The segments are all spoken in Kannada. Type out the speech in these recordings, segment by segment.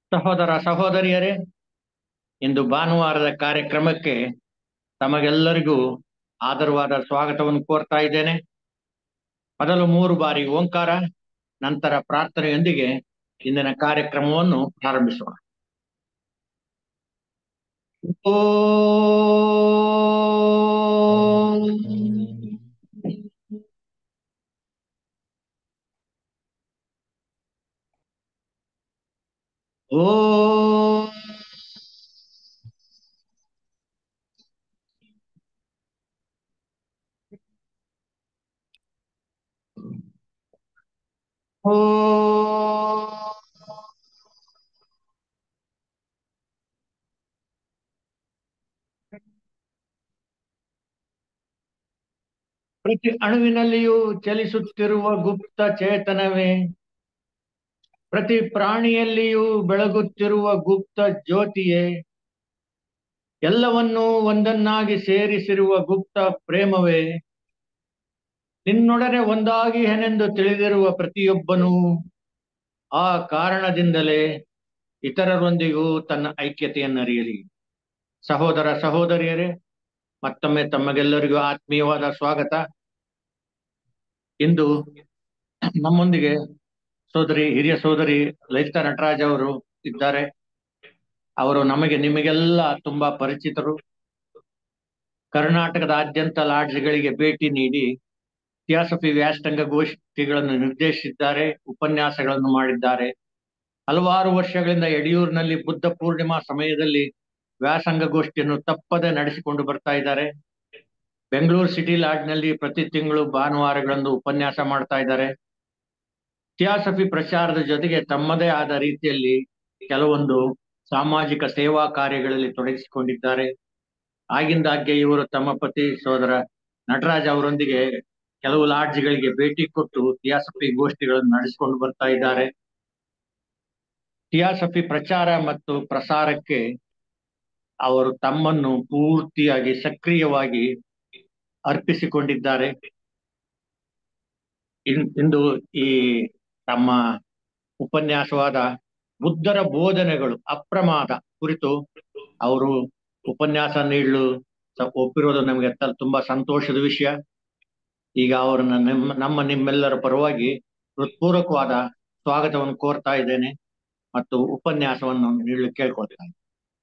ಸಹೋದರ ಸಹೋದರಿಯರೇ ಇಂದು ಭಾನುವಾರದ ಕಾರ್ಯಕ್ರಮಕ್ಕೆ ತಮಗೆಲ್ಲರಿಗೂ ಆದರವಾದ ಸ್ವಾಗತವನ್ನು ಕೋರ್ತಾ ಇದ್ದೇನೆ ಮೊದಲು ಮೂರು ಬಾರಿ ಓಂಕಾರ ನಂತರ ಪ್ರಾರ್ಥನೆಯೊಂದಿಗೆ ಇಂದಿನ ಕಾರ್ಯಕ್ರಮವನ್ನು ಪ್ರಾರಂಭಿಸೋಣ ಓಂ ಓಂ ಓಂ ಪ್ರತಿ ಅಣುವಿನಲ್ಲಿಯೂ ಚಲಿಸುತ್ತಿರುವ ಗುಪ್ತ ಚೇತನವೇ ಪ್ರತಿ ಪ್ರಾಣಿಯಲ್ಲಿಯೂ ಬೆಳಗುತ್ತಿರುವ ಗುಪ್ತ ಜ್ಯೋತಿಯೇ ಎಲ್ಲವನ್ನೂ ಒಂದನ್ನಾಗಿ ಸೇರಿಸಿರುವ ಗುಪ್ತ ಪ್ರೇಮವೇ ನಿನ್ನೊಡನೆ ಒಂದಾಗಿ ಏನೆಂದು ತಿಳಿದಿರುವ ಪ್ರತಿಯೊಬ್ಬನೂ ಆ ಕಾರಣದಿಂದಲೇ ಇತರರೊಂದಿಗೂ ತನ್ನ ಐಕ್ಯತೆಯನ್ನು ಅರಿಯಲಿ ಸಹೋದರ ಸಹೋದರಿಯರೇ ಮತ್ತೊಮ್ಮೆ ತಮಗೆಲ್ಲರಿಗೂ ಆತ್ಮೀಯವಾದ ಸ್ವಾಗತ ಇಂದು ನಮ್ಮೊಂದಿಗೆ ಸೋದರಿ ಹಿರಿಯ ಸೋದರಿ ಲಲಿತಾ ನಟರಾಜ್ ಅವರು ಇದ್ದಾರೆ ಅವರು ನಮಗೆ ನಿಮಗೆಲ್ಲ ತುಂಬಾ ಪರಿಚಿತರು ಕರ್ನಾಟಕದಾದ್ಯಂತ ಲಾಡ್ಜ್ಗಳಿಗೆ ಭೇಟಿ ನೀಡಿ ಥಿಯಾಸಫಿ ವ್ಯಾಸಂಗ ಗೋಷ್ಠಿಗಳನ್ನು ನಿರ್ದೇಶಿಸಿದ್ದಾರೆ ಉಪನ್ಯಾಸಗಳನ್ನು ಮಾಡಿದ್ದಾರೆ ಹಲವಾರು ವರ್ಷಗಳಿಂದ ಯಡಿಯೂರಿನಲ್ಲಿ ಬುದ್ಧ ಪೂರ್ಣಿಮಾ ಸಮಯದಲ್ಲಿ ವ್ಯಾಸಂಗ ಗೋಷ್ಠಿಯನ್ನು ತಪ್ಪದೆ ನಡೆಸಿಕೊಂಡು ಬರ್ತಾ ಇದ್ದಾರೆ ಬೆಂಗಳೂರು ಸಿಟಿ ಲಾಡ್ಜ್ನಲ್ಲಿ ಪ್ರತಿ ತಿಂಗಳು ಭಾನುವಾರಗಳಂದು ಉಪನ್ಯಾಸ ಮಾಡ್ತಾ ಇದ್ದಾರೆ ಥಿಯಾಸಫಿ ಪ್ರಚಾರದ ಜೊತೆಗೆ ತಮ್ಮದೇ ಆದ ರೀತಿಯಲ್ಲಿ ಕೆಲವೊಂದು ಸಾಮಾಜಿಕ ಸೇವಾ ಕಾರ್ಯಗಳಲ್ಲಿ ತೊಡಗಿಸಿಕೊಂಡಿದ್ದಾರೆ ಆಗಿಂದಾಗ್ಗೆ ಇವರು ತಮ್ಮ ಪತಿ ಸೋದರ ನಟರಾಜ್ ಅವರೊಂದಿಗೆ ಕೆಲವು ಲಾಡ್ಜ್ಗಳಿಗೆ ಭೇಟಿ ಕೊಟ್ಟು ಥಿಯಾಸಫಿ ಗೋಷ್ಠಿಗಳನ್ನು ನಡೆಸಿಕೊಂಡು ಬರ್ತಾ ಇದ್ದಾರೆ ಥಿಯಾಸಫಿ ಪ್ರಚಾರ ಮತ್ತು ಪ್ರಸಾರಕ್ಕೆ ಅವರು ತಮ್ಮನ್ನು ಪೂರ್ತಿಯಾಗಿ ಸಕ್ರಿಯವಾಗಿ ಅರ್ಪಿಸಿಕೊಂಡಿದ್ದಾರೆ ಇನ್- ಇಂದು ಈ ತಮ್ಮ ಉಪನ್ಯಾಸವಾದ ಬುದ್ಧರ ಬೋಧನೆಗಳು ಅಪ್ರಮಾದ ಕುರಿತು ಅವರು ಉಪನ್ಯಾಸ ನೀಡಲು ಸ- ಒಪ್ಪಿರೋದು ನಮಗೆ ತ- ತುಂಬಾ ಸಂತೋಷದ ವಿಷಯ ಈಗ ಅವರನ್ನ ನಿಮ್ಮ ನಮ್ಮ ನಿಮ್ಮೆಲ್ಲರ ಪರವಾಗಿ ಹೃತ್ಪೂರ್ವಕವಾದ ಸ್ವಾಗತವನ್ನು ಕೋರ್ತಾ ಇದ್ದೇನೆ ಮತ್ತು ಉಪನ್ಯಾಸವನ್ನು ನೀಡಲು ಕೇಳ್ಕೊಳ್ತಾ ಇದ್ದೇನೆ.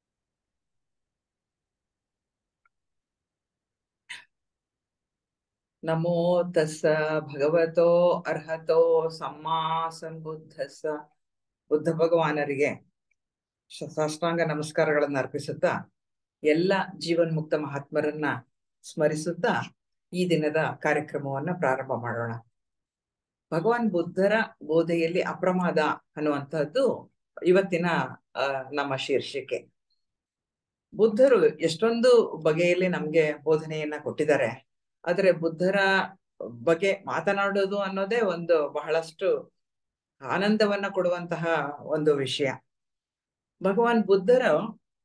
ನಮೋ ತಸ್ಸ ಭಗವತೋ ಅರ್ಹತೋ ಸಮ್ಮಾ ಸಂಬುದ್ಧಸ್ಸ ಬುದ್ಧ ಭಗವಾನರಿಗೆ ಶ- ಸಾಷ್ಟಾಂಗ ನಮಸ್ಕಾರಗಳನ್ನು ಅರ್ಪಿಸುತ್ತಾ ಎಲ್ಲ ಜೀವನ್ಮುಕ್ತ ಮಹಾತ್ಮರನ್ನ ಸ್ಮರಿಸುತ್ತಾ ಈ ದಿನದ ಕಾರ್ಯಕ್ರಮವನ್ನ ಪ್ರಾರಂಭ ಮಾಡೋಣ ಭಗವಾನ್ ಬುದ್ಧರ ಬೋಧೆಯಲ್ಲಿ ಅಪ್ರಮಾದ ಅನ್ನುವಂಥದ್ದು ಇವತ್ತಿನ ಆ, ನಮ್ಮ ಶೀರ್ಷಿಕೆ ಬುದ್ಧರು ಎಷ್ಟೊಂದು ಬಗೆಯಲ್ಲಿ ನಮ್ಗೆ ಬೋಧನೆಯನ್ನ ಕೊಟ್ಟಿದ್ದಾರೆ ಆದ್ರೆ ಬುದ್ಧರ ಬಗ್ಗೆ ಮಾತನಾಡೋದು ಅನ್ನೋದೇ ಒಂದು ಬಹಳಷ್ಟು ಆನಂದವನ್ನ ಕೊಡುವಂತಹ ಒಂದು ವಿಷಯ ಭಗವಾನ್ ಬುದ್ಧರು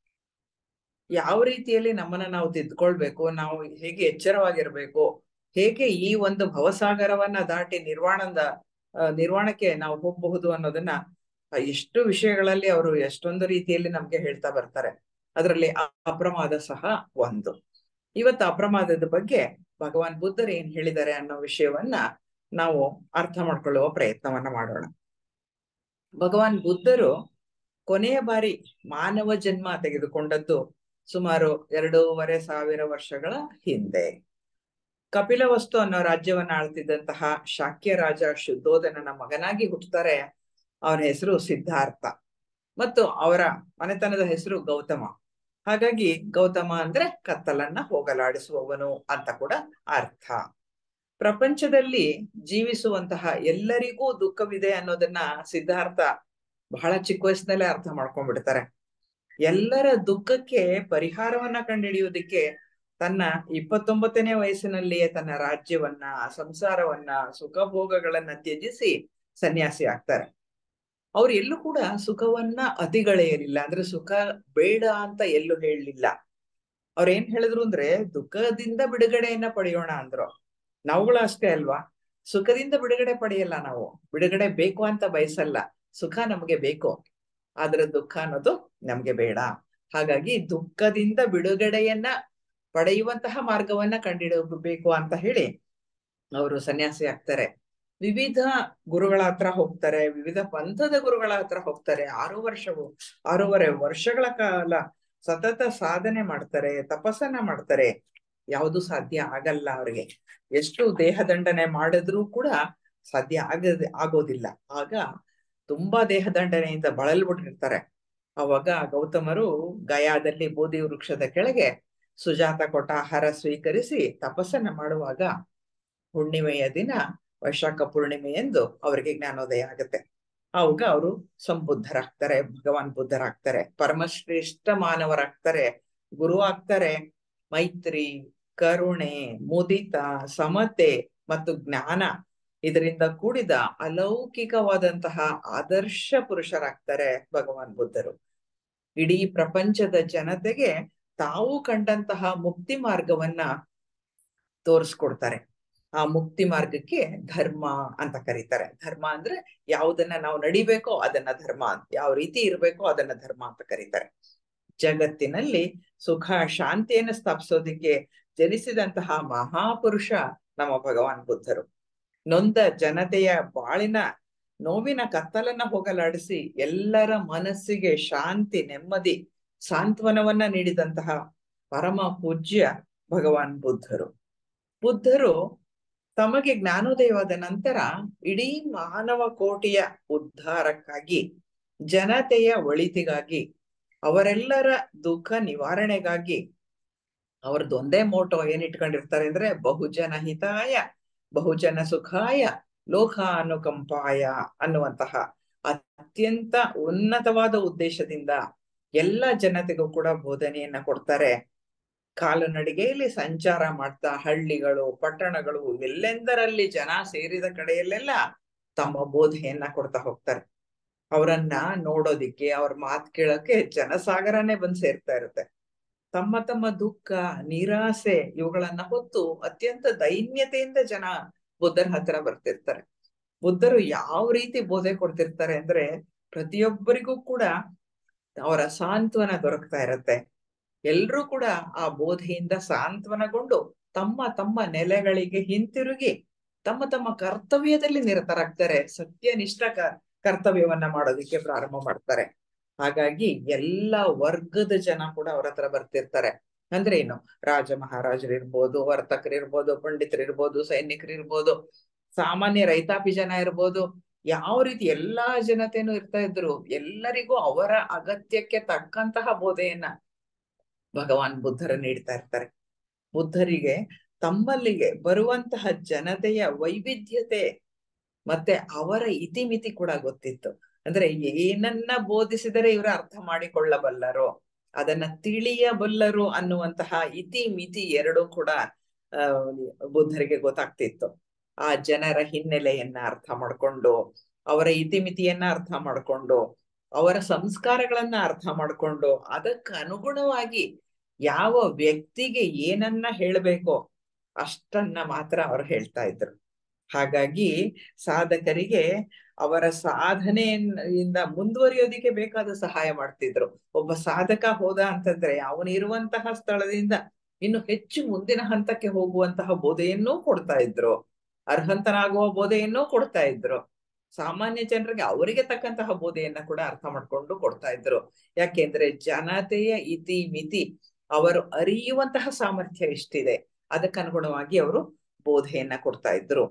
ಯಾವ ರೀತಿಯಲ್ಲಿ ನಮ್ಮನ್ನ ನಾವು ತಿದ್ಕೊಳ್ಬೇಕು ನಾವು ಹೇಗೆ ಎಚ್ಚರವಾಗಿರ್ಬೇಕು ಹೇಗೆ ಈ ಒಂದು ಭವಸಾಗರವನ್ನ ದಾಟಿ ನಿರ್ವಾಣದ ಆ, ನಿರ್ವಾಣಕ್ಕೆ ನಾವು ಹೋಗಬಹುದು ಅನ್ನೋದನ್ನ ಆ, ಎಷ್ಟು ವಿಷಯಗಳಲ್ಲಿ ಅವರು ಎಷ್ಟೊಂದು ರೀತಿಯಲ್ಲಿ ನಮ್ಗೆ ಹೇಳ್ತಾ ಬರ್ತಾರೆ ಅದರಲ್ಲಿ ಅ- ಅಪ್ರಮಾದ ಸಹ ಒಂದು ಇವತ್ತು ಅಪ್ರಮಾದದ ಬಗ್ಗೆ ಭಗವಾನ್ ಬುದ್ಧರು ಏನ್ ಹೇಳಿದ್ದಾರೆ ಅನ್ನೋ ವಿಷಯವನ್ನ ನಾವು ಅರ್ಥ ಮಾಡ್ಕೊಳ್ಳುವ ಪ್ರಯತ್ನವನ್ನ ಮಾಡೋಣ ಭಗವಾನ್ ಬುದ್ಧರು ಕೊನೆಯ ಬಾರಿ ಮಾನವ ಜನ್ಮ ತೆಗೆದುಕೊಂಡದ್ದು ಸುಮಾರು ಎರಡೂವರೆ ಸಾವಿರ ವರ್ಷಗಳ ಹಿಂದೆ ಕಪಿಲವಸ್ತು ಅನ್ನೋ ರಾಜ್ಯವನ್ನ ಆಳ್ತಿದ್ದಂತಹ ಶಾಕ್ಯ ರಾಜ ಶುದ್ಧೋಧನನ ಮಗನಾಗಿ ಹುಟ್ಟುತ್ತಾರೆ ಅವನ ಹೆಸರು ಸಿದ್ಧಾರ್ಥ ಮತ್ತು ಅವರ ಮನೆತನದ ಹೆಸರು ಗೌತಮ ಹಾಗಾಗಿ ಗೌತಮ ಅಂದ್ರೆ ಕತ್ತಲನ್ನ ಹೋಗಲಾಡಿಸುವವನು ಅಂತ ಕೂಡ ಅರ್ಥ ಪ್ರಪಂಚದಲ್ಲಿ ಜೀವಿಸುವಂತಹ ಎಲ್ಲರಿಗೂ ದುಃಖವಿದೆ ಅನ್ನೋದನ್ನ ಸಿದ್ಧಾರ್ಥ ಬಹಳ ಚಿಕ್ಕ ವಯಸ್ಸಿನಲ್ಲೇ ಅರ್ಥ ಮಾಡ್ಕೊಂಡ್ಬಿಡ್ತಾರೆ ಎಲ್ಲರ ದುಃಖಕ್ಕೆ ಪರಿಹಾರವನ್ನ ಕಂಡುಹಿಡಿಯೋದಿಕ್ಕೆ ತನ್ನ ಇಪ್ಪತ್ತೊಂಬತ್ತನೇ ವಯಸ್ಸಿನಲ್ಲಿಯೇ ತನ್ನ ರಾಜ್ಯವನ್ನ ಸಂಸಾರವನ್ನ ಸುಖಭೋಗಗಳನ್ನ ತ್ಯಜಿಸಿ ಸನ್ಯಾಸಿ ಆಗ್ತಾರೆ ಅವ್ರು ಎಲ್ಲೂ ಕೂಡ ಸುಖವನ್ನ ಅತಿಗಳೆಯಲಿಲ್ಲ ಅಂದ್ರೆ ಸುಖ ಬೇಡ ಅಂತ ಎಲ್ಲೂ ಹೇಳಲಿಲ್ಲ ಅವ್ರ ಏನ್ ಹೇಳಿದ್ರು ಅಂದ್ರೆ ದುಃಖದಿಂದ ಬಿಡುಗಡೆಯನ್ನ ಪಡೆಯೋಣ ಅಂದ್ರು ನಾವುಗಳು ಅಷ್ಟೇ ಅಲ್ವಾ ಸುಖದಿಂದ ಬಿಡುಗಡೆ ಪಡೆಯಲ್ಲ ನಾವು ಬಿಡುಗಡೆ ಬೇಕು ಅಂತ ಬಯಸಲ್ಲ ಸುಖ ನಮಗೆ ಬೇಕು ಆದ್ರೆ ದುಃಖ ಅನ್ನೋದು ನಮ್ಗೆ ಬೇಡ ಹಾಗಾಗಿ ದುಃಖದಿಂದ ಬಿಡುಗಡೆಯನ್ನ ಪಡೆಯುವಂತಹ ಮಾರ್ಗವನ್ನ ಕಂಡಿಡಬೇಕು ಅಂತ ಹೇಳಿ ಅವರು ಸನ್ಯಾಸಿ ಆಗ್ತಾರೆ ವಿವಿಧ ಗುರುಗಳ ಹತ್ರ ಹೋಗ್ತಾರೆ ವಿವಿಧ ಪಂಥದ ಗುರುಗಳ ಹತ್ರ ಹೋಗ್ತಾರೆ ಆರು ವರ್ಷವು ಆರೂವರೆ ವರ್ಷಗಳ ಕಾಲ ಸತತ ಸಾಧನೆ ಮಾಡ್ತಾರೆ ತಪಸ್ಸನ್ನ ಮಾಡ್ತಾರೆ ಯಾವುದು ಸಾಧ್ಯ ಆಗಲ್ಲ ಅವ್ರಿಗೆ ಎಷ್ಟು ದೇಹದಂಡನೆ ಮಾಡಿದ್ರೂ ಕೂಡ ಸಾಧ್ಯ ಆಗದ ಆಗೋದಿಲ್ಲ ಆಗ ತುಂಬಾ ದೇಹದಂಡನೆಯಿಂದ ಬಳಲ್ಬಿಟ್ಟಿರ್ತಾರೆ ಅವಾಗ ಗೌತಮರು ಗಯಾದಲ್ಲಿ ಬೋಧಿ ವೃಕ್ಷದ ಕೆಳಗೆ ಸುಜಾತ ಕೊಟ್ಟ ಆಹಾರ ಸ್ವೀಕರಿಸಿ ತಪಸ್ಸನ್ನ ಮಾಡುವಾಗ ಹುಣ್ಣಿಮೆಯ ದಿನ ವೈಶಾಖ ಪೂರ್ಣಿಮೆ ಎಂದು ಅವರಿಗೆ ಜ್ಞಾನೋದಯ ಆಗುತ್ತೆ ಅವಾಗ ಅವರು ಸಂಬುದ್ಧರಾಗ್ತಾರೆ ಭಗವಾನ್ ಬುದ್ಧರಾಗ್ತಾರೆ ಪರಮಶ್ರೇಷ್ಠ ಮಾನವರಾಗ್ತಾರೆ ಗುರು ಆಗ್ತಾರೆ ಮೈತ್ರಿ ಕರುಣೆ ಮುದಿತ ಸಮತೆ ಮತ್ತು ಜ್ಞಾನ ಇದರಿಂದ ಕೂಡಿದ ಅಲೌಕಿಕವಾದಂತಹ ಆದರ್ಶ ಪುರುಷರಾಗ್ತಾರೆ ಭಗವಾನ್ ಬುದ್ಧರು ಇಡೀ ಪ್ರಪಂಚದ ಜನತೆಗೆ ತಾವು ಕಂಡಂತಹ ಮುಕ್ತಿ ಮಾರ್ಗವನ್ನ ತೋರಿಸ್ಕೊಡ್ತಾರೆ ಆ ಮುಕ್ತಿ ಮಾರ್ಗಕ್ಕೆ ಧರ್ಮ ಅಂತ ಕರೀತಾರೆ ಧರ್ಮ ಅಂದ್ರೆ ಯಾವುದನ್ನ ನಾವು ನಡಿಬೇಕೋ ಅದನ್ನ ಧರ್ಮ ಯಾವ ರೀತಿ ಇರ್ಬೇಕೋ ಅದನ್ನ ಧರ್ಮ ಅಂತ ಕರೀತಾರೆ ಜಗತ್ತಿನಲ್ಲಿ ಸುಖ ಶಾಂತಿಯನ್ನು ಸ್ಥಾಪಿಸೋದಿಕ್ಕೆ ಜನಿಸಿದಂತಹ ಮಹಾಪುರುಷ ನಮ್ಮ ಭಗವಾನ್ ಬುದ್ಧರು ನೊಂದ ಜನತೆಯ ಬಾಳಿನ ನೋವಿನ ಕತ್ತಲನ್ನ ಹೋಗಲಾಡಿಸಿ ಎಲ್ಲರ ಮನಸ್ಸಿಗೆ ಶಾಂತಿ ನೆಮ್ಮದಿ ಸಾಂತ್ವನವನ್ನ ನೀಡಿದಂತಹ ಪರಮ ಪೂಜ್ಯ ಭಗವಾನ್ ಬುದ್ಧರು ಬುದ್ಧರು ತಮಗೆ ಜ್ಞಾನೋದಯವಾದ ನಂತರ ಇಡೀ ಮಾನವ ಕೋಟಿಯ ಉದ್ಧಾರಕ್ಕಾಗಿ ಜನತೆಯ ಒಳಿತಿಗಾಗಿ ಅವರೆಲ್ಲರ ದುಃಖ ನಿವಾರಣೆಗಾಗಿ ಅವ್ರದ್ದು ಒಂದೇ ಮೋಟೋ ಏನ್ ಇಟ್ಕೊಂಡಿರ್ತಾರೆ ಅಂದ್ರೆ ಬಹುಜನ ಹಿತಾಯ ಬಹುಜನ ಸುಖಾಯ ಲೋಕ ಅನುಕಂಪಾಯ ಅನ್ನುವಂತಹ ಅತ್ಯಂತ ಉನ್ನತವಾದ ಉದ್ದೇಶದಿಂದ ಎಲ್ಲ ಜನತೆಗೂ ಕೂಡ ಬೋಧನೆಯನ್ನ ಕೊಡ್ತಾರೆ ಕಾಲುನಡಿಗೆಯಲ್ಲಿ ಸಂಚಾರ ಮಾಡ್ತಾ ಹಳ್ಳಿಗಳು ಪಟ್ಟಣಗಳು ಎಲ್ಲೆಂದರಲ್ಲಿ ಜನ ಸೇರಿದ ಕಡೆಯಲ್ಲೆಲ್ಲ ತಮ್ಮ ಬೋಧೆಯನ್ನ ಕೊಡ್ತಾ ಹೋಗ್ತಾರೆ ಅವರನ್ನ ನೋಡೋದಿಕ್ಕೆ ಅವ್ರ ಮಾತ್ ಕೇಳಕ್ಕೆ ಜನಸಾಗರನೇ ಬಂದ್ ಸೇರ್ತಾ ಇರುತ್ತೆ ತಮ್ಮ ತಮ್ಮ ದುಃಖ ನಿರಾಸೆ ಇವುಗಳನ್ನ ಹೊತ್ತು ಅತ್ಯಂತ ದೈನ್ಯತೆಯಿಂದ ಜನ ಬುದ್ಧರ ಹತ್ರ ಬರ್ತಿರ್ತಾರೆ ಬುದ್ಧರು ಯಾವ ರೀತಿ ಬೋಧೆ ಕೊಡ್ತಿರ್ತಾರೆ ಅಂದ್ರೆ ಪ್ರತಿಯೊಬ್ಬರಿಗೂ ಕೂಡ ಅವರ ಸಾಂತ್ವನ ದೊರಕ್ತಾ ಇರತ್ತೆ ಎಲ್ರೂ ಕೂಡ ಆ ಬೋಧೆಯಿಂದ ಸಾಂತ್ವನಗೊಂಡು ತಮ್ಮ ತಮ್ಮ ನೆಲೆಗಳಿಗೆ ಹಿಂತಿರುಗಿ ತಮ್ಮ ತಮ್ಮ ಕರ್ತವ್ಯದಲ್ಲಿ ನಿರತರಾಗ್ತಾರೆ ಸತ್ಯನಿಷ್ಠ ಕರ್ತವ್ಯವನ್ನ ಮಾಡೋದಿಕ್ಕೆ ಪ್ರಾರಂಭ ಮಾಡ್ತಾರೆ ಹಾಗಾಗಿ ಎಲ್ಲ ವರ್ಗದ ಜನ ಕೂಡ ಅವ್ರ ಹತ್ರ ಬರ್ತಿರ್ತಾರೆ ಅಂದ್ರೆ ಏನು ರಾಜ ಮಹಾರಾಜರಿರ್ಬೋದು ವರ್ತಕರಿರ್ಬೋದು ಪಂಡಿತರಿರ್ಬೋದು ಸೈನಿಕರಿರ್ಬೋದು ಸಾಮಾನ್ಯ ರೈತಾಪಿ ಜನ ಇರ್ಬೋದು ಯಾವ ರೀತಿ ಎಲ್ಲಾ ಜನತೆನೂ ಇರ್ತಾ ಇದ್ರು ಎಲ್ಲರಿಗೂ ಅವರ ಅಗತ್ಯಕ್ಕೆ ತಕ್ಕಂತಹ ಬೋಧೆಯನ್ನ ಭಗವಾನ್ ಬುದ್ಧರ ನೀಡ್ತಾ ಇರ್ತಾರೆ ಬುದ್ಧರಿಗೆ ತಮ್ಮಲ್ಲಿಗೆ ಬರುವಂತಹ ಜನತೆಯ ವೈವಿಧ್ಯತೆ ಮತ್ತೆ ಅವರ ಇತಿಮಿತಿ ಕೂಡ ಗೊತ್ತಿತ್ತು ಅಂದ್ರೆ ಏನನ್ನ ಬೋಧಿಸಿದರೆ ಇವರು ಅರ್ಥ ಮಾಡಿಕೊಳ್ಳಬಲ್ಲರೋ ಅದನ್ನ ತಿಳಿಯಬಲ್ಲರು ಅನ್ನುವಂತಹ ಇತಿ ಮಿತಿ ಎರಡೂ ಕೂಡ ಆ ಬುದ್ಧರಿಗೆ ಗೊತ್ತಾಗ್ತಿತ್ತು ಆ ಜನರ ಹಿನ್ನೆಲೆಯನ್ನ ಅರ್ಥ ಮಾಡ್ಕೊಂಡು ಅವರ ಇತಿಮಿತಿಯನ್ನ ಅರ್ಥ ಮಾಡ್ಕೊಂಡು ಅವರ ಸಂಸ್ಕಾರಗಳನ್ನ ಅರ್ಥ ಮಾಡ್ಕೊಂಡು ಅದಕ್ಕೆ ಅನುಗುಣವಾಗಿ ಯಾವ ವ್ಯಕ್ತಿಗೆ ಏನನ್ನ ಹೇಳ್ಬೇಕೋ ಅಷ್ಟನ್ನ ಮಾತ್ರ ಅವ್ರು ಹೇಳ್ತಾ ಇದ್ರು ಹಾಗಾಗಿ ಸಾಧಕರಿಗೆ ಅವರ ಸಾಧನೆಯಿಂದ ಮುಂದುವರಿಯೋದಿಕ್ಕೆ ಬೇಕಾದ ಸಹಾಯ ಮಾಡ್ತಿದ್ರು ಒಬ್ಬ ಸಾಧಕ ಹೋದ ಅಂತಂದ್ರೆ ಅವನಿರುವಂತಹ ಸ್ಥಳದಿಂದ ಇನ್ನು ಹೆಚ್ಚು ಮುಂದಿನ ಹಂತಕ್ಕೆ ಹೋಗುವಂತಹ ಬೋಧೆಯನ್ನೂ ಕೊಡ್ತಾ ಇದ್ರು ಅರ್ಹಂತನಾಗುವ ಬೋಧೆಯನ್ನೂ ಕೊಡ್ತಾ ಇದ್ರು ಸಾಮಾನ್ಯ ಜನರಿಗೆ ಅವರಿಗೆ ತಕ್ಕಂತಹ ಬೋಧೆಯನ್ನ ಕೂಡ ಅರ್ಥ ಮಾಡ್ಕೊಂಡು ಕೊಡ್ತಾ ಇದ್ರು ಯಾಕೆಂದ್ರೆ ಜನತೆಯ ಇತಿ ಮಿತಿ ಅವರು ಅರಿಯುವಂತಹ ಸಾಮರ್ಥ್ಯ ಎಷ್ಟಿದೆ ಅದಕ್ಕನುಗುಣವಾಗಿ ಅವರು ಬೋಧೆಯನ್ನ ಕೊಡ್ತಾ ಇದ್ರು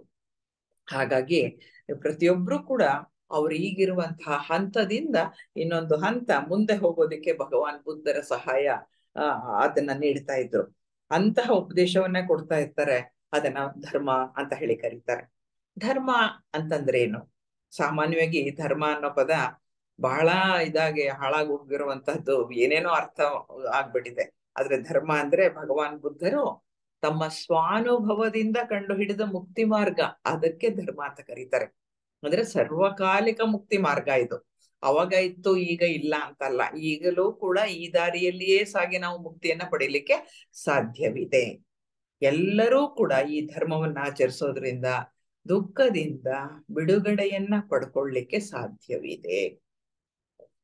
ಹಾಗಾಗಿ ಪ್ರತಿಯೊಬ್ರು ಕೂಡ ಅವ್ರು ಈಗಿರುವಂತಹ ಹಂತದಿಂದ ಇನ್ನೊಂದು ಹಂತ ಮುಂದೆ ಹೋಗೋದಿಕ್ಕೆ ಭಗವಾನ್ ಬುದ್ಧರ ಸಹಾಯ ಆ ಅದನ್ನ ನೀಡ್ತಾ ಇದ್ರು ಅಂತಹ ಉಪದೇಶವನ್ನ ಕೊಡ್ತಾ ಇರ್ತಾರೆ ಅದನ್ನ ಧರ್ಮ ಅಂತ ಹೇಳಿ ಕರೀತಾರೆ ಧರ್ಮ ಅಂತಂದ್ರೆ ಏನು ಸಾಮಾನ್ಯವಾಗಿ ಧರ್ಮ ಅನ್ನೋ ಪದ ಬಹಳ ಇದಾಗಿ ಹಾಳಾಗಿ ಹೋಗಿರುವಂತಹದ್ದು ಏನೇನೋ ಅರ್ಥ ಆಗ್ಬಿಟ್ಟಿದೆ ಆದ್ರೆ ಧರ್ಮ ಅಂದ್ರೆ ಭಗವಾನ್ ಬುದ್ಧರು ತಮ್ಮ ಸ್ವಾನುಭವದಿಂದ ಕಂಡು ಹಿಡಿದ ಮುಕ್ತಿ ಮಾರ್ಗ ಅದಕ್ಕೆ ಧರ್ಮ ಅಂತ ಕರೀತಾರೆ ಅಂದ್ರೆ ಸರ್ವಕಾಲಿಕ ಮುಕ್ತಿ ಮಾರ್ಗ ಇದು ಅವಾಗ ಇತ್ತು ಈಗ ಇಲ್ಲ ಅಂತಲ್ಲ ಈಗಲೂ ಕೂಡ ಈ ದಾರಿಯಲ್ಲಿಯೇ ಸಾಗಿ ನಾವು ಮುಕ್ತಿಯನ್ನ ಪಡಿಲಿಕ್ಕೆ ಸಾಧ್ಯವಿದೆ ಎಲ್ಲರೂ ಕೂಡ ಈ ಧರ್ಮವನ್ನ ಆಚರಿಸೋದ್ರಿಂದ ದುಃಖದಿಂದ ಬಿಡುಗಡೆಯನ್ನ ಪಡ್ಕೊಳ್ಳಿಕ್ಕೆ ಸಾಧ್ಯವಿದೆ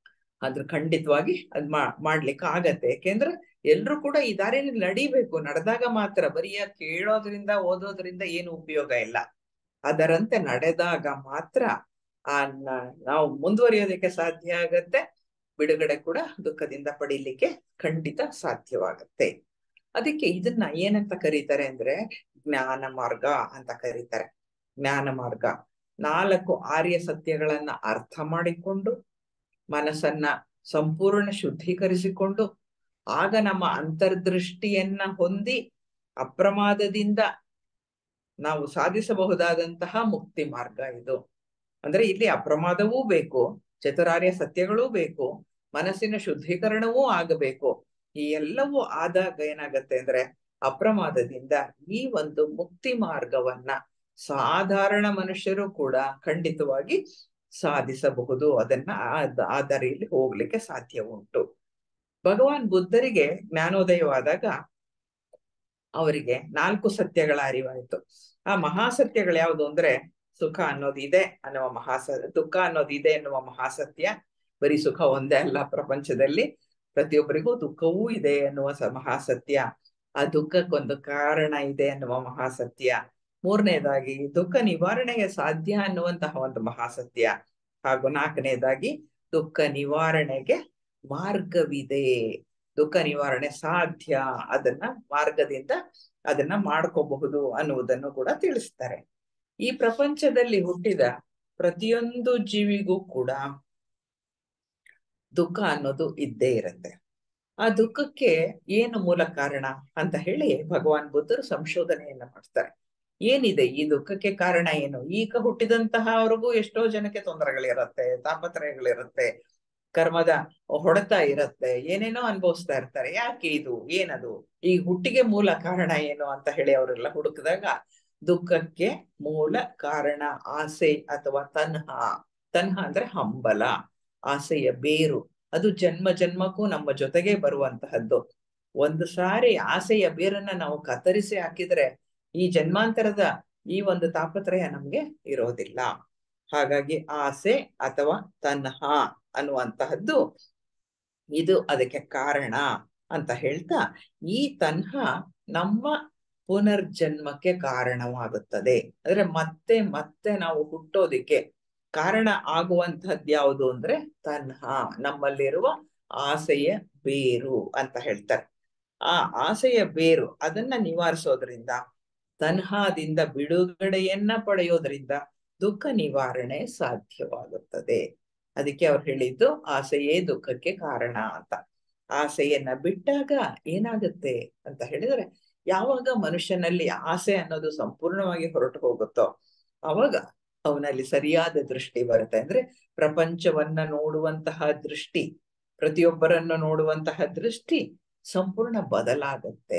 ಅದ್ರ ಖಂಡಿತವಾಗಿ ಅದ್ ಮಾ ಮಾಡ್ಲಿಕ್ಕೆ ಆಗತ್ತೆ ಯಾಕೆಂದ್ರೆ ಎಲ್ರು ಕೂಡ ಈ ದಾರಿಯಲ್ಲಿ ನಡಿಬೇಕು ನಡೆದಾಗ ಮಾತ್ರ ಬರೀ ಕೇಳೋದ್ರಿಂದ ಓದೋದ್ರಿಂದ ಏನು ಉಪಯೋಗ ಇಲ್ಲ ಅದರಂತೆ ನಡೆದಾಗ ಮಾತ್ರ ಆ ನಾವು ಮುಂದುವರಿಯೋದಕ್ಕೆ ಸಾಧ್ಯ ಆಗತ್ತೆ ಬಿಡುಗಡೆ ಕೂಡ ದುಃಖದಿಂದ ಪಡೀಲಿಕ್ಕೆ ಖಂಡಿತ ಸಾಧ್ಯವಾಗತ್ತೆ ಅದಕ್ಕೆ ಇದನ್ನ ಏನಂತ ಕರೀತಾರೆ ಅಂದ್ರೆ ಜ್ಞಾನ ಮಾರ್ಗ ಅಂತ ಕರೀತಾರೆ ಜ್ಞಾನ ಮಾರ್ಗ ನಾಲ್ಕು ಆರ್ಯ ಸತ್ಯಗಳನ್ನ ಅರ್ಥ ಮಾಡಿಕೊಂಡು ಮನಸ್ಸನ್ನ ಸಂಪೂರ್ಣ ಶುದ್ಧೀಕರಿಸಿಕೊಂಡು ಆಗ ನಮ್ಮ ಅಂತರ್ದೃಷ್ಟಿಯನ್ನ ಹೊಂದಿ ಅಪ್ರಮಾದದಿಂದ ನಾವು ಸಾಧಿಸಬಹುದಾದಂತಹ ಮುಕ್ತಿ ಮಾರ್ಗ ಇದು ಅಂದ್ರೆ ಇಲ್ಲಿ ಅಪ್ರಮಾದವೂ ಬೇಕು ಚತುರಾರ್ಯ ಸತ್ಯಗಳೂ ಬೇಕು ಮನಸ್ಸಿನ ಶುದ್ಧೀಕರಣವೂ ಆಗಬೇಕು ಈ ಎಲ್ಲವೂ ಆದಾಗ ಏನಾಗತ್ತೆ ಅಂದ್ರೆ ಅಪ್ರಮಾದದಿಂದ ಈ ಒಂದು ಮುಕ್ತಿ ಮಾರ್ಗವನ್ನ ಸಾಧಾರಣ ಮನುಷ್ಯರು ಕೂಡ ಖಂಡಿತವಾಗಿ ಸಾಧಿಸಬಹುದು ಅದನ್ನ ಆ ದಾರಿಯಲ್ಲಿ ಹೋಗ್ಲಿಕ್ಕೆ ಸಾಧ್ಯ ಉಂಟು ಭಗವಾನ್ ಬುದ್ಧರಿಗೆ ಜ್ಞಾನೋದಯವಾದಾಗ ಅವರಿಗೆ ನಾಲ್ಕು ಸತ್ಯಗಳ ಅರಿವಾಯಿತು ಆ ಮಹಾಸತ್ಯಗಳು ಯಾವುದು ಅಂದ್ರೆ ಸುಖ ಅನ್ನೋದು ಇದೆ ಅನ್ನುವ ಮಹಾಸ ದುಃಖ ಅನ್ನೋದು ಇದೆ ಎನ್ನುವ ಮಹಾಸತ್ಯ ಬರೀ ಸುಖ ಒಂದೇ ಅಲ್ಲ ಪ್ರಪಂಚದಲ್ಲಿ ಪ್ರತಿಯೊಬ್ಬರಿಗೂ ದುಃಖವೂ ಇದೆ ಎನ್ನುವ ಸ ಮಹಾಸತ್ಯ ಆ ದುಃಖಕ್ಕೊಂದು ಕಾರಣ ಇದೆ ಅನ್ನುವ ಮಹಾಸತ್ಯ ಮೂರನೇದಾಗಿ ದುಃಖ ನಿವಾರಣೆಗೆ ಸಾಧ್ಯ ಅನ್ನುವಂತಹ ಒಂದು ಮಹಾಸತ್ಯ ಹಾಗೂ ನಾಲ್ಕನೇದಾಗಿ ದುಃಖ ನಿವಾರಣೆಗೆ ಮಾರ್ಗವಿದೆ ದುಃಖ ನಿವಾರಣೆ ಸಾಧ್ಯ ಅದನ್ನ ಮಾರ್ಗದಿಂದ ಅದನ್ನ ಮಾಡ್ಕೋಬಹುದು ಅನ್ನುವುದನ್ನು ಕೂಡ ತಿಳಿಸ್ತಾರೆ ಈ ಪ್ರಪಂಚದಲ್ಲಿ ಹುಟ್ಟಿದ ಪ್ರತಿಯೊಂದು ಜೀವಿಗೂ ಕೂಡ ದುಃಖ ಅನ್ನೋದು ಇದ್ದೇ ಇರುತ್ತೆ ಆ ದುಃಖಕ್ಕೆ ಏನು ಮೂಲ ಕಾರಣ ಅಂತ ಹೇಳಿ ಭಗವಾನ್ ಬುದ್ಧರು ಸಂಶೋಧನೆಯನ್ನ ಮಾಡ್ತಾರೆ ಏನಿದೆ ಈ ದುಃಖಕ್ಕೆ ಕಾರಣ ಏನು ಈಗ ಹುಟ್ಟಿದಂತಹ ಅವ್ರಿಗೂ ಎಷ್ಟೋ ಜನಕ್ಕೆ ತೊಂದರೆಗಳಿರತ್ತೆ ತಾಪತ್ರಯಗಳಿರುತ್ತೆ ಕರ್ಮದ ಹೊಡೆತ ಇರುತ್ತೆ ಏನೇನೋ ಅನುಭವಿಸ್ತಾ ಇರ್ತಾರೆ ಯಾಕೆ ಇದು ಏನದು ಈ ಹುಟ್ಟಿಗೆ ಮೂಲ ಕಾರಣ ಏನು ಅಂತ ಹೇಳಿ ಅವರೆಲ್ಲ ಹುಡುಕಿದಾಗ ದುಃಖಕ್ಕೆ ಮೂಲ ಕಾರಣ ಆಸೆ ಅಥವಾ ತನ್ಹ ತನ್ಹ ಅಂದ್ರೆ ಹಂಬಲ ಆಸೆಯ ಬೇರು ಅದು ಜನ್ಮ ಜನ್ಮಕ್ಕೂ ನಮ್ಮ ಜೊತೆಗೆ ಬರುವಂತಹದ್ದು ಒಂದು ಸಾರಿ ಆಸೆಯ ಬೇರನ್ನ ನಾವು ಕತ್ತರಿಸಿ ಹಾಕಿದ್ರೆ ಈ ಜನ್ಮಾಂತರದ ಈ ಒಂದು ತಾಪತ್ರಯ ನಮ್ಗೆ ಇರೋದಿಲ್ಲ ಹಾಗಾಗಿ ಆಸೆ ಅಥವಾ ತನ್ಹ ಅನ್ನುವಂತಹದ್ದು ಇದು ಅದಕ್ಕೆ ಕಾರಣ ಅಂತ ಹೇಳ್ತಾ ಈ ತನ್ಹ ನಮ್ಮ ಪುನರ್ಜನ್ಮಕ್ಕೆ ಕಾರಣವಾಗುತ್ತದೆ ಅಂದ್ರೆ ಮತ್ತೆ ಮತ್ತೆ ನಾವು ಹುಟ್ಟೋದಿಕ್ಕೆ ಕಾರಣ ಆಗುವಂತಹದ್ದು ಯಾವುದು ಅಂದ್ರೆ ತನ್ಹ ನಮ್ಮಲ್ಲಿರುವ ಆಸೆಯ ಬೇರು ಅಂತ ಹೇಳ್ತಾರೆ ಆ ಆಸೆಯ ಬೇರು ಅದನ್ನ ನಿವಾರಿಸೋದ್ರಿಂದ ತನ್ಹಾದಿಂದ ಬಿಡುಗಡೆಯನ್ನ ಪಡೆಯೋದ್ರಿಂದ ದುಃಖ ನಿವಾರಣೆ ಸಾಧ್ಯವಾಗುತ್ತದೆ ಅದಕ್ಕೆ ಅವ್ರು ಹೇಳಿದ್ದು ಆಸೆಯೇ ದುಃಖಕ್ಕೆ ಕಾರಣ ಅಂತ ಆಸೆಯನ್ನ ಬಿಟ್ಟಾಗ ಏನಾಗುತ್ತೆ ಅಂತ ಹೇಳಿದ್ರೆ ಯಾವಾಗ ಮನುಷ್ಯನಲ್ಲಿ ಆಸೆ ಅನ್ನೋದು ಸಂಪೂರ್ಣವಾಗಿ ಹೊರಟು ಹೋಗುತ್ತೋ ಅವಾಗ ಅವನಲ್ಲಿ ಸರಿಯಾದ ದೃಷ್ಟಿ ಬರುತ್ತೆ ಅಂದ್ರೆ ಪ್ರಪಂಚವನ್ನ ನೋಡುವಂತಹ ದೃಷ್ಟಿ ಪ್ರತಿಯೊಬ್ಬರನ್ನು ನೋಡುವಂತಹ ದೃಷ್ಟಿ ಸಂಪೂರ್ಣ ಬದಲಾಗತ್ತೆ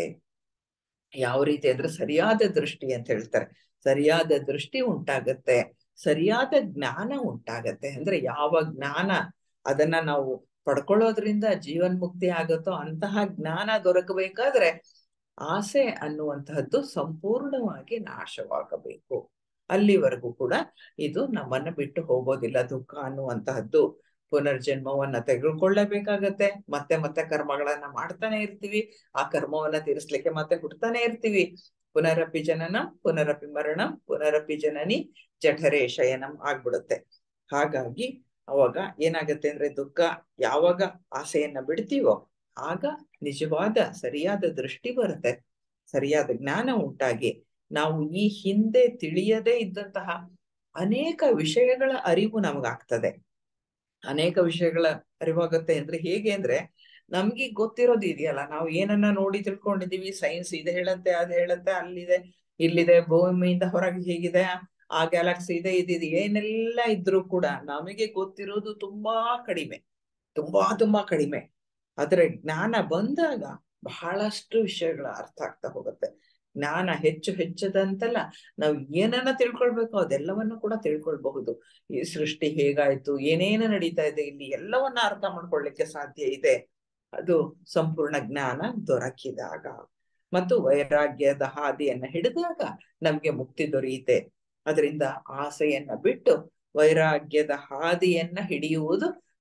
ಯಾವ ರೀತಿ ಅಂದ್ರೆ ಸರಿಯಾದ ದೃಷ್ಟಿ ಅಂತ ಹೇಳ್ತಾರೆ ಸರಿಯಾದ ದೃಷ್ಟಿ ಉಂಟಾಗತ್ತೆ ಸರಿಯಾದ ಜ್ಞಾನ ಉಂಟಾಗತ್ತೆ ಅಂದ್ರೆ ಯಾವ ಜ್ಞಾನ ಅದನ್ನ ನಾವು ಪಡ್ಕೊಳ್ಳೋದ್ರಿಂದ ಜೀವನ್ ಮುಕ್ತಿ ಆಗುತ್ತೋ ಅಂತಹ ಜ್ಞಾನ ದೊರಕಬೇಕಾದ್ರೆ ಆಸೆ ಅನ್ನುವಂತಹದ್ದು ಸಂಪೂರ್ಣವಾಗಿ ನಾಶವಾಗಬೇಕು ಅಲ್ಲಿವರೆಗೂ ಕೂಡ ಇದು ನಮ್ಮನ್ನ ಬಿಟ್ಟು ಹೋಗೋದಿಲ್ಲ ದುಃಖ ಅನ್ನುವಂತಹದ್ದು ಪುನರ್ಜನ್ಮವನ್ನ ತೆಗೆದುಕೊಳ್ಳಬೇಕಾಗತ್ತೆ ಮತ್ತೆ ಮತ್ತೆ ಕರ್ಮಗಳನ್ನ ಮಾಡ್ತಾನೆ ಇರ್ತೀವಿ ಆ ಕರ್ಮವನ್ನ ತೀರಿಸ್ಲಿಕ್ಕೆ ಮತ್ತೆ ಹುಡ್ತಾನೆ ಇರ್ತೀವಿ ಪುನರಪಿ ಜನನಂ ಪುನರಪಿ ಮರಣಂ ಪುನರಪಿ ಜನನಿ ಜಠರೇ ಶಯನಂ ಆಗ್ಬಿಡುತ್ತೆ ಹಾಗಾಗಿ ಅವಾಗ ಏನಾಗತ್ತೆ ಅಂದ್ರೆ ದುಃಖ ಯಾವಾಗ ಆಸೆಯನ್ನ ಬಿಡ್ತೀವೋ ಆಗ ನಿಜವಾದ ಸರಿಯಾದ ದೃಷ್ಟಿ ಬರುತ್ತೆ ಸರಿಯಾದ ಜ್ಞಾನ ಉಂಟಾಗಿ ನಾವು ಈ ಹಿಂದೆ ತಿಳಿಯದೇ ಇದ್ದಂತಹ ಅನೇಕ ವಿಷಯಗಳ ಅರಿವು ನಮಗಾಗ್ತದೆ ಅನೇಕ ವಿಷಯಗಳ ಅರಿವಾಗುತ್ತೆ ಅಂದ್ರೆ ಹೇಗೆ ಅಂದ್ರೆ ನಮ್ಗೆ ಗೊತ್ತಿರೋದು ಇದೆಯಲ್ಲ ನಾವು ಏನನ್ನ ನೋಡಿ ತಿಳ್ಕೊಂಡಿದೀವಿ ಸೈನ್ಸ್ ಇದೆ ಹೇಳತ್ತೆ ಅದ್ ಹೇಳತ್ತೆ ಅಲ್ಲಿದೆ ಇಲ್ಲಿದೆ ಭೂಮಿಯಿಂದ ಹೊರಗೆ ಹೇಗಿದೆ ಆ ಗ್ಯಾಲಕ್ಸಿ ಇದೆ ಇದಿದೆ ಏನೆಲ್ಲ ಇದ್ರೂ ಕೂಡ ನಮಗೆ ಗೊತ್ತಿರೋದು ತುಂಬಾ ಕಡಿಮೆ ತುಂಬಾ ತುಂಬಾ ಕಡಿಮೆ ಆದ್ರೆ ಜ್ಞಾನ ಬಂದಾಗ ಬಹಳಷ್ಟು ವಿಷಯಗಳ ಅರ್ಥ ಆಗ್ತಾ ಹೋಗುತ್ತೆ ಜ್ಞಾನ ಹೆಚ್ಚು ಹೆಚ್ಚದಂತಲ್ಲ ನಾವು ಏನನ್ನ ತಿಳ್ಕೊಳ್ಬೇಕು ಅದೆಲ್ಲವನ್ನು ಕೂಡ ತಿಳ್ಕೊಳ್ಬಹುದು ಈ ಸೃಷ್ಟಿ ಹೇಗಾಯ್ತು ಏನೇನು ನಡೀತಾ ಇದೆ ಇಲ್ಲಿ ಎಲ್ಲವನ್ನ ಅರ್ಥ ಮಾಡ್ಕೊಳ್ಳಿಕ್ಕೆ ಸಾಧ್ಯ ಇದೆ ಅದು ಸಂಪೂರ್ಣ ಜ್ಞಾನ ದೊರಕಿದಾಗ ಮತ್ತು ವೈರಾಗ್ಯದ ಹಾದಿಯನ್ನ ಹಿಡಿದಾಗ ನಮ್ಗೆ ಮುಕ್ತಿ ದೊರೆಯುತ್ತೆ ಅದರಿಂದ ಆಸೆಯನ್ನ ಬಿಟ್ಟು ವೈರಾಗ್ಯದ ಹಾದಿಯನ್ನ ಹಿಡಿಯುವುದು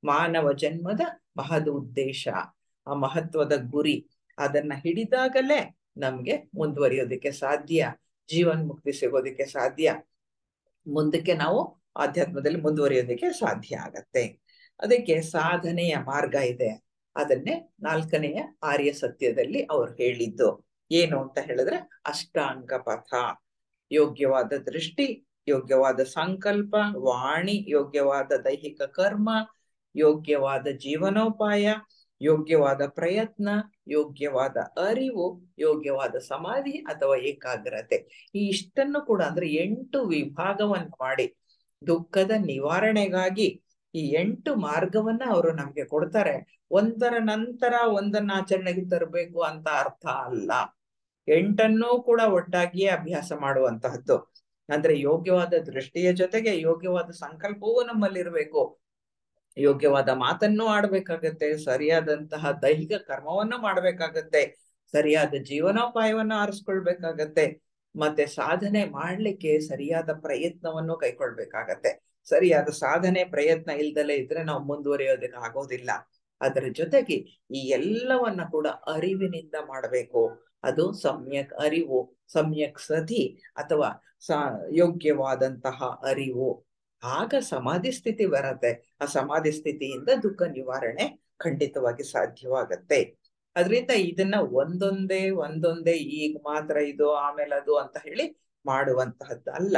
ಮಾನವ ಜನ್ಮದ ಮಹದ್ ಉದ್ದೇಶ ಆ ಮಹತ್ವದ ಗುರಿ ಅದನ್ನ ಹಿಡಿದಾಗಲೇ ನಮ್ಗೆ ಮುಂದುವರಿಯೋದಕ್ಕೆ ಸಾಧ್ಯ ಜೀವನ್ ಮುಕ್ತಿ ಸಿಗೋದಕ್ಕೆ ಸಾಧ್ಯ ಮುಂದಕ್ಕೆ ನಾವು ಆಧ್ಯಾತ್ಮದಲ್ಲಿ ಮುಂದುವರಿಯೋದಕ್ಕೆ ಸಾಧ್ಯ ಆಗತ್ತೆ ಅದಕ್ಕೆ ಸಾಧನೆಯ ಮಾರ್ಗ ಇದೆ ಅದನ್ನೇ ನಾಲ್ಕನೆಯ ಆರ್ಯ ಸತ್ಯದಲ್ಲಿ ಅವ್ರು ಹೇಳಿದ್ದು ಏನು ಅಂತ ಹೇಳಿದ್ರೆ ಅಷ್ಟಾಂಗ ಪಥ ಯೋಗ್ಯವಾದ ದೃಷ್ಟಿ ಯೋಗ್ಯವಾದ ಸಂಕಲ್ಪ ವಾಣಿ ಯೋಗ್ಯವಾದ ದೈಹಿಕ ಕರ್ಮ ಯೋಗ್ಯವಾದ ಜೀವನೋಪಾಯ ಯೋಗ್ಯವಾದ ಪ್ರಯತ್ನ ಯೋಗ್ಯವಾದ ಅರಿವು ಯೋಗ್ಯವಾದ ಸಮಾಧಿ ಅಥವಾ ಏಕಾಗ್ರತೆ ಈ ಇಷ್ಟನ್ನು ಕೂಡ ಅಂದ್ರೆ ಎಂಟು ವಿಭಾಗವನ್ನು ಮಾಡಿ ದುಃಖದ ನಿವಾರಣೆಗಾಗಿ ಈ ಎಂಟು ಮಾರ್ಗವನ್ನ ಅವರು ನಮ್ಗೆ ಕೊಡ್ತಾರೆ ಒಂದರ ನಂತರ ಒಂದನ್ನ ಆಚರಣೆಗೆ ತರಬೇಕು ಅಂತ ಅರ್ಥ ಅಲ್ಲ ಎಂಟನ್ನೂ ಕೂಡ ಒಟ್ಟಾಗಿಯೇ ಅಭ್ಯಾಸ ಮಾಡುವಂತಹದ್ದು ಅಂದ್ರೆ ಯೋಗ್ಯವಾದ ದೃಷ್ಟಿಯ ಜೊತೆಗೆ ಯೋಗ್ಯವಾದ ಸಂಕಲ್ಪವೂ ನಮ್ಮಲ್ಲಿರ್ಬೇಕು ಯೋಗ್ಯವಾದ ಮಾತನ್ನು ಆಡ್ಬೇಕಾಗತ್ತೆ ಸರಿಯಾದಂತಹ ದೈಹಿಕ ಕರ್ಮವನ್ನು ಮಾಡ್ಬೇಕಾಗತ್ತೆ ಸರಿಯಾದ ಜೀವನೋಪಾಯವನ್ನು ಆರಿಸ್ಕೊಳ್ಬೇಕಾಗತ್ತೆ ಮತ್ತೆ ಸಾಧನೆ ಮಾಡ್ಲಿಕ್ಕೆ ಸರಿಯಾದ ಪ್ರಯತ್ನವನ್ನು ಕೈಕೊಳ್ಬೇಕಾಗತ್ತೆ ಸರಿಯಾದ ಸಾಧನೆ ಪ್ರಯತ್ನ ಇಲ್ದಲೇ ಇದ್ರೆ ನಾವು ಮುಂದುವರಿಯೋದಕ್ಕೆ ಆಗೋದಿಲ್ಲ ಅದರ ಜೊತೆಗೆ ಈ ಎಲ್ಲವನ್ನ ಕೂಡ ಅರಿವಿನಿಂದ ಮಾಡಬೇಕು ಅದು ಸಮ್ಯಕ್ ಅರಿವು ಸಮ್ಯಕ್ ಸತಿ ಅಥವಾ ಸ ಯೋಗ್ಯವಾದಂತಹ ಅರಿವು ಆಗ ಸಮಾಧಿ ಸ್ಥಿತಿ ಬರತ್ತೆ ಆ ಸಮಾಧಿ ಸ್ಥಿತಿಯಿಂದ ದುಃಖ ನಿವಾರಣೆ ಖಂಡಿತವಾಗಿ ಸಾಧ್ಯವಾಗತ್ತೆ ಅದರಿಂದ ಇದನ್ನ ಒಂದೊಂದೇ ಒಂದೊಂದೇ ಈಗ ಮಾತ್ರ ಇದು ಆಮೇಲೆ ಅದು ಅಂತ ಹೇಳಿ ಮಾಡುವಂತಹದ್ದು ಅಲ್ಲ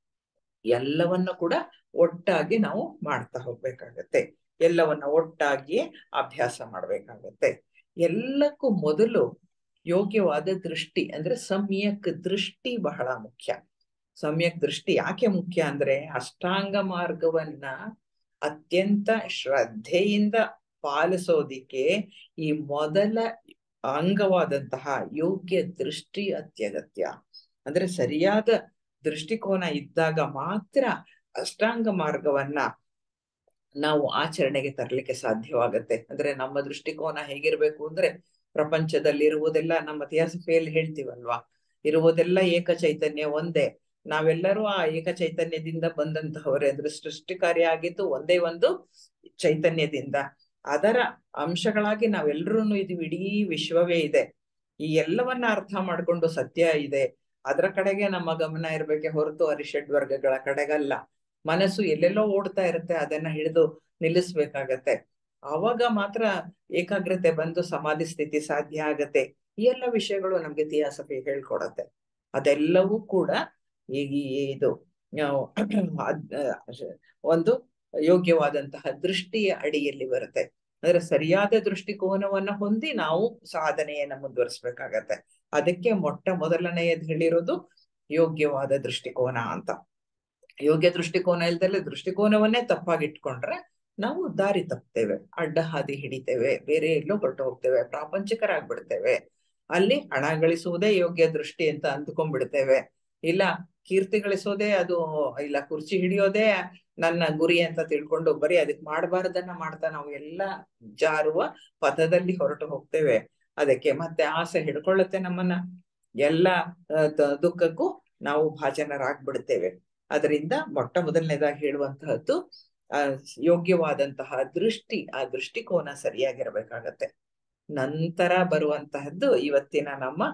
ಎಲ್ಲವನ್ನ ಕೂಡ ಒಟ್ಟಾಗಿ ನಾವು ಮಾಡ್ತಾ ಹೋಗ್ಬೇಕಾಗತ್ತೆ ಎಲ್ಲವನ್ನ ಒಟ್ಟಾಗಿ ಅಭ್ಯಾಸ ಮಾಡ್ಬೇಕಾಗತ್ತೆ ಎಲ್ಲಕ್ಕೂ ಮೊದಲು ಯೋಗ್ಯವಾದ ದೃಷ್ಟಿ ಅಂದ್ರೆ ಸಮ್ಯಕ್ ದೃಷ್ಟಿ ಬಹಳ ಮುಖ್ಯ ಸಮ್ಯಕ್ ದೃಷ್ಟಿ ಯಾಕೆ ಮುಖ್ಯ ಅಂದ್ರೆ ಅಷ್ಟಾಂಗ ಮಾರ್ಗವನ್ನ ಅತ್ಯಂತ ಶ್ರದ್ಧೆಯಿಂದ ಪಾಲಿಸೋದಿಕ್ಕೆ ಈ ಮೊದಲ ಅಂಗವಾದಂತಹ ಯೋಗ್ಯ ದೃಷ್ಟಿ ಅತ್ಯಗತ್ಯ ಅಂದ್ರೆ ಸರಿಯಾದ ದೃಷ್ಟಿಕೋನ ಇದ್ದಾಗ ಮಾತ್ರ ಅಷ್ಟಾಂಗ ಮಾರ್ಗವನ್ನ ನಾವು ಆಚರಣೆಗೆ ತರಲಿಕ್ಕೆ ಸಾಧ್ಯವಾಗತ್ತೆ ಅಂದ್ರೆ ನಮ್ಮ ದೃಷ್ಟಿಕೋನ ಹೇಗಿರ್ಬೇಕು ಅಂದ್ರೆ ಪ್ರಪಂಚದಲ್ಲಿ ಇರುವುದೆಲ್ಲ ನಮ್ಮ ಥಿಯಾಸಫಿಯಲ್ಲಿ ಹೇಳ್ತೀವಲ್ವಾ ಇರುವುದೆಲ್ಲ ಏಕ ಚೈತನ್ಯ ಒಂದೇ ನಾವೆಲ್ಲರೂ ಆ ಏಕ ಚೈತನ್ಯದಿಂದ ಬಂದಂತಹವರೇ ಅಂದ್ರೆ ಸೃಷ್ಟಿಕಾರಿಯಾಗಿದ್ದು ಒಂದೇ ಒಂದು ಚೈತನ್ಯದಿಂದ ಅದರ ಅಂಶಗಳಾಗಿ ನಾವೆಲ್ಲರೂ ಇದು ಇಡೀ ವಿಶ್ವವೇ ಇದೆ ಈ ಎಲ್ಲವನ್ನ ಅರ್ಥ ಮಾಡ್ಕೊಂಡು ಸತ್ಯ ಇದೆ ಅದರ ಕಡೆಗೆ ನಮ್ಮ ಗಮನ ಇರ್ಬೇಕೆ ಹೊರತು ಅರಿಷಡ್ ವರ್ಗಗಳ ಕಡೆಗಲ್ಲ ಮನಸ್ಸು ಎಲ್ಲೆಲ್ಲೋ ಓಡ್ತಾ ಇರುತ್ತೆ ಅದನ್ನ ಹಿಡಿದು ನಿಲ್ಲಿಸ್ಬೇಕಾಗತ್ತೆ ಆವಾಗ ಮಾತ್ರ ಏಕಾಗ್ರತೆ ಬಂದು ಸಮಾಧಿ ಸ್ಥಿತಿ ಸಾಧ್ಯ ಆಗತ್ತೆ ಈ ಎಲ್ಲ ವಿಷಯಗಳು ನಮ್ಗೆ ಥಿಯಾಸಫಿ ಹೇಳ್ಕೊಡತ್ತೆ ಅದೆಲ್ಲವೂ ಕೂಡ ಈಗ ಇದು ಒಂದು ಯೋಗ್ಯವಾದಂತಹ ದೃಷ್ಟಿಯ ಅಡಿಯಲ್ಲಿ ಬರುತ್ತೆ ಅಂದ್ರೆ ಸರಿಯಾದ ದೃಷ್ಟಿಕೋನವನ್ನ ಹೊಂದಿ ನಾವು ಸಾಧನೆಯನ್ನ ಮುಂದುವರಿಸ್ಬೇಕಾಗತ್ತೆ ಅದಕ್ಕೆ ಮೊಟ್ಟ ಮೊದಲನೆಯದು ಹೇಳಿರೋದು ಯೋಗ್ಯವಾದ ದೃಷ್ಟಿಕೋನ ಅಂತ ಯೋಗ್ಯ ದೃಷ್ಟಿಕೋನ ಇಲ್ದಲೆ ದೃಷ್ಟಿಕೋನವನ್ನೇ ತಪ್ಪಾಗಿಟ್ಕೊಂಡ್ರೆ ನಾವು ದಾರಿ ತಪ್ತೇವೆ ಅಡ್ಡ ಹಾದಿ ಹಿಡಿತೇವೆ ಬೇರೆ ಎಲ್ಲೋ ಹೊರಟು ಹೋಗ್ತೇವೆ ಪ್ರಾಪಂಚಿಕರಾಗ್ಬಿಡ್ತೇವೆ ಅಲ್ಲಿ ಹಣ ಗಳಿಸುವುದೇ ಯೋಗ್ಯ ದೃಷ್ಟಿ ಅಂತ ಅಂದ್ಕೊಂಡ್ಬಿಡ್ತೇವೆ ಇಲ್ಲ ಕೀರ್ತಿ ಗಳಿಸೋದೇ ಅದು ಇಲ್ಲ ಕುರ್ಚಿ ಹಿಡಿಯೋದೇ ನನ್ನ ಗುರಿ ಅಂತ ತಿಳ್ಕೊಂಡು ಬರೀ ಅದಕ್ಕೆ ಮಾಡಬಾರ್ದನ್ನ ಮಾಡ್ತಾ ನಾವು ಎಲ್ಲ ಜಾರುವ ಪಥದಲ್ಲಿ ಹೊರಟು ಹೋಗ್ತೇವೆ ಅದಕ್ಕೆ ಮತ್ತೆ ಆಸೆ ಹಿಡ್ಕೊಳ್ಳುತ್ತೆ ನಮ್ಮನ್ನ ಎಲ್ಲ ದುಃಖಕ್ಕೂ ನಾವು ಭಾಜನರಾಗ್ಬಿಡ್ತೇವೆ ಅದರಿಂದ ಮೊಟ್ಟ ಮೊದಲನೇದಾಗಿ ಹೇಳುವಂತಹದ್ದು ಆ ಯೋಗ್ಯವಾದಂತಹ ದೃಷ್ಟಿ ಆ ದೃಷ್ಟಿಕೋನ ಸರಿಯಾಗಿರ್ಬೇಕಾಗತ್ತೆ ನಂತರ ಬರುವಂತಹದ್ದು ಇವತ್ತಿನ ನಮ್ಮ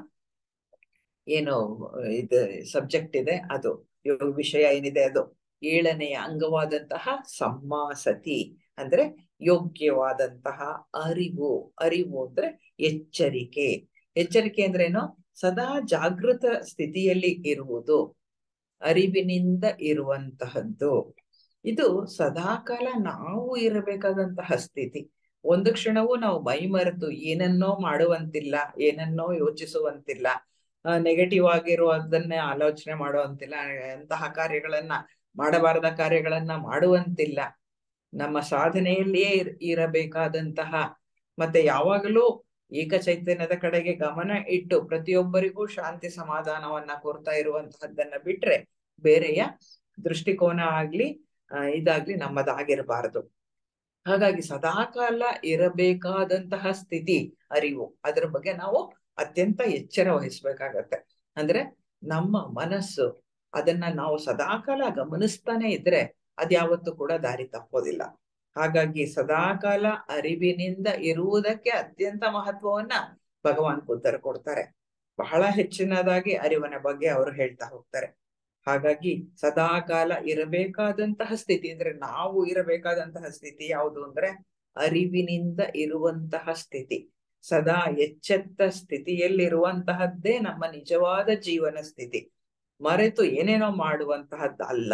ಏನು ಇದು ಸಬ್ಜೆಕ್ಟ್ ಇದೆ ಅದು ವಿಷಯ ಏನಿದೆ ಅದು ಏಳನೆಯ ಅಂಗವಾದಂತಹ ಸಮ್ಮಾಸತಿ ಅಂದ್ರೆ ಯೋಗ್ಯವಾದಂತಹ ಅರಿವು ಅರಿವು ಅಂದ್ರೆ ಎಚ್ಚರಿಕೆ ಎಚ್ಚರಿಕೆ ಅಂದ್ರೇನು ಸದಾ ಜಾಗೃತ ಸ್ಥಿತಿಯಲ್ಲಿ ಇರುವುದು ಅರಿವಿನಿಂದ ಇರುವಂತಹದ್ದು ಇದು ಸದಾಕಾಲ ನಾವು ಇರಬೇಕಾದಂತಹ ಸ್ಥಿತಿ ಒಂದು ಕ್ಷಣವೂ ನಾವು ಮೈ ಮರೆತು ಏನನ್ನೋ ಮಾಡುವಂತಿಲ್ಲ ಏನನ್ನೋ ಯೋಚಿಸುವಂತಿಲ್ಲ ನೆಗೆಟಿವ್ ಆಗಿರುವುದನ್ನೇ ಆಲೋಚನೆ ಮಾಡುವಂತಿಲ್ಲ ಅಂತಹ ಕಾರ್ಯಗಳನ್ನ ಮಾಡಬಾರದ ಕಾರ್ಯಗಳನ್ನ ಮಾಡುವಂತಿಲ್ಲ ನಮ್ಮ ಸಾಧನೆಯಲ್ಲಿಯೇ ಇರಬೇಕಾದಂತಹ ಮತ್ತೆ ಯಾವಾಗಲೂ ಏಕ ಚೈತನ್ಯದ ಕಡೆಗೆ ಗಮನ ಇಟ್ಟು ಪ್ರತಿಯೊಬ್ಬರಿಗೂ ಶಾಂತಿ ಸಮಾಧಾನವನ್ನ ಕೋರ್ತಾ ಇರುವಂತಹದ್ದನ್ನ ಬಿಟ್ರೆ ಬೇರೆಯ ದೃಷ್ಟಿಕೋನ ಆಗ್ಲಿ ಇದಾಗ್ಲಿ ನಮ್ಮದಾಗಿರಬಾರದು ಹಾಗಾಗಿ ಸದಾಕಾಲ ಇರಬೇಕಾದಂತಹ ಸ್ಥಿತಿ ಅರಿವು ಅದ್ರ ಬಗ್ಗೆ ನಾವು ಅತ್ಯಂತ ಎಚ್ಚರ ವಹಿಸ್ಬೇಕಾಗತ್ತೆ ಅಂದ್ರೆ ನಮ್ಮ ಮನಸ್ಸು ಅದನ್ನ ನಾವು ಸದಾಕಾಲ ಗಮನಿಸ್ತಾನೆ ಇದ್ರೆ ಅದ್ಯಾವತ್ತೂ ಕೂಡ ದಾರಿ ತಪ್ಪೋದಿಲ್ಲ ಹಾಗಾಗಿ ಸದಾಕಾಲ ಅರಿವಿನಿಂದ ಇರುವುದಕ್ಕೆ ಅತ್ಯಂತ ಮಹತ್ವವನ್ನ ಭಗವಾನ್ ಬುದ್ಧರು ಕೊಡ್ತಾರೆ ಬಹಳ ಹೆಚ್ಚಿನದಾಗಿ ಅರಿವಿನ ಬಗ್ಗೆ ಅವರು ಹೇಳ್ತಾ ಹೋಗ್ತಾರೆ ಹಾಗಾಗಿ ಸದಾಕಾಲ ಇರಬೇಕಾದಂತಹ ಸ್ಥಿತಿ ಅಂದ್ರೆ ನಾವು ಇರಬೇಕಾದಂತಹ ಸ್ಥಿತಿ ಯಾವುದು ಅಂದ್ರೆ ಅರಿವಿನಿಂದ ಇರುವಂತಹ ಸ್ಥಿತಿ ಸದಾ ಎಚ್ಚೆತ್ತ ಸ್ಥಿತಿಯಲ್ಲಿರುವಂತಹದ್ದೇ ನಮ್ಮ ನಿಜವಾದ ಜೀವನ ಸ್ಥಿತಿ ಮರೆತು ಏನೇನೋ ಮಾಡುವಂತಹದ್ದು ಅಲ್ಲ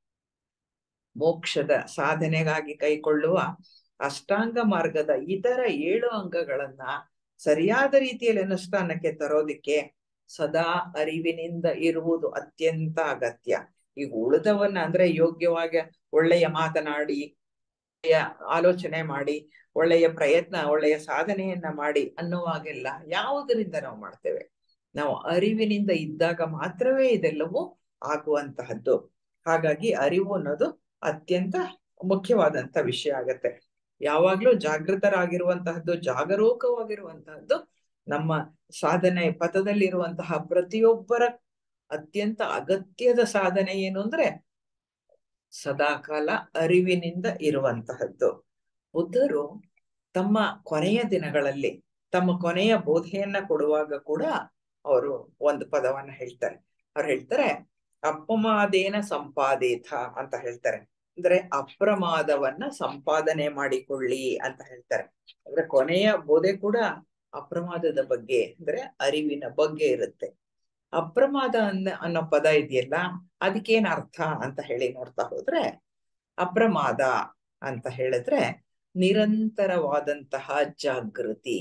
ಮೋಕ್ಷದ ಸಾಧನೆಗಾಗಿ ಕೈಕೊಳ್ಳುವ ಅಷ್ಟಾಂಗ ಮಾರ್ಗದ ಇತರ ಏಳು ಅಂಗಗಳನ್ನ ಸರಿಯಾದ ರೀತಿಯಲ್ಲಿ ಅನುಷ್ಠಾನಕ್ಕೆ ತರೋದಿಕ್ಕೆ ಸದಾ ಅರಿವಿನಿಂದ ಇರುವುದು ಅತ್ಯಂತ ಅಗತ್ಯ ಈಗ ಉಳಿದವನ್ನ ಅಂದ್ರೆ ಯೋಗ್ಯವಾಗಿ ಒಳ್ಳೆಯ ಮಾತನಾಡಿ ಒಳ್ಳೆಯ ಆಲೋಚನೆ ಮಾಡಿ ಒಳ್ಳೆಯ ಪ್ರಯತ್ನ ಒಳ್ಳೆಯ ಸಾಧನೆಯನ್ನ ಮಾಡಿ ಅನ್ನುವಾಗೆಲ್ಲ ಯಾವುದರಿಂದ ನಾವು ಮಾಡ್ತೇವೆ ನಾವು ಅರಿವಿನಿಂದ ಇದ್ದಾಗ ಮಾತ್ರವೇ ಇದೆಲ್ಲವೂ ಆಗುವಂತಹದ್ದು ಹಾಗಾಗಿ ಅರಿವು ಅನ್ನೋದು ಅತ್ಯಂತ ಮುಖ್ಯವಾದಂತ ವಿಷಯ ಆಗತ್ತೆ ಯಾವಾಗ್ಲೂ ಜಾಗೃತರಾಗಿರುವಂತಹದ್ದು ಜಾಗರೂಕವಾಗಿರುವಂತಹದ್ದು ನಮ್ಮ ಸಾಧನೆ ಪಥದಲ್ಲಿರುವಂತಹ ಪ್ರತಿಯೊಬ್ಬರ ಅತ್ಯಂತ ಅಗತ್ಯದ ಸಾಧನೆ ಏನು ಅಂದ್ರೆ ಸದಾಕಾಲ ಅರಿವಿನಿಂದ ಇರುವಂತಹದ್ದು ಬುದ್ಧರು ತಮ್ಮ ಕೊನೆಯ ದಿನಗಳಲ್ಲಿ ತಮ್ಮ ಕೊನೆಯ ಬೋಧೆಯನ್ನ ಕೊಡುವಾಗ ಕೂಡ ಅವರು ಒಂದು ಪದವನ್ನ ಹೇಳ್ತಾರೆ ಅವ್ರು ಹೇಳ್ತಾರೆ ಅಪಮಾದೇನ ಸಂಪಾದೇಥ ಅಂತ ಹೇಳ್ತಾರೆ ಅಂದ್ರೆ ಅಪ್ರಮಾದವನ್ನ ಸಂಪಾದನೆ ಮಾಡಿಕೊಳ್ಳಿ ಅಂತ ಹೇಳ್ತಾರೆ ಅಂದ್ರೆ ಕೊನೆಯ ಬೋಧೆ ಕೂಡ ಅಪ್ರಮಾದದ ಬಗ್ಗೆ ಅಂದ್ರೆ ಅರಿವಿನ ಬಗ್ಗೆ ಇರುತ್ತೆ ಅಪ್ರಮಾದ ಅನ್ನ ಅನ್ನೋ ಪದ ಇದೆಯಲ್ಲ ಅದಕ್ಕೇನ್ ಅರ್ಥ ಅಂತ ಹೇಳಿ ನೋಡ್ತಾ ಹೋದ್ರೆ ಅಪ್ರಮಾದ ಅಂತ ಹೇಳಿದ್ರೆ ನಿರಂತರವಾದಂತಹ ಜಾಗೃತಿ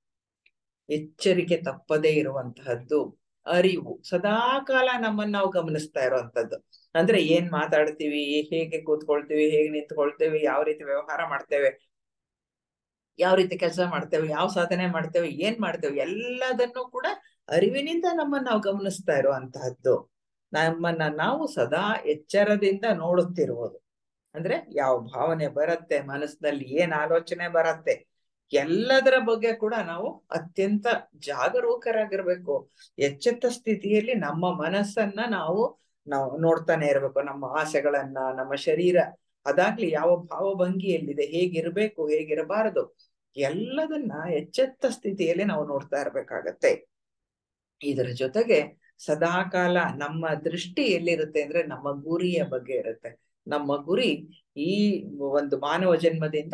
ಎಚ್ಚರಿಕೆ ತಪ್ಪದೇ ಇರುವಂತಹದ್ದು ಅರಿವು ಸದಾಕಾಲ ನಮ್ಮನ್ನ ನಾವು ಗಮನಿಸ್ತಾ ಇರುವಂತದ್ದು ಅಂದ್ರೆ ಏನ್ ಮಾತಾಡ್ತೀವಿ ಹೇಗೆ ಕೂತ್ಕೊಳ್ತೀವಿ ಹೇಗೆ ನಿಂತ್ಕೊಳ್ತೇವೆ ಯಾವ ರೀತಿ ವ್ಯವಹಾರ ಮಾಡ್ತೇವೆ ಯಾವ ರೀತಿ ಕೆಲಸ ಮಾಡ್ತೇವೆ ಯಾವ ಸಾಧನೆ ಮಾಡ್ತೇವೆ ಏನ್ ಮಾಡ್ತೇವೆ ಎಲ್ಲದನ್ನು ಕೂಡ ಅರಿವಿನಿಂದ ನಮ್ಮನ್ನ ನಾವು ಗಮನಿಸ್ತಾ ಇರುವಂತಹದ್ದು ನಮ್ಮನ್ನ ನಾವು ಸದಾ ಎಚ್ಚರದಿಂದ ನೋಡುತ್ತಿರುವುದು ಅಂದ್ರೆ ಯಾವ ಭಾವನೆ ಬರುತ್ತೆ ಮನಸ್ಸಿನಲ್ಲಿ ಏನ್ ಆಲೋಚನೆ ಬರತ್ತೆ ಎಲ್ಲದರ ಬಗ್ಗೆ ಕೂಡ ನಾವು ಅತ್ಯಂತ ಜಾಗರೂಕರಾಗಿರ್ಬೇಕು ಎಚ್ಚೆತ್ತ ಸ್ಥಿತಿಯಲ್ಲಿ ನಮ್ಮ ಮನಸ್ಸನ್ನ ನಾವು ನಾವು ನೋಡ್ತಾನೆ ಇರ್ಬೇಕು ನಮ್ಮ ಆಸೆಗಳನ್ನ ನಮ್ಮ ಶರೀರ ಅದಾಗ್ಲಿ ಯಾವ ಭಾವಭಂಗಿಯಲ್ಲಿದೆ ಹೇಗಿರ್ಬೇಕು ಹೇಗಿರಬಾರದು ಎಲ್ಲದನ್ನ ಎಚ್ಚೆತ್ತ ಸ್ಥಿತಿಯಲ್ಲಿ ನಾವು ನೋಡ್ತಾ ಇರ್ಬೇಕಾಗತ್ತೆ ಇದರ ಜೊತೆಗೆ ಸದಾಕಾಲ ನಮ್ಮ ದೃಷ್ಟಿ ಎಲ್ಲಿರುತ್ತೆ ಅಂದ್ರೆ ನಮ್ಮ ಗುರಿಯ ಬಗ್ಗೆ ಇರುತ್ತೆ ನಮ್ಮ ಗುರಿ ಈ ಒಂದು ಮಾನವ ಜನ್ಮದಿಂದ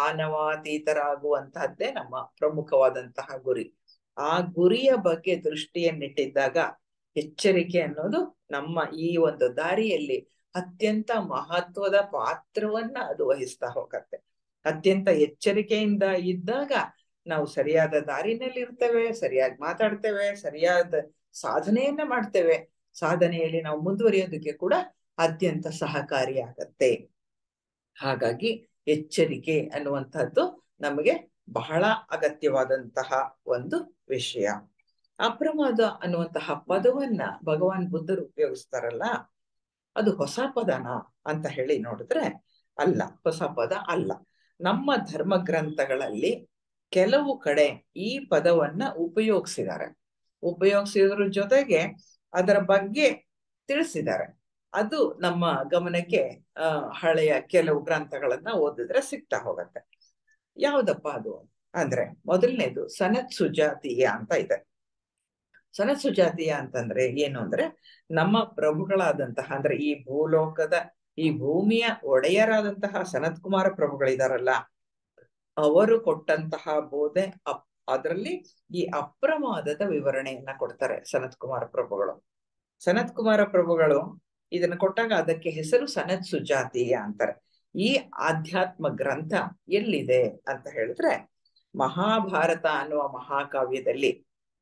ಮಾನವಾತೀತರಾಗುವಂತಹದ್ದೇ ನಮ್ಮ ಪ್ರಮುಖವಾದಂತಹ ಗುರಿ ಆ ಗುರಿಯ ಬಗ್ಗೆ ದೃಷ್ಟಿಯನ್ನಿಟ್ಟಿದ್ದಾಗ ಎಚ್ಚರಿಕೆ ಅನ್ನೋದು ನಮ್ಮ ಈ ಒಂದು ದಾರಿಯಲ್ಲಿ ಅತ್ಯಂತ ಮಹತ್ವದ ಪಾತ್ರವನ್ನ ಅದು ವಹಿಸ್ತಾ ಹೋಗತ್ತೆ ಅತ್ಯಂತ ಎಚ್ಚರಿಕೆಯಿಂದ ಇದ್ದಾಗ ನಾವು ಸರಿಯಾದ ದಾರಿನಲ್ಲಿ ಇರ್ತೇವೆ ಸರಿಯಾಗಿ ಮಾತಾಡ್ತೇವೆ ಸರಿಯಾದ ಸಾಧನೆಯನ್ನ ಮಾಡ್ತೇವೆ ಸಾಧನೆಯಲ್ಲಿ ನಾವು ಮುಂದುವರಿಯೋದಕ್ಕೆ ಕೂಡ ಅತ್ಯಂತ ಸಹಕಾರಿಯಾಗತ್ತೆ ಹಾಗಾಗಿ ಎಚ್ಚರಿಕೆ ಅನ್ನುವಂಥದ್ದು ನಮಗೆ ಬಹಳ ಅಗತ್ಯವಾದಂತಹ ಒಂದು ವಿಷಯ ಅಪ್ರಮಾದ ಅನ್ನುವಂತಹ ಪದವನ್ನ ಭಗವಾನ್ ಬುದ್ಧರು ಉಪಯೋಗಿಸ್ತಾರಲ್ಲ ಅದು ಹೊಸ ಪದನ ಅಂತ ಹೇಳಿ ನೋಡಿದ್ರೆ ಅಲ್ಲ ಹೊಸ ಪದ ಅಲ್ಲ ನಮ್ಮ ಧರ್ಮ ಗ್ರಂಥಗಳಲ್ಲಿ ಕೆಲವು ಕಡೆ ಈ ಪದವನ್ನ ಉಪಯೋಗಿಸಿದ್ದಾರೆ ಉಪಯೋಗಿಸಿದ್ರ ಜೊತೆಗೆ ಅದರ ಬಗ್ಗೆ ತಿಳಿಸಿದ್ದಾರೆ ಅದು ನಮ್ಮ ಗಮನಕ್ಕೆ ಅಹ್ ಹಳೆಯ ಕೆಲವು ಗ್ರಂಥಗಳನ್ನ ಓದಿದ್ರೆ ಸಿಗ್ತಾ ಹೋಗತ್ತೆ ಯಾವ್ದಪ್ಪ ಅದು ಅಂದ್ರೆ ಮೊದಲನೇದು ಸನತ್ ಸುಜಾತೀಯ ಅಂತ ಇದೆ ಸನತ್ ಸುಜಾತೀಯ ಅಂತಂದ್ರೆ ಏನು ಅಂದ್ರೆ ನಮ್ಮ ಪ್ರಭುಗಳಾದಂತಹ ಅಂದ್ರೆ ಈ ಭೂಲೋಕದ ಈ ಭೂಮಿಯ ಒಡೆಯರಾದಂತಹ ಸನತ್ ಕುಮಾರ ಪ್ರಭುಗಳಿದಾರಲ್ಲ ಅವರು ಕೊಟ್ಟಂತಹ ಬೋಧೆ ಅಪ್ ಅದರಲ್ಲಿ ಈ ಅಪ್ರಮಾದದ ವಿವರಣೆಯನ್ನ ಕೊಡ್ತಾರೆ ಸನತ್ ಕುಮಾರ ಪ್ರಭುಗಳು ಸನತ್ ಕುಮಾರ ಪ್ರಭುಗಳು ಇದನ್ನ ಕೊಟ್ಟಾಗ ಅದಕ್ಕೆ ಹೆಸರು ಸನತ್ ಸುಜಾತೀಯ ಅಂತಾರೆ ಈ ಆಧ್ಯಾತ್ಮ ಗ್ರಂಥ ಎಲ್ಲಿದೆ ಅಂತ ಹೇಳಿದ್ರೆ ಮಹಾಭಾರತ ಅನ್ನುವ ಮಹಾಕಾವ್ಯದಲ್ಲಿ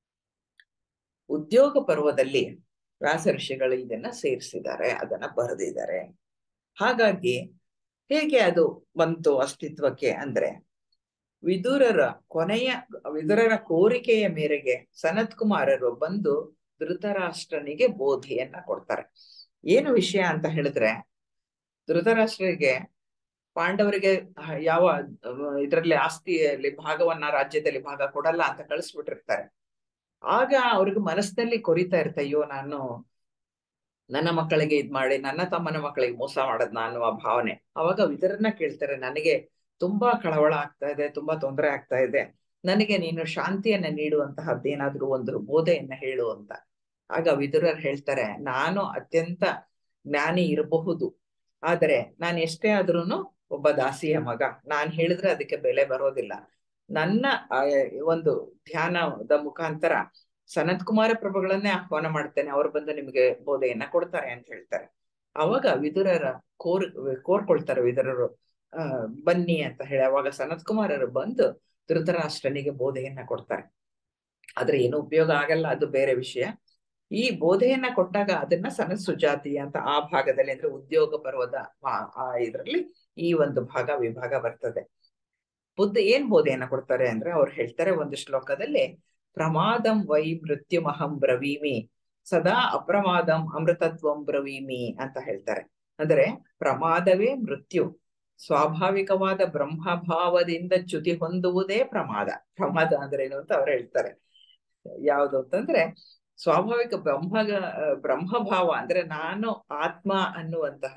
ಉದ್ಯೋಗ ಪರ್ವದಲ್ಲಿ ವ್ಯಾಸ ಋಷಿಗಳು ಇದನ್ನ ಸೇರಿಸಿದ್ದಾರೆ ಅದನ್ನ ಬರೆದಿದ್ದಾರೆ ಹಾಗಾಗಿ ಹೇಗೆ ಅದು ಬಂತು ಅಸ್ತಿತ್ವಕ್ಕೆ ಅಂದ್ರೆ ವಿದುರರ ಕೊನೆಯ ವಿದುರರ ಕೋರಿಕೆಯ ಮೇರೆಗೆ ಸನತ್ ಕುಮಾರರು ಬಂದು ಧೃತರಾಷ್ಟ್ರನಿಗೆ ಬೋಧಿಯನ್ನ ಕೊಡ್ತಾರೆ ಏನು ವಿಷಯ ಅಂತ ಹೇಳಿದ್ರೆ ಧೃತರಾಷ್ಟ್ರಿಗೆ ಪಾಂಡವರಿಗೆ ಯಾವ ಇದರಲ್ಲಿ ಆಸ್ತಿಯಲ್ಲಿ ಭಾಗವನ್ನ ರಾಜ್ಯದಲ್ಲಿ ಭಾಗ ಕೊಡಲ್ಲ ಅಂತ ಕಳಿಸ್ಬಿಟ್ಟಿರ್ತಾರೆ ಆಗ ಅವ್ರಿಗೆ ಮನಸ್ಸಿನಲ್ಲಿ ಕೊರಿತಾ ಇರ್ತ ಅಯ್ಯೋ ನಾನು ನನ್ನ ಮಕ್ಕಳಿಗೆ ಇದ್ ಮಾಡಿ ನನ್ನ ತಮ್ಮನ ಮಕ್ಕಳಿಗೆ ಮೋಸ ಮಾಡದ್ ನಾನು ಆ ಭಾವನೆ ಅವಾಗ ವಿದರನ್ನ ಕೇಳ್ತಾರೆ ನನಗೆ ತುಂಬಾ ಕಳವಳ ಆಗ್ತಾ ಇದೆ ತುಂಬಾ ತೊಂದರೆ ಆಗ್ತಾ ಇದೆ ನನಗೆ ನೀನು ಶಾಂತಿಯನ್ನ ನೀಡುವಂತಹದ್ದೇನಾದ್ರೂ ಒಂದು ಬೋಧೆಯನ್ನ ಹೇಳು ಅಂತ ಆಗ ವಿದುರರ್ ಹೇಳ್ತಾರೆ ನಾನು ಅತ್ಯಂತ ಜ್ಞಾನಿ ಇರಬಹುದು ಆದರೆ ನಾನು ಎಷ್ಟೇ ಆದ್ರೂನು ಒಬ್ಬ ದಾಸಿಯ ಮಗ ನಾನ್ ಹೇಳಿದ್ರೆ ಅದಕ್ಕೆ ಬೆಲೆ ಬರೋದಿಲ್ಲ ನನ್ನ ಆ, ಒಂದು ಧ್ಯಾನದ ಮುಖಾಂತರ ಸನತ್ ಕುಮಾರ ಪ್ರಭುಗಳನ್ನೇ ಆಹ್ವಾನ ಮಾಡ್ತೇನೆ ಅವ್ರು ಬಂದು ನಿಮಗೆ ಬೋಧೆಯನ್ನ ಕೊಡ್ತಾರೆ ಅಂತ ಹೇಳ್ತಾರೆ ಅವಾಗ ವಿದುರರ ಕೋರ್ ಕೋರ್ಕೊಳ್ತಾರೆ ವಿದುರರು ಆ ಬನ್ನಿ ಅಂತ ಹೇಳಿ ಅವಾಗ ಸನತ್ ಕುಮಾರರು ಬಂದು ಧೃತರಾಷ್ಟ್ರನಿಗೆ ಬೋಧೆಯನ್ನ ಕೊಡ್ತಾರೆ ಆದ್ರೆ ಏನು ಉಪಯೋಗ ಆಗಲ್ಲ ಅದು ಬೇರೆ ವಿಷಯ ಈ ಬೋಧೆಯನ್ನ ಕೊಟ್ಟಾಗ ಅದನ್ನ ಸನತ್ ಸುಜಾತಿ ಅಂತ ಆ ಭಾಗದಲ್ಲಿ ಅಂದ್ರೆ ಉದ್ಯೋಗ ಪರ್ವದ ಆ- ಆ ಇದ್ರಲ್ಲಿ ಈ ಒಂದು ಭಾಗ ವಿಭಾಗ ಬರ್ತದೆ ಬುದ್ಧ ಏನ್ ಬೋಧೆಯನ್ನ ಕೊಡ್ತಾರೆ ಅಂದ್ರೆ ಅವ್ರು ಹೇಳ್ತಾರೆ ಒಂದು ಶ್ಲೋಕದಲ್ಲಿ ಪ್ರಮಾದಂ ವೈ ಮೃತ್ಯುಮಹಂ ಬ್ರವೀಮಿ ಸದಾ ಅಪ್ರಮಾದಂ ಅಮೃತತ್ವಂ ಬ್ರವೀಮಿ ಅಂತ ಹೇಳ್ತಾರೆ ಅಂದ್ರೆ ಪ್ರಮಾದವೇ ಮೃತ್ಯು ಸ್ವಾಭಾವಿಕವಾದ ಬ್ರಹ್ಮಭಾವದಿಂದ ಚ್ಯುತಿ ಹೊಂದುವುದೇ ಪ್ರಮಾದ ಪ್ರಮಾದ ಅಂದ್ರೆ ಏನು ಅಂತ ಅವ್ರು ಹೇಳ್ತಾರೆ ಯಾವುದು ಅಂತಂದ್ರೆ ಸ್ವಾಭಾವಿಕ ಬ್ರಹ್ಮ ಬ್ರಹ್ಮಭಾವ ಅಂದ್ರೆ ನಾನು ಆತ್ಮ ಅನ್ನುವಂತಹ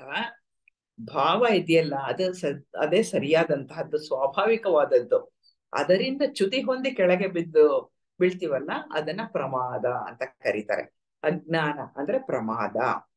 ಭಾವ ಇದೆಯಲ್ಲ ಅದು ಸ ಅದೇ ಸರಿಯಾದಂತಹದ್ದು ಸ್ವಾಭಾವಿಕವಾದದ್ದು ಅದರಿಂದ ಚ್ಯುತಿ ಹೊಂದಿ ಕೆಳಗೆ ಬಿದ್ದು ಬೀಳ್ತೀವಲ್ಲ ಅದನ್ನ ಪ್ರಮಾದ ಅಂತ ಕರೀತಾರೆ ಅಜ್ಞಾನ ಅಂದ್ರೆ ಪ್ರಮಾದ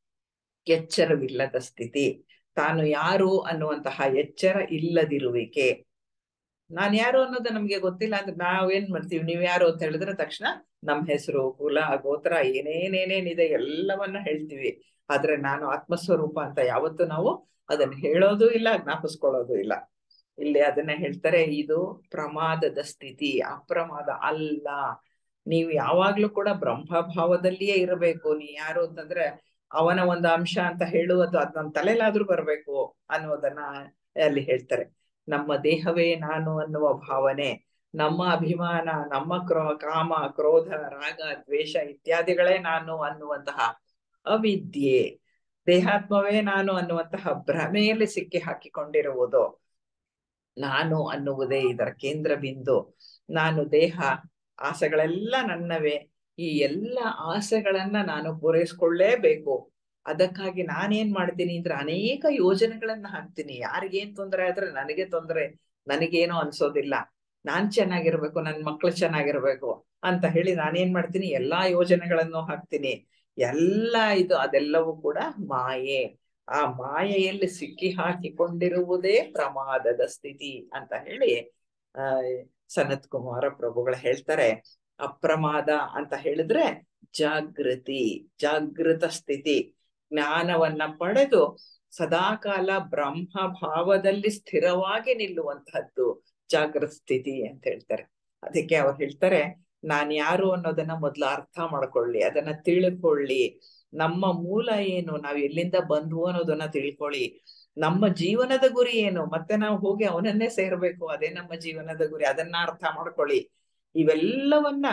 ಎಚ್ಚರವಿಲ್ಲದ ಸ್ಥಿತಿ ತಾನು ಯಾರು ಅನ್ನುವಂತಹ ಎಚ್ಚರ ಇಲ್ಲದಿರುವಿಕೆ ನಾನ್ ಯಾರು ಅನ್ನೋದು ನಮ್ಗೆ ಗೊತ್ತಿಲ್ಲ ಅಂದ್ರೆ ನಾವೇನ್ ಮಾಡ್ತೀವಿ ನೀವ್ ಯಾರು ಅಂತ ಹೇಳಿದ್ರೆ ತಕ್ಷಣ ನಮ್ ಹೆಸರು ಕುಲ ಗೋತ್ರ ಏನೇನೇನೇನಿದೆ ಎಲ್ಲವನ್ನ ಹೇಳ್ತೀವಿ ಆದ್ರೆ ನಾನು ಆತ್ಮಸ್ವರೂಪ ಅಂತ ಯಾವತ್ತು ನಾವು ಅದನ್ನ ಹೇಳೋದು ಇಲ್ಲ ಜ್ಞಾಪಿಸ್ಕೊಳ್ಳೋದು ಇಲ್ಲ ಇಲ್ಲಿ ಅದನ್ನ ಹೇಳ್ತಾರೆ ಇದು ಪ್ರಮಾದದ ಸ್ಥಿತಿ ಅಪ್ರಮಾದ ಅಲ್ಲ ನೀವು ಯಾವಾಗ್ಲೂ ಕೂಡ ಬ್ರಹ್ಮಭಾವದಲ್ಲಿಯೇ ಇರಬೇಕು ನೀ ಯಾರು ಅಂತಂದ್ರೆ ಅವನ ಒಂದು ಅಂಶ ಅಂತ ಹೇಳುವುದು ಅದ್ ನಮ್ ತಲೆಲಾದ್ರೂ ಬರ್ಬೇಕು ಅನ್ನೋದನ್ನ ಅಲ್ಲಿ ಹೇಳ್ತಾರೆ ನಮ್ಮ ದೇಹವೇ ನಾನು ಅನ್ನುವ ಭಾವನೆ ನಮ್ಮ ಅಭಿಮಾನ ನಮ್ಮ ಕ್ರೋ ಕಾಮ ಕ್ರೋಧ ರಾಗ ದ್ವೇಷ ಇತ್ಯಾದಿಗಳೇ ನಾನು ಅನ್ನುವಂತಹ ಅವಿದ್ಯೆ ದೇಹಾತ್ಮವೇ ನಾನು ಅನ್ನುವಂತಹ ಭ್ರಮೆಯಲ್ಲಿ ಸಿಕ್ಕಿ ಹಾಕಿಕೊಂಡಿರುವುದು ನಾನು ಅನ್ನುವುದೇ ಇದರ ಕೇಂದ್ರ ಬಿಂದು ನಾನು ದೇಹ ಆಸೆಗಳೆಲ್ಲ ನನ್ನವೇ ಈ ಎಲ್ಲ ಆಸೆಗಳನ್ನ ನಾನು ಪೂರೈಸ್ಕೊಳ್ಳೇಬೇಕು ಅದಕ್ಕಾಗಿ ನಾನೇನ್ ಮಾಡ್ತೀನಿ ಅಂದ್ರೆ ಅನೇಕ ಯೋಜನೆಗಳನ್ನ ಹಾಕ್ತೀನಿ ಯಾರಿಗೇನ್ ತೊಂದರೆ ಆದ್ರೆ ನನಗೆ ತೊಂದರೆ ನನಗೇನೋ ಅನ್ಸೋದಿಲ್ಲ ನಾನ್ ಚೆನ್ನಾಗಿರ್ಬೇಕು ನನ್ ಮಕ್ಳು ಚೆನ್ನಾಗಿರ್ಬೇಕು ಅಂತ ಹೇಳಿ ನಾನೇನ್ ಮಾಡ್ತೀನಿ ಎಲ್ಲಾ ಯೋಜನೆಗಳನ್ನು ಹಾಕ್ತೀನಿ ಎಲ್ಲ ಇದು ಅದೆಲ್ಲವೂ ಕೂಡ ಮಾಯೆ ಆ ಮಾಯೆಯಲ್ಲಿ ಸಿಕ್ಕಿ ಹಾಕಿಕೊಂಡಿರುವುದೇ ಪ್ರಮಾದದ ಸ್ಥಿತಿ ಅಂತ ಹೇಳಿ ಆ ಸನತ್ ಕುಮಾರ ಪ್ರಭುಗಳು ಹೇಳ್ತಾರೆ ಅಪ್ರಮಾದ ಅಂತ ಹೇಳಿದ್ರೆ ಜಾಗೃತಿ ಜಾಗೃತ ಸ್ಥಿತಿ ಜ್ಞಾನವನ್ನ ಪಡೆದು ಸದಾಕಾಲ ಬ್ರಹ್ಮ ಭಾವದಲ್ಲಿ ಸ್ಥಿರವಾಗಿ ನಿಲ್ಲುವಂತಹದ್ದು ಜಾಗೃತ ಸ್ಥಿತಿ ಅಂತ ಹೇಳ್ತಾರೆ ಅದಕ್ಕೆ ಅವ್ರು ಹೇಳ್ತಾರೆ ನಾನ್ ಯಾರು ಅನ್ನೋದನ್ನ ಮೊದ್ಲು ಅರ್ಥ ಮಾಡ್ಕೊಳ್ಳಿ ಅದನ್ನ ತಿಳ್ಕೊಳ್ಳಿ ನಮ್ಮ ಮೂಲ ಏನು ನಾವ್ ಎಲ್ಲಿಂದ ಬಂದ್ವು ಅನ್ನೋದನ್ನ ತಿಳ್ಕೊಳ್ಳಿ ನಮ್ಮ ಜೀವನದ ಗುರಿ ಏನು ಮತ್ತೆ ನಾವು ಹೋಗಿ ಅವನನ್ನೇ ಸೇರ್ಬೇಕು ಅದೇ ನಮ್ಮ ಜೀವನದ ಗುರಿ ಅದನ್ನ ಅರ್ಥ ಮಾಡ್ಕೊಳ್ಳಿ ಇವೆಲ್ಲವನ್ನ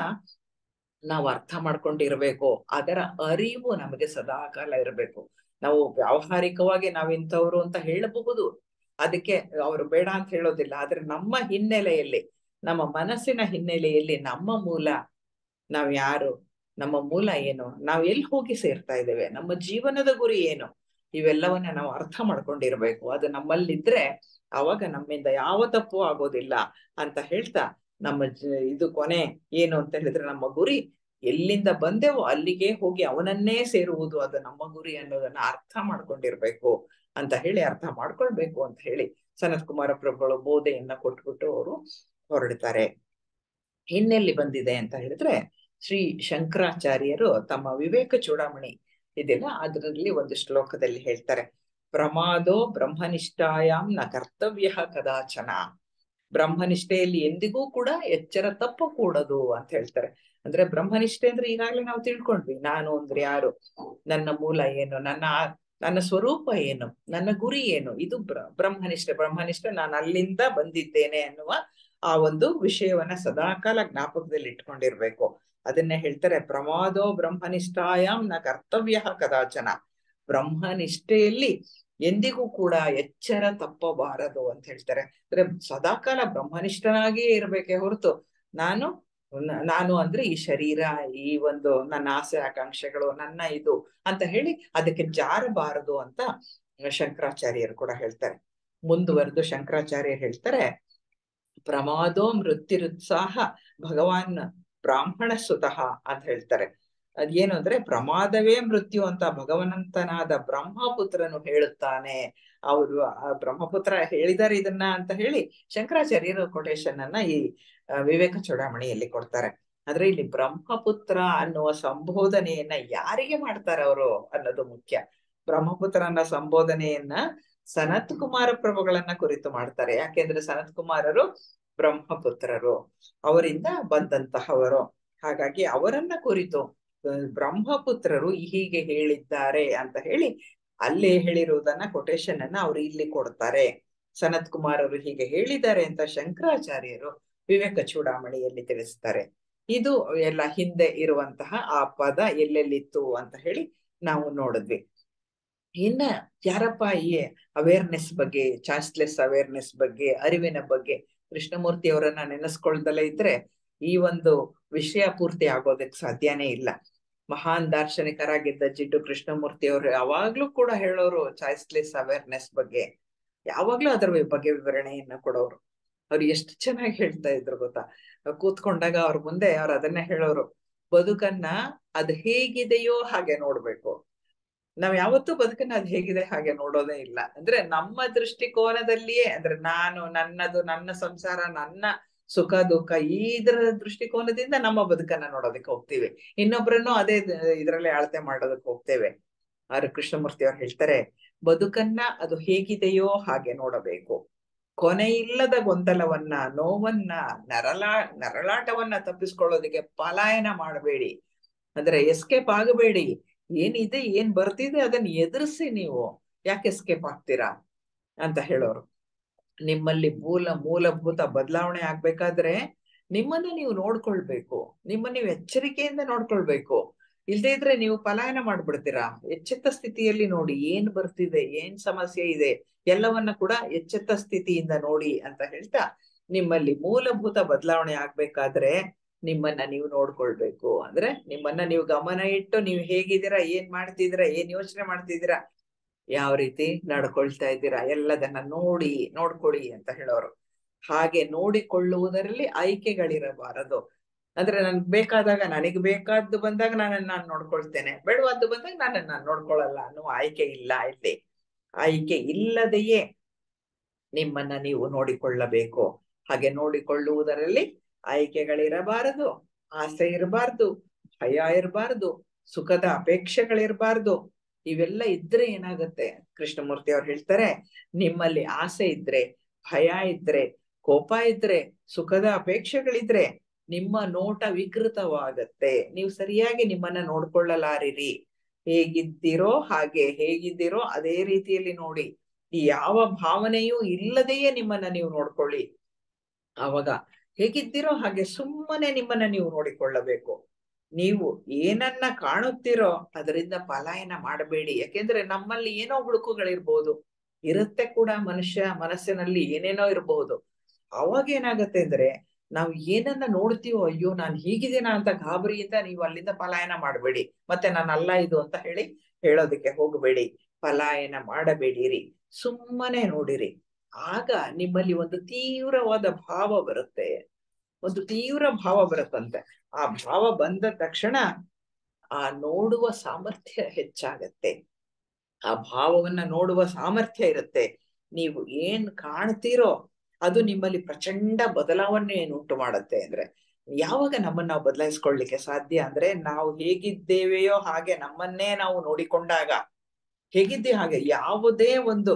ನಾವು ಅರ್ಥ ಮಾಡ್ಕೊಂಡಿರ್ಬೇಕು ಅದರ ಅರಿವು ನಮಗೆ ಸದಾಕಾಲ ಇರಬೇಕು ನಾವು ವ್ಯಾವಹಾರಿಕವಾಗಿ ನಾವ್ ಇಂಥವ್ರು ಅಂತ ಹೇಳಬಹುದು ಅದಕ್ಕೆ ಅವರು ಬೇಡ ಅಂತ ಹೇಳೋದಿಲ್ಲ ಆದ್ರೆ ನಮ್ಮ ಹಿನ್ನೆಲೆಯಲ್ಲಿ ನಮ್ಮ ಮನಸ್ಸಿನ ಹಿನ್ನೆಲೆಯಲ್ಲಿ ನಮ್ಮ ಮೂಲ ನಾವ್ ಯಾರು ನಮ್ಮ ಮೂಲ ಏನು ನಾವ್ ಎಲ್ಲಿ ಹೋಗಿ ಸೇರ್ತಾ ಇದ್ದೇವೆ ನಮ್ಮ ಜೀವನದ ಗುರಿ ಏನು ಇವೆಲ್ಲವನ್ನ ನಾವು ಅರ್ಥ ಮಾಡ್ಕೊಂಡಿರ್ಬೇಕು ಅದು ನಮ್ಮಲ್ಲಿದ್ರೆ ಅವಾಗ ನಮ್ಮಿಂದ ಯಾವ ತಪ್ಪು ಆಗೋದಿಲ್ಲ ಅಂತ ಹೇಳ್ತಾ ನಮ್ಮ ಇದು ಕೊನೆ ಏನು ಅಂತ ಹೇಳಿದ್ರೆ ನಮ್ಮ ಗುರಿ ಎಲ್ಲಿಂದ ಬಂದೆವೋ ಅಲ್ಲಿಗೆ ಹೋಗಿ ಅವನನ್ನೇ ಸೇರುವುದು ಅದು ನಮ್ಮ ಗುರಿ ಅನ್ನೋದನ್ನ ಅರ್ಥ ಮಾಡ್ಕೊಂಡಿರ್ಬೇಕು ಅಂತ ಹೇಳಿ ಅರ್ಥ ಮಾಡ್ಕೊಳ್ಬೇಕು ಅಂತ ಹೇಳಿ ಸನತ್ ಕುಮಾರ ಪ್ರಭುಗಳು ಬೋಧೆಯನ್ನ ಕೊಟ್ಬಿಟ್ಟು ಅವರು ಹೊರಡ್ತಾರೆ ಇನ್ನೆಲ್ಲಿ ಬಂದಿದೆ ಅಂತ ಹೇಳಿದ್ರೆ ಶ್ರೀ ಶಂಕರಾಚಾರ್ಯರು ತಮ್ಮ ವಿವೇಕ ಚೂಡಾಮಣಿ ಇದೆಲ್ಲ ಅದರಲ್ಲಿ ಒಂದು ಶ್ಲೋಕದಲ್ಲಿ ಹೇಳ್ತಾರೆ ಪ್ರಮಾದೋ ಬ್ರಹ್ಮನಿಷ್ಠಾಯಾಮ್ ನ ಕರ್ತವ್ಯ ಕದಾಚನ ಬ್ರಹ್ಮನಿಷ್ಠೆಯಲ್ಲಿ ಎಂದಿಗೂ ಕೂಡ ಎಚ್ಚರ ತಪ್ಪಕೂಡದು ಅಂತ ಹೇಳ್ತಾರೆ ಅಂದ್ರೆ ಬ್ರಹ್ಮನಿಷ್ಠೆ ಅಂದ್ರೆ ಈಗಾಗ್ಲೇ ನಾವು ತಿಳ್ಕೊಂಡ್ವಿ ನಾನು ಅಂದ್ರೆ ಯಾರು ನನ್ನ ಮೂಲ ಏನು ನನ್ನ ನನ್ನ ಸ್ವರೂಪ ಏನು ನನ್ನ ಗುರಿ ಏನು ಇದು ಬ್ರ ಬ್ರಹ್ಮನಿಷ್ಠೆ ಬ್ರಹ್ಮನಿಷ್ಠೆ ನಾನು ಅಲ್ಲಿಂದ ಬಂದಿದ್ದೇನೆ ಅನ್ನುವ ಆ ಒಂದು ವಿಷಯವನ್ನ ಸದಾಕಾಲ ಜ್ಞಾಪಕದಲ್ಲಿ ಇಟ್ಕೊಂಡಿರ್ಬೇಕು ಅದನ್ನೇ ಹೇಳ್ತಾರೆ ಪ್ರಮಾದೋ ಬ್ರಹ್ಮನಿಷ್ಠಾಯಾಮ್ ನ ಕರ್ತವ್ಯ ಕದಾಚನ ಬ್ರಹ್ಮನಿಷ್ಠೆಯಲ್ಲಿ ಎಂದಿಗೂ ಕೂಡ ಎಚ್ಚರ ತಪ್ಪಬಾರದು ಅಂತ ಹೇಳ್ತಾರೆ ಅಂದ್ರೆ ಸದಾಕಾಲ ಬ್ರಹ್ಮನಿಷ್ಠನಾಗಿಯೇ ಇರ್ಬೇಕೆ ಹೊರತು ನಾನು ನ- ನಾನು ಅಂದ್ರೆ ಈ ಶರೀರ ಈ ಒಂದು ನನ್ನ ಆಸೆ ಆಕಾಂಕ್ಷೆಗಳು ನನ್ನ ಇದು ಅಂತ ಹೇಳಿ ಅದಕ್ಕೆ ಜಾರಬಾರದು ಅಂತ ಶಂಕರಾಚಾರ್ಯರು ಕೂಡ ಹೇಳ್ತಾರೆ ಮುಂದುವರೆದು ಶಂಕರಾಚಾರ್ಯರು ಹೇಳ್ತಾರೆ ಪ್ರಮಾದೋ ಮೃತ್ಯುರುತ್ಸಾಹ ಭಗವಾನ್ ಬ್ರಾಹ್ಮಣ ಸುತಃ ಅಂತ ಹೇಳ್ತಾರೆ ಅದೇನು ಅಂದ್ರೆ ಪ್ರಮಾದವೇ ಮೃತ್ಯು ಅಂತ ಭಗವಂತನಾದ ಬ್ರಹ್ಮಪುತ್ರನು ಹೇಳುತ್ತಾನೆ ಅವರು ಆ ಬ್ರಹ್ಮಪುತ್ರ ಹೇಳಿದ್ದಾರೆ ಇದನ್ನ ಅಂತ ಹೇಳಿ ಶಂಕರಾಚಾರ್ಯರು ಕೊಟೇಶನ್ ಅನ್ನ ಈ ಆ, ವಿವೇಕ ಚೂಡಾಮಣಿಯಲ್ಲಿ ಕೊಡ್ತಾರೆ ಆದ್ರೆ ಇಲ್ಲಿ ಬ್ರಹ್ಮಪುತ್ರ ಅನ್ನುವ ಸಂಬೋಧನೆಯನ್ನ ಯಾರಿಗೆ ಮಾಡ್ತಾರೆ ಅವರು ಅನ್ನೋದು ಮುಖ್ಯ ಬ್ರಹ್ಮಪುತ್ರ ಅನ್ನೋ ಸಂಬೋಧನೆಯನ್ನ ಸನತ್ ಕುಮಾರ ಪ್ರಭುಗಳನ್ನ ಕುರಿತು ಮಾಡ್ತಾರೆ ಯಾಕೆಂದ್ರೆ ಸನತ್ ಕುಮಾರರು ಬ್ರಹ್ಮಪುತ್ರರು ಅವರಿಂದ ಬಂದಂತಹವರು ಹಾಗಾಗಿ ಅವರನ್ನ ಕುರಿತು ಆ, ಬ್ರಹ್ಮಪುತ್ರರು ಹೀಗೆ ಹೇಳಿದ್ದಾರೆ ಅಂತ ಹೇಳಿ ಅಲ್ಲೇ ಹೇಳಿರುವುದನ್ನ ಕೊಟೇಶನ್ ಅನ್ನ ಅವರು ಇಲ್ಲಿ ಕೊಡ್ತಾರೆ ಸನತ್ ಕುಮಾರರು ಹೀಗೆ ಹೇಳಿದ್ದಾರೆ ಅಂತ ಶಂಕರಾಚಾರ್ಯರು ವಿವೇಕ ಚೂಡಾಮಣಿಯಲ್ಲಿ ತಿಳಿಸ್ತಾರೆ ಇದು ಎಲ್ಲ ಹಿಂದೆ ಇರುವಂತಹ ಆ ಪದ ಎಲ್ಲೆಲ್ಲಿತ್ತು ಅಂತ ಹೇಳಿ ನಾವು ನೋಡಿದ್ವಿ ಇನ್ನ ಯಾರಪ್ಪ ಈ ಅವೇರ್ನೆಸ್ ಬಗ್ಗೆ ಚಾನ್ಸ್ಲೆಸ್ ಅವೇರ್ನೆಸ್ ಬಗ್ಗೆ ಅರಿವಿನ ಬಗ್ಗೆ ಕೃಷ್ಣಮೂರ್ತಿ ಅವರನ್ನ ನೆನೆಸ್ಕೊಳ್ದಲೇ ಇದ್ರೆ ಈ ಒಂದು ವಿಷಯ ಪೂರ್ತಿ ಆಗೋದಕ್ಕೆ ಸಾಧ್ಯನೇ ಇಲ್ಲ ಮಹಾನ್ ದಾರ್ಶನಿಕರಾಗಿದ್ದ ಜಿಡ್ಡು ಕೃಷ್ಣಮೂರ್ತಿ ಅವರು ಯಾವಾಗ್ಲೂ ಕೂಡ ಹೇಳೋರು ಚಾಯ್ಸ್ಲೆಸ್ ಅವೇರ್ನೆಸ್ ಬಗ್ಗೆ ಯಾವಾಗ್ಲೂ ಅದರ ಬಗ್ಗೆ ವಿವರಣೆಯನ್ನ ಕೊಡೋರು ಅವ್ರು ಎಷ್ಟು ಚೆನ್ನಾಗಿ ಹೇಳ್ತಾ ಇದ್ರು ಗೊತ್ತಾ ಕೂತ್ಕೊಂಡಾಗ ಅವ್ರ ಮುಂದೆ ಅವ್ರು ಅದನ್ನೇ ಹೇಳೋರು ಬದುಕನ್ನ ಅದು ಹೇಗಿದೆಯೋ ಹಾಗೆ ನೋಡ್ಬೇಕು ನಾವ್ ಯಾವತ್ತೂ ಬದುಕನ್ನ ಅದ್ ಹೇಗಿದೆ ಹಾಗೆ ನೋಡೋದೇ ಇಲ್ಲ ಅಂದ್ರೆ ನಮ್ಮ ದೃಷ್ಟಿಕೋನದಲ್ಲಿಯೇ ಅಂದ್ರೆ ನಾನು ನನ್ನದು ನನ್ನ ಸಂಸಾರ ನನ್ನ ಸುಖ ದುಃಖ ಈ ಇದರ ದೃಷ್ಟಿಕೋನದಿಂದ ನಮ್ಮ ಬದುಕನ್ನ ನೋಡೋದಕ್ಕೆ ಹೋಗ್ತೀವಿ ಇನ್ನೊಬ್ರನ್ನು ಅದೇ ಇದರಲ್ಲಿ ಅಳತೆ ಮಾಡೋದಕ್ಕೆ ಹೋಗ್ತೇವೆ ಆದ್ರೆ ಕೃಷ್ಣಮೂರ್ತಿ ಅವ್ರು ಹೇಳ್ತಾರೆ ಬದುಕನ್ನ ಅದು ಹೇಗಿದೆಯೋ ಹಾಗೆ ನೋಡಬೇಕು ಕೊನೆ ಇಲ್ಲದ ಗೊಂದಲವನ್ನ ನೋವನ್ನ ನರಳಾ ನರಳಾಟವನ್ನ ತಪ್ಪಿಸ್ಕೊಳ್ಳೋದಕ್ಕೆ ಪಲಾಯನ ಮಾಡಬೇಡಿ ಅಂದ್ರೆ ಎಸ್ಕೇಪ್ ಆಗಬೇಡಿ ಏನಿದೆ ಏನ್ ಬರ್ತಿದೆ ಅದನ್ನ ಎದುರಿಸಿ ನೀವು ಯಾಕೆ ಎಸ್ಕೇಪ್ ಆಗ್ತೀರಾ ಅಂತ ಹೇಳೋರು ನಿಮ್ಮಲ್ಲಿ ಮೂಲ ಮೂಲಭೂತ ಬದಲಾವಣೆ ಆಗ್ಬೇಕಾದ್ರೆ ನಿಮ್ಮನ್ನ ನೀವು ನೋಡ್ಕೊಳ್ಬೇಕು ನಿಮ್ಮನ್ನ ನೀವು ಎಚ್ಚರಿಕೆಯಿಂದ ನೋಡ್ಕೊಳ್ಬೇಕು ಇಲ್ದೇ ಇದ್ರೆ ನೀವು ಪಲಾಯನ ಮಾಡ್ಬಿಡ್ತೀರಾ ಎಚ್ಚೆತ್ತ ಸ್ಥಿತಿಯಲ್ಲಿ ನೋಡಿ ಏನ್ ಬರ್ತಿದೆ ಏನ್ ಸಮಸ್ಯೆ ಇದೆ ಎಲ್ಲವನ್ನ ಕೂಡ ಎಚ್ಚೆತ್ತ ಸ್ಥಿತಿಯಿಂದ ನೋಡಿ ಅಂತ ಹೇಳ್ತಾ ನಿಮ್ಮಲ್ಲಿ ಮೂಲಭೂತ ಬದಲಾವಣೆ ಆಗ್ಬೇಕಾದ್ರೆ ನಿಮ್ಮನ್ನ ನೀವು ನೋಡ್ಕೊಳ್ಬೇಕು ಅಂದ್ರೆ ನಿಮ್ಮನ್ನ ನೀವು ಗಮನ ಇಟ್ಟು ನೀವು ಹೇಗಿದ್ದೀರಾ ಏನ್ ಮಾಡ್ತಿದ್ದೀರಾ ಏನ್ ಯೋಚನೆ ಮಾಡ್ತಿದ್ದೀರಾ ಯಾವ ರೀತಿ ನಡ್ಕೊಳ್ತಾ ಇದ್ದೀರಾ ಎಲ್ಲದನ್ನ ನೋಡಿ ನೋಡ್ಕೊಳ್ಳಿ ಅಂತ ಹೇಳೋರು ಹಾಗೆ ನೋಡಿಕೊಳ್ಳುವುದರಲ್ಲಿ ಆಯ್ಕೆಗಳಿರಬಾರದು ಅಂದ್ರೆ ನನ್ಗೆ ಬೇಕಾದಾಗ ನನಗೆ ಬೇಕಾದ್ದು ಬಂದಾಗ ನಾನನ್ನ ನಾನು ನೋಡ್ಕೊಳ್ತೇನೆ ಬೇಡವಾದ್ದು ಬಂದಾಗ ನಾನನ್ನ ನಾನು ನೋಡ್ಕೊಳ್ಳಲ್ಲ ಅನ್ನುವ ಆಯ್ಕೆ ಇಲ್ಲ ಇಲ್ಲಿ ಆಯ್ಕೆ ಇಲ್ಲದೆಯೇ ನಿಮ್ಮನ್ನ ನೀವು ನೋಡಿಕೊಳ್ಳಬೇಕು ಹಾಗೆ ನೋಡಿಕೊಳ್ಳುವುದರಲ್ಲಿ ಆಯ್ಕೆಗಳಿರಬಾರದು ಆಸೆ ಇರಬಾರ್ದು ಭಯ ಇರಬಾರ್ದು ಸುಖದ ಅಪೇಕ್ಷೆಗಳಿರಬಾರ್ದು ಇವೆಲ್ಲ ಇದ್ರೆ ಏನಾಗುತ್ತೆ ಕೃಷ್ಣಮೂರ್ತಿ ಅವ್ರು ಹೇಳ್ತಾರೆ ನಿಮ್ಮಲ್ಲಿ ಆಸೆ ಇದ್ರೆ ಭಯ ಇದ್ರೆ ಕೋಪ ಇದ್ರೆ ಸುಖದ ಅಪೇಕ್ಷೆಗಳಿದ್ರೆ ನಿಮ್ಮ ನೋಟ ವಿಕೃತವಾಗತ್ತೆ ನೀವು ಸರಿಯಾಗಿ ನಿಮ್ಮನ್ನ ನೋಡ್ಕೊಳ್ಳಲಾರಿರಿ ಹೇಗಿದ್ದೀರೋ ಹಾಗೆ ಹೇಗಿದ್ದೀರೋ ಅದೇ ರೀತಿಯಲ್ಲಿ ನೋಡಿ ಈ ಯಾವ ಭಾವನೆಯೂ ಇಲ್ಲದೆಯೇ ನಿಮ್ಮನ್ನ ನೀವು ನೋಡ್ಕೊಳ್ಳಿ ಆವಾಗ ಹೇಗಿದ್ದೀರೋ ಹಾಗೆ ಸುಮ್ಮನೆ ನಿಮ್ಮನ್ನ ನೀವು ನೋಡಿಕೊಳ್ಳಬೇಕು ನೀವು ಏನನ್ನ ಕಾಣುತ್ತೀರೋ ಅದರಿಂದ ಪಲಾಯನ ಮಾಡಬೇಡಿ ಯಾಕೆಂದ್ರೆ ನಮ್ಮಲ್ಲಿ ಏನೋ ಹುಡುಕುಗಳಿರ್ಬೋದು ಇರುತ್ತೆ ಕೂಡ ಮನುಷ್ಯ ಮನಸ್ಸಿನಲ್ಲಿ ಏನೇನೋ ಇರಬಹುದು ಅವಾಗ ಏನಾಗತ್ತೆ ಅಂದ್ರೆ ನಾವು ಏನನ್ನ ನೋಡ್ತೀವೋ ಅಯ್ಯೋ ನಾನು ಹೀಗಿದ್ದೀನ ಅಂತ ಗಾಬರಿಯಿಂದ ನೀವು ಅಲ್ಲಿಂದ ಪಲಾಯನ ಮಾಡಬೇಡಿ ಮತ್ತೆ ನಾನಲ್ಲ ಇದು ಅಂತ ಹೇಳಿ ಹೇಳೋದಕ್ಕೆ ಹೋಗಬೇಡಿ ಪಲಾಯನ ಮಾಡಬೇಡಿರಿ ಸುಮ್ಮನೆ ನೋಡಿರಿ ಆಗ ನಿಮ್ಮಲ್ಲಿ ಒಂದು ತೀವ್ರವಾದ ಭಾವ ಬರುತ್ತೆ ಒಂದು ತೀವ್ರ ಭಾವ ಬರುತ್ತಂತೆ ಆ ಭಾವ ಬಂದ ತಕ್ಷಣ ಆ ನೋಡುವ ಸಾಮರ್ಥ್ಯ ಹೆಚ್ಚಾಗತ್ತೆ ಆ ಭಾವವನ್ನ ನೋಡುವ ಸಾಮರ್ಥ್ಯ ಇರುತ್ತೆ ನೀವು ಏನ್ ಕಾಣ್ತೀರೋ ಅದು ನಿಮ್ಮಲ್ಲಿ ಪ್ರಚಂಡ ಬದಲಾವಣೆಯನ್ನು ಉಂಟು ಮಾಡುತ್ತೆ ಅಂದ್ರೆ ಯಾವಾಗ ನಮ್ಮನ್ನ ನಾವು ಬದಲಾಯಿಸ್ಕೊಳ್ಳಿಕ್ಕೆ ಸಾಧ್ಯ ಅಂದ್ರೆ ನಾವು ಹೇಗಿದ್ದೇವೆಯೋ ಹಾಗೆ ನಮ್ಮನ್ನೇ ನಾವು ನೋಡಿಕೊಂಡಾಗ ಹೇಗಿದ್ದೆ ಹಾಗೆ ಯಾವುದೇ ಒಂದು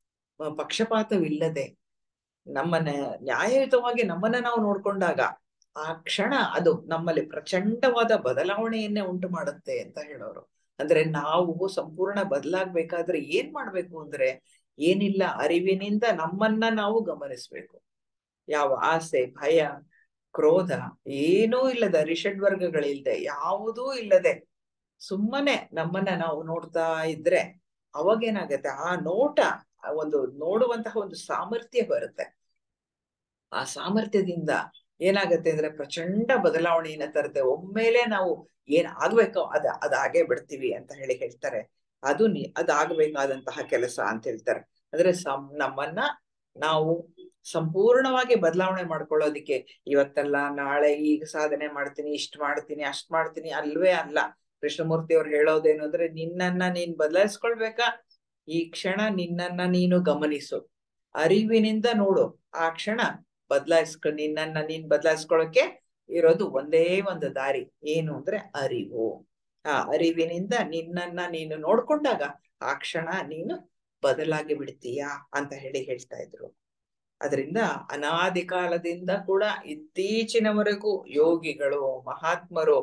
ಪಕ್ಷಪಾತವಿಲ್ಲದೆ ನಮ್ಮನ್ನ ನ್ಯಾಯಯುತವಾಗಿ ನಮ್ಮನ್ನ ನಾವು ನೋಡ್ಕೊಂಡಾಗ ಆ ಕ್ಷಣ ಅದು ನಮ್ಮಲ್ಲಿ ಪ್ರಚಂಡವಾದ ಬದಲಾವಣೆಯನ್ನೇ ಉಂಟು ಮಾಡುತ್ತೆ ಅಂತ ಹೇಳೋರು ಅಂದ್ರೆ ನಾವು ಸಂಪೂರ್ಣ ಬದಲಾಗ್ಬೇಕಾದ್ರೆ ಏನ್ ಮಾಡ್ಬೇಕು ಅಂದ್ರೆ ಏನಿಲ್ಲ ಅರಿವಿನಿಂದ ನಮ್ಮನ್ನ ನಾವು ಗಮನಿಸ್ಬೇಕು ಯಾವ ಆಸೆ ಭಯ ಕ್ರೋಧ ಏನೂ ಇಲ್ಲದ ರಿಷಡ್ ವರ್ಗಗಳಿಲ್ದೆ ಯಾವುದೂ ಇಲ್ಲದೆ ಸುಮ್ಮನೆ ನಮ್ಮನ್ನ ನಾವು ನೋಡ್ತಾ ಇದ್ರೆ ಅವಾಗೇನಾಗತ್ತೆ ಆ ನೋಟ ಒಂದು ನೋಡುವಂತಹ ಒಂದು ಸಾಮರ್ಥ್ಯ ಬರುತ್ತೆ ಆ ಸಾಮರ್ಥ್ಯದಿಂದ ಏನಾಗತ್ತೆ ಅಂದ್ರೆ ಪ್ರಚಂಡ ಬದಲಾವಣೆಯನ್ನ ತರುತ್ತೆ ಒಮ್ಮೆಲೆ ನಾವು ಏನ್ ಆಗ್ಬೇಕೋ ಅದ ಅದ್ ಆಗೇ ಬಿಡ್ತೀವಿ ಅಂತ ಹೇಳಿ ಹೇಳ್ತಾರೆ ಅದು ನಿ ಅದಾಗಬೇಕಾದಂತಹ ಕೆಲಸ ಅಂತ ಹೇಳ್ತಾರೆ ಅಂದ್ರೆ ಸಂ ನಮ್ಮನ್ನ ನಾವು ಸಂಪೂರ್ಣವಾಗಿ ಬದಲಾವಣೆ ಮಾಡ್ಕೊಳ್ಳೋದಿಕ್ಕೆ ಇವತ್ತಲ್ಲ ನಾಳೆ ಈಗ ಸಾಧನೆ ಮಾಡ್ತೀನಿ ಇಷ್ಟ ಮಾಡ್ತೀನಿ ಅಷ್ಟ್ ಮಾಡ್ತೀನಿ ಅಲ್ವೇ ಅಲ್ಲ ಕೃಷ್ಣಮೂರ್ತಿ ಅವ್ರು ಹೇಳೋದೇನು ಅಂದ್ರೆ ನಿನ್ನನ್ನ ನೀನ್ ಬದಲಾಯಿಸ್ಕೊಳ್ಬೇಕಾ ಈ ಕ್ಷಣ ನಿನ್ನನ್ನ ನೀನು ಗಮನಿಸು ಅರಿವಿನಿಂದ ನೋಡು ಆ ಕ್ಷಣ ಬದಲಾಯಿಸ್ಕೊ ನಿನ್ನನ್ನ ನೀನ್ ಬದಲಾಯಿಸ್ಕೊಳಕ್ಕೆ ಇರೋದು ಒಂದೇ ಒಂದು ದಾರಿ ಏನು ಅಂದ್ರೆ ಅರಿವು ಆ ಅರಿವಿನಿಂದ ನಿನ್ನನ್ನ ನೀನು ನೋಡ್ಕೊಂಡಾಗ ಆ ಕ್ಷಣ ನೀನು ಬದಲಾಗಿ ಬಿಡ್ತೀಯಾ ಅಂತ ಹೇಳಿ ಹೇಳ್ತಾ ಇದ್ರು ಅದರಿಂದ ಅನಾದಿ ಕಾಲದಿಂದ ಕೂಡ ಇತ್ತೀಚಿನವರೆಗೂ ಯೋಗಿಗಳು ಮಹಾತ್ಮರು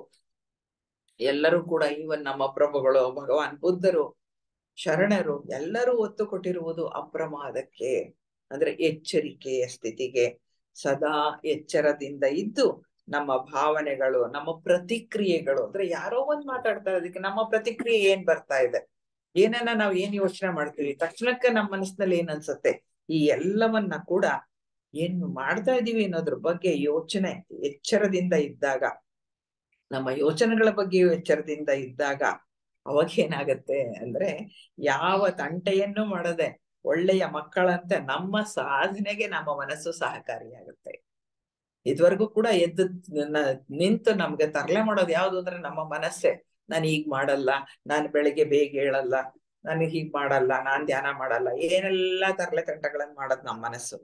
ಎಲ್ಲರೂ ಕೂಡ ಇವನ್ ನಮ್ಮ ಪ್ರಭುಗಳು ಭಗವಾನ್ ಬುದ್ಧರು ಶರಣರು ಎಲ್ಲರೂ ಒತ್ತು ಕೊಟ್ಟಿರುವುದು ಅಪ್ರಮಾದಕ್ಕೆ ಅಂದ್ರೆ ಎಚ್ಚರಿಕೆಯ ಸ್ಥಿತಿಗೆ ಸದಾ ಎಚ್ಚರದಿಂದ ಇದ್ದು ನಮ್ಮ ಭಾವನೆಗಳು ನಮ್ಮ ಪ್ರತಿಕ್ರಿಯೆಗಳು ಅಂದ್ರೆ ಯಾರೋ ಒಂದ್ ಮಾತಾಡ್ತಾರೆ ಅದಕ್ಕೆ ನಮ್ಮ ಪ್ರತಿಕ್ರಿಯೆ ಏನ್ ಬರ್ತಾ ಇದೆ ಏನನ್ನ ನಾವ್ ಏನ್ ಯೋಚನೆ ಮಾಡ್ತೀವಿ ತಕ್ಷಣಕ್ಕೆ ನಮ್ಮ ಮನಸ್ಸಿನಲ್ಲಿ ಏನ್ ಅನ್ಸತ್ತೆ ಈ ಎಲ್ಲವನ್ನ ಕೂಡ ಏನ್ ಮಾಡ್ತಾ ಇದೀವಿ ಅನ್ನೋದ್ರ ಬಗ್ಗೆ ಯೋಚನೆ ಎಚ್ಚರದಿಂದ ಇದ್ದಾಗ ನಮ್ಮ ಯೋಚನೆಗಳ ಬಗ್ಗೆಯೂ ಎಚ್ಚರದಿಂದ ಇದ್ದಾಗ ಅವಾಗ ಏನಾಗತ್ತೆ ಅಂದ್ರೆ ಯಾವ ತಂಟೆಯನ್ನು ಮಾಡದೆ ಒಳ್ಳೆಯ ಮಕ್ಕಳಂತೆ ನಮ್ಮ ಸಾಧನೆಗೆ ನಮ್ಮ ಮನಸ್ಸು ಸಹಕಾರಿಯಾಗುತ್ತೆ ಇದುವರೆಗೂ ಕೂಡ ಎದ್ದು ನಿಂತು ನಮ್ಗೆ ತರಲೆ ಮಾಡೋದು ಯಾವ್ದು ಅಂದ್ರೆ ನಮ್ಮ ಮನಸ್ಸೇ ನಾನು ಹೀಗ್ ಮಾಡಲ್ಲ ನಾನು ಬೆಳಿಗ್ಗೆ ಬೇಗ ಹೇಳಲ್ಲ ನಾನು ಹೀಗ್ ಮಾಡಲ್ಲ ನಾನ್ ಧ್ಯಾನ ಮಾಡಲ್ಲ ಏನೆಲ್ಲಾ ತರಲೆ ತಂಟಗಳನ್ನ ಮಾಡೋದು ನಮ್ಮ ಮನಸ್ಸು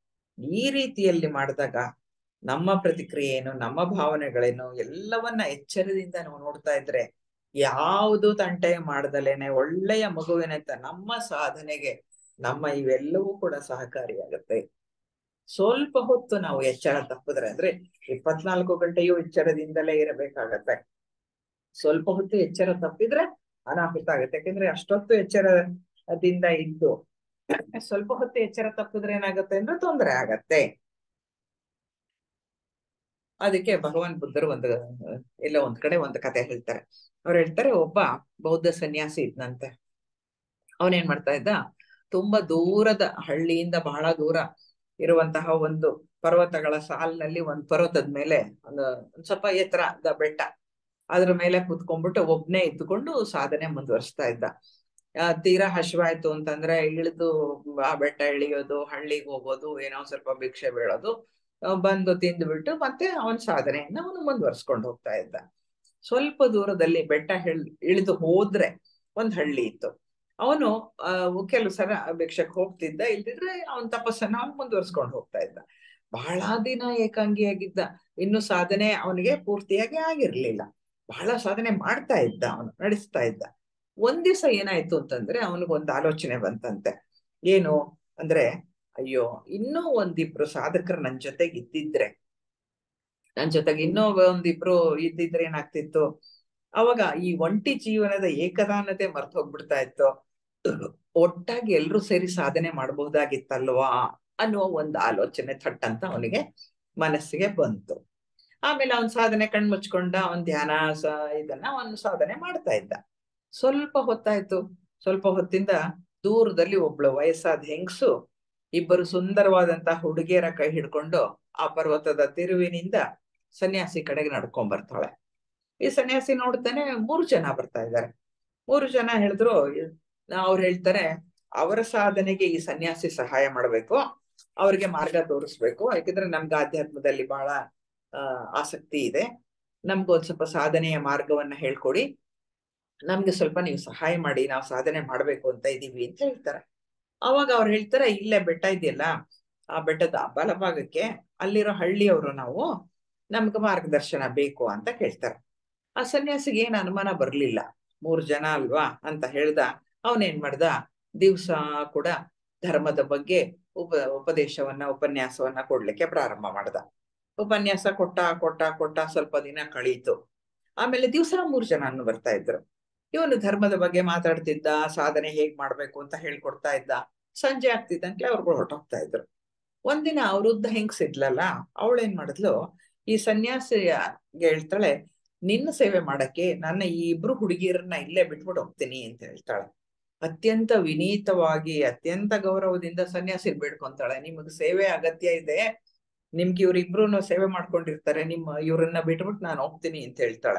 ಈ ರೀತಿಯಲ್ಲಿ ಮಾಡಿದಾಗ ನಮ್ಮ ಪ್ರತಿಕ್ರಿಯೆ ಏನು ನಮ್ಮ ಭಾವನೆಗಳೇನು ಎಲ್ಲವನ್ನ ಎಚ್ಚರದಿಂದ ನಾವು ನೋಡ್ತಾ ಇದ್ರೆ ಯಾವುದು ತಂಟೆ ಮಾಡ್ದಲೇನೆ ಒಳ್ಳೆಯ ಮಗುವಿನಂತ ನಮ್ಮ ಸಾಧನೆಗೆ ನಮ್ಮ ಇವೆಲ್ಲವೂ ಕೂಡ ಸಹಕಾರಿಯಾಗುತ್ತೆ ಸ್ವಲ್ಪ ಹೊತ್ತು ನಾವು ಎಚ್ಚರ ತಪ್ಪಿದ್ರೆ ಅಂದ್ರೆ ಇಪ್ಪತ್ನಾಲ್ಕು ಗಂಟೆಯೂ ಎಚ್ಚರದಿಂದಲೇ ಇರಬೇಕಾಗತ್ತೆ ಸ್ವಲ್ಪ ಹೊತ್ತು ಎಚ್ಚರ ತಪ್ಪಿದ್ರೆ ಅನಾಹುತ ಆಗುತ್ತೆ ಯಾಕಂದ್ರೆ ಅಷ್ಟೊತ್ತು ಎಚ್ಚರದಿಂದ ಇದ್ದು ಸ್ವಲ್ಪ ಹೊತ್ತು ಎಚ್ಚರ ತಪ್ಪಿದ್ರೆ ಏನಾಗುತ್ತೆ ಅಂದ್ರೆ ತೊಂದರೆ ಆಗತ್ತೆ ಅದಕ್ಕೆ ಭಗವಾನ್ ಬುದ್ಧರು ಒಂದು ಎಲ್ಲ ಒಂದ್ ಕಡೆ ಒಂದು ಕತೆ ಹೇಳ್ತಾರೆ ಅವ್ರು ಹೇಳ್ತಾರೆ ಒಬ್ಬ ಬೌದ್ಧ ಸನ್ಯಾಸಿ ಇದ್ನಂತೆ ಅವನೇನ್ ಮಾಡ್ತಾ ಇದ್ದ ತುಂಬಾ ದೂರದ ಹಳ್ಳಿಯಿಂದ ಬಹಳ ದೂರ ಇರುವಂತಹ ಒಂದು ಪರ್ವತಗಳ ಸಾಲಿನಲ್ಲಿ ಒಂದ್ ಪರ್ವತದ ಮೇಲೆ ಒಂದು ಒಂದ್ ಸ್ವಲ್ಪ ಎತ್ತರದ ಬೆಟ್ಟ ಅದ್ರ ಮೇಲೆ ಕುತ್ಕೊಂಡ್ಬಿಟ್ಟು ಒಬ್ನೇ ಇದ್ದುಕೊಂಡು ಸಾಧನೆ ಮುಂದುವರಿಸ್ತಾ ಇದ್ದ ತೀರಾ ಹಸಿವಾಯ್ತು ಅಂತಂದ್ರೆ ಇಳಿದು ಆ ಬೆಟ್ಟ ಇಳಿಯೋದು ಹಳ್ಳಿಗೆ ಹೋಗೋದು ಏನೋ ಸ್ವಲ್ಪ ಭಿಕ್ಷೆ ಬೀಳೋದು ಬಂದು ತಿಂದ್ಬಿಟ್ಟು ಮತ್ತೆ ಅವನ್ ಸಾಧನೆಯನ್ನ ಅವನು ಮುಂದುವರ್ಸ್ಕೊಂಡು ಹೋಗ್ತಾ ಇದ್ದ ಸ್ವಲ್ಪ ದೂರದಲ್ಲಿ ಬೆಟ್ಟ ಹಿಳ್ ಇಳಿದು ಹೋದ್ರೆ ಒಂದ್ ಹಳ್ಳಿ ಇತ್ತು ಅವನು ಅಹ್ ಕೆಲವು ಸಲ ಭಿಕ್ಷಕ್ ಹೋಗ್ತಿದ್ದ ಇಲ್ದಿದ್ರೆ ಅವನ್ ತಪಸ್ಸನ್ನ ಅವನ್ ಮುಂದುವರ್ಸ್ಕೊಂಡು ಹೋಗ್ತಾ ಇದ್ದ ಬಹಳ ದಿನ ಏಕಾಂಗಿಯಾಗಿದ್ದ ಇನ್ನು ಸಾಧನೆ ಅವನಿಗೆ ಪೂರ್ತಿಯಾಗಿ ಆಗಿರ್ಲಿಲ್ಲ ಬಹಳ ಸಾಧನೆ ಮಾಡ್ತಾ ಇದ್ದ ಅವನು ನಡೆಸ್ತಾ ಇದ್ದ ಒಂದ್ ದಿವಸ ಏನಾಯ್ತು ಅಂತಂದ್ರೆ ಅವನಿಗೊಂದು ಆಲೋಚನೆ ಬಂತಂತೆ ಏನು ಅಂದ್ರೆ ಅಯ್ಯೋ ಇನ್ನೂ ಒಂದಿಬ್ರು ಸಾಧಕರು ನನ್ ಜೊತೆಗೆ ಇದ್ದಿದ್ರೆ ನನ್ ಜೊತೆಗೆ ಇನ್ನೂ ಒಂದಿಬ್ರು ಇದ್ದಿದ್ರೆ ಏನಾಗ್ತಿತ್ತು ಅವಾಗ ಈ ಒಂಟಿ ಜೀವನದ ಏಕದಾನತೆ ಮರ್ತು ಹೋಗ್ಬಿಡ್ತಾ ಇತ್ತು ಒಟ್ಟಾಗಿ ಎಲ್ರೂ ಸೇರಿ ಸಾಧನೆ ಮಾಡಬಹುದಾಗಿತ್ತಲ್ವಾ ಅನ್ನುವ ಒಂದು ಆಲೋಚನೆ ಥಟ್ಟಂತ ಅವನಿಗೆ ಮನಸ್ಸಿಗೆ ಬಂತು ಆಮೇಲೆ ಅವನ್ ಸಾಧನೆ ಕಣ್ ಮುಚ್ಕೊಂಡ ಅವನ್ ಧ್ಯಾನ ಇದನ್ನ ಅವನು ಸಾಧನೆ ಮಾಡ್ತಾ ಇದ್ದ ಸ್ವಲ್ಪ ಹೊತ್ತಾಯ್ತು ಸ್ವಲ್ಪ ಹೊತ್ತಿಂದ ದೂರದಲ್ಲಿ ಒಬ್ಳು ವಯಸ್ಸಾದ ಹೆಂಗಸು ಇಬ್ಬರು ಸುಂದರವಾದಂತಹ ಹುಡುಗಿಯರ ಕೈ ಹಿಡ್ಕೊಂಡು ಆ ಪರ್ವತದ ತಿರುವಿನಿಂದ ಸನ್ಯಾಸಿ ಕಡೆಗೆ ನಡ್ಕೊಂಡ್ ಬರ್ತಾಳೆ ಈ ಸನ್ಯಾಸಿ ನೋಡ್ತಾನೆ ಮೂರು ಜನ ಬರ್ತಾ ಇದ್ದಾರೆ ಮೂರು ಜನ ಹೇಳಿದ್ರು ಅವ್ರು ಹೇಳ್ತಾರೆ ಅವರ ಸಾಧನೆಗೆ ಈ ಸನ್ಯಾಸಿ ಸಹಾಯ ಮಾಡ್ಬೇಕು ಅವ್ರಿಗೆ ಮಾರ್ಗ ತೋರಿಸ್ಬೇಕು ಯಾಕಂದ್ರೆ ನಮ್ಗೆ ಆಧ್ಯಾತ್ಮದಲ್ಲಿ ಬಹಳ ಅಹ್ ಆಸಕ್ತಿ ಇದೆ ನಮ್ಗೊಂದ್ ಸ್ವಲ್ಪ ಸಾಧನೆಯ ಮಾರ್ಗವನ್ನ ಹೇಳ್ಕೊಡಿ ನಮ್ಗೆ ಸ್ವಲ್ಪ ನೀವು ಸಹಾಯ ಮಾಡಿ ನಾವು ಸಾಧನೆ ಮಾಡ್ಬೇಕು ಅಂತ ಇದೀವಿ ಅಂತ ಹೇಳ್ತಾರೆ ಅವಾಗ ಅವ್ರು ಹೇಳ್ತಾರೆ ಇಲ್ಲೇ ಬೆಟ್ಟ ಇದೆಯಲ್ಲ ಆ ಬೆಟ್ಟದ ಬಲಭಾಗಕ್ಕೆ ಅಲ್ಲಿರೋ ಹಳ್ಳಿಯವರು ನಾವು ನಮ್ಗೆ ಮಾರ್ಗದರ್ಶನ ಬೇಕು ಅಂತ ಕೇಳ್ತಾರೆ ಆ ಸನ್ಯಾಸಿಗೆ ಏನ್ ಅನುಮಾನ ಬರ್ಲಿಲ್ಲ ಮೂರ್ ಜನ ಅಲ್ವಾ ಅಂತ ಹೇಳ್ದ ಅವನೇನ್ ಮಾಡ್ದ ದಿವ್ಸ ಕೂಡ ಧರ್ಮದ ಬಗ್ಗೆ ಉಪ ಉಪದೇಶವನ್ನ ಉಪನ್ಯಾಸವನ್ನ ಕೊಡ್ಲಿಕ್ಕೆ ಪ್ರಾರಂಭ ಮಾಡ್ದ ಉಪನ್ಯಾಸ ಕೊಟ್ಟ ಕೊಟ್ಟ ಕೊಟ್ಟ ಸ್ವಲ್ಪ ದಿನ ಕಳೀತು ಆಮೇಲೆ ದಿವ್ಸ ಮೂರ್ ಜನ ಬರ್ತಾ ಇದ್ರು ಇವನು ಧರ್ಮದ ಬಗ್ಗೆ ಮಾತಾಡ್ತಿದ್ದ ಸಾಧನೆ ಹೇಗ್ ಮಾಡ್ಬೇಕು ಅಂತ ಹೇಳ್ಕೊಡ್ತಾ ಇದ್ದ ಸಂಜೆ ಆಗ್ತಿದ್ದಂಕ್ಲೆ ಅವ್ರುಗಳು ಹೊರಟೋಗ್ತಾ ಇದ್ರು ಒಂದಿನ ವೃದ್ಧ ಹೆಂಗ್ಸಿದ್ಲಲ್ಲ ಅವಳೇನ್ ಮಾಡಿದ್ಲು ಈ ಸನ್ಯಾಸಿಗೆ ಹೇಳ್ತಾಳೆ ನಿನ್ನ ಸೇವೆ ಮಾಡಕ್ಕೆ ನನ್ನ ಈ ಇಬ್ರು ಹುಡುಗಿಯರನ್ನ ಇಲ್ಲೇ ಬಿಟ್ಬಿಟ್ಟು ಹೋಗ್ತೀನಿ ಅಂತ ಹೇಳ್ತಾಳೆ ಅತ್ಯಂತ ವಿನೀತವಾಗಿ ಅತ್ಯಂತ ಗೌರವದಿಂದ ಸನ್ಯಾಸಿ ಬೇಡ್ಕೊಂತಾಳೆ ನಿಮಗ್ ಸೇವೆ ಅಗತ್ಯ ಇದೆ ನಿಮ್ಗೆ ಇವ್ರಿಬ್ರು ಸೇವೆ ಮಾಡ್ಕೊಂಡಿರ್ತಾರೆ ನಿಮ್ಮ ಇವ್ರನ್ನ ಬಿಟ್ಬಿಟ್ಟು ನಾನು ಹೋಗ್ತೀನಿ ಅಂತ ಹೇಳ್ತಾಳೆ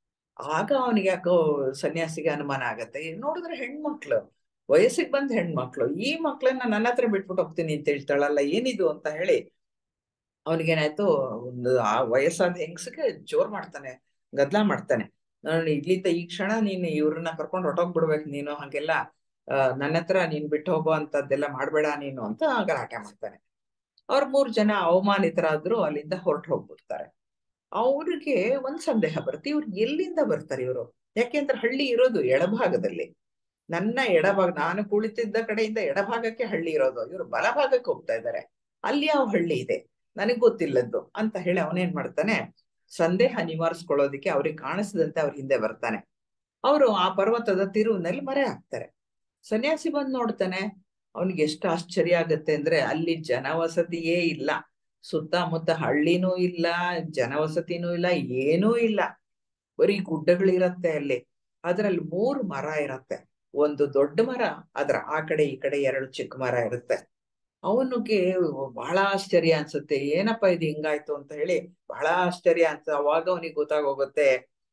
ಆಗ ಅವನಿಗೆ ಯಾಕೋ ಸನ್ಯಾಸಿಗೆ ಅನುಮಾನ ಆಗತ್ತೆ ನೋಡಿದ್ರೆ ಹೆಣ್ಮಕ್ಳು ವಯಸ್ಸಿಗೆ ಬಂದ ಹೆಣ್ಮಕ್ಳು ಈ ಮಕ್ಳನ್ನ ನನ್ನ ಹತ್ರ ಬಿಟ್ಬಿಟ್ಟು ಹೋಗ್ತೀನಿ ಅಂತ ಹೇಳ್ತಾಳಲ್ಲ ಏನಿದು ಅಂತ ಹೇಳಿ ಅವನಿಗೇನಾಯ್ತು ಒಂದು ಆ ವಯಸ್ಸಾದ ಹೆಂಗಸಿಗೆ ಜೋರ್ ಮಾಡ್ತಾನೆ ಗದ್ಲ ಮಾಡ್ತಾನೆ ನಾನು ಇಲ್ಲಿಂದ ಈ ಕ್ಷಣ ನೀನು ಇವ್ರನ್ನ ಕರ್ಕೊಂಡು ಹೊಟ್ಟೋಗ್ಬಿಡ್ಬೇಕು ನೀನು ಹಾಗೆಲ್ಲ ನನ್ನ ಹತ್ರ ನೀನ್ ಬಿಟ್ಟು ಹೋಗೋ ಅಂತದ್ದೆಲ್ಲ ಮಾಡ್ಬೇಡ ನೀನು ಅಂತ ಗಲಾಟೆ ಮಾಡ್ತಾನೆ ಅವ್ರ ಮೂರ್ ಜನ ಅವಮಾನಿತರಾದ್ರು ಅಲ್ಲಿಂದ ಹೊರಟು ಹೋಗ್ಬಿಡ್ತಾರೆ ಅವ್ರಿಗೆ ಒಂದ್ ಸಂದೇಹ ಬರುತ್ತೆ ಇವ್ರು ಎಲ್ಲಿಂದ ಬರ್ತಾರೆ ಇವರು ಯಾಕೆಂದ್ರೆ ಹಳ್ಳಿ ಇರೋದು ಎಡಭಾಗದಲ್ಲಿ ನನ್ನ ಎಡಭಾಗ ನಾನು ಕುಳಿತಿದ್ದ ಕಡೆಯಿಂದ ಎಡಭಾಗಕ್ಕೆ ಹಳ್ಳಿ ಇರೋದು ಇವರು ಬಲಭಾಗಕ್ಕೆ ಹೋಗ್ತಾ ಇದ್ದಾರೆ ಅಲ್ಲಿ ಯಾವ ಹಳ್ಳಿ ಇದೆ ನನಗ್ ಗೊತ್ತಿಲ್ಲದ್ದು ಅಂತ ಹೇಳಿ ಅವನೇನ್ ಮಾಡ್ತಾನೆ ಸಂದೇಹ ನಿವಾರಿಸ್ಕೊಳ್ಳೋದಿಕ್ಕೆ ಅವ್ರಿಗೆ ಕಾಣಿಸದಂತೆ ಅವ್ರ ಹಿಂದೆ ಬರ್ತಾನೆ ಅವರು ಆ ಪರ್ವತದ ತಿರುವಿನಲ್ಲಿ ಮರೆ ಹಾಕ್ತಾರೆ ಸನ್ಯಾಸಿ ಬಂದ್ ನೋಡ್ತಾನೆ ಅವನಿಗೆ ಎಷ್ಟು ಆಶ್ಚರ್ಯ ಆಗತ್ತೆ ಅಂದ್ರೆ ಅಲ್ಲಿ ಜನವಸತಿಯೇ ಇಲ್ಲ ಸುತ್ತಮುತ್ತ ಹಳ್ಳಿನೂ ಇಲ್ಲ ಜನವಸತಿನೂ ಇಲ್ಲ ಏನೂ ಇಲ್ಲ ಬರೀ ಗುಡ್ಡಗಳಿರತ್ತೆ ಅಲ್ಲಿ ಅದ್ರಲ್ಲಿ ಮೂರು ಮರ ಇರತ್ತೆ ಒಂದು ದೊಡ್ಡ ಮರ ಅದ್ರ ಆ ಕಡೆ ಈ ಕಡೆ ಎರಡು ಚಿಕ್ಕ ಮರ ಇರುತ್ತೆ ಅವನಿಗೆ ಬಹಳ ಆಶ್ಚರ್ಯ ಅನ್ಸುತ್ತೆ ಏನಪ್ಪಾ ಇದು ಹಿಂಗಾಯ್ತು ಅಂತ ಹೇಳಿ ಬಹಳ ಆಶ್ಚರ್ಯ ಅಂತ ಅವಾಗ ಅವನಿಗೆ ಗೊತ್ತಾಗೋಗುತ್ತೆ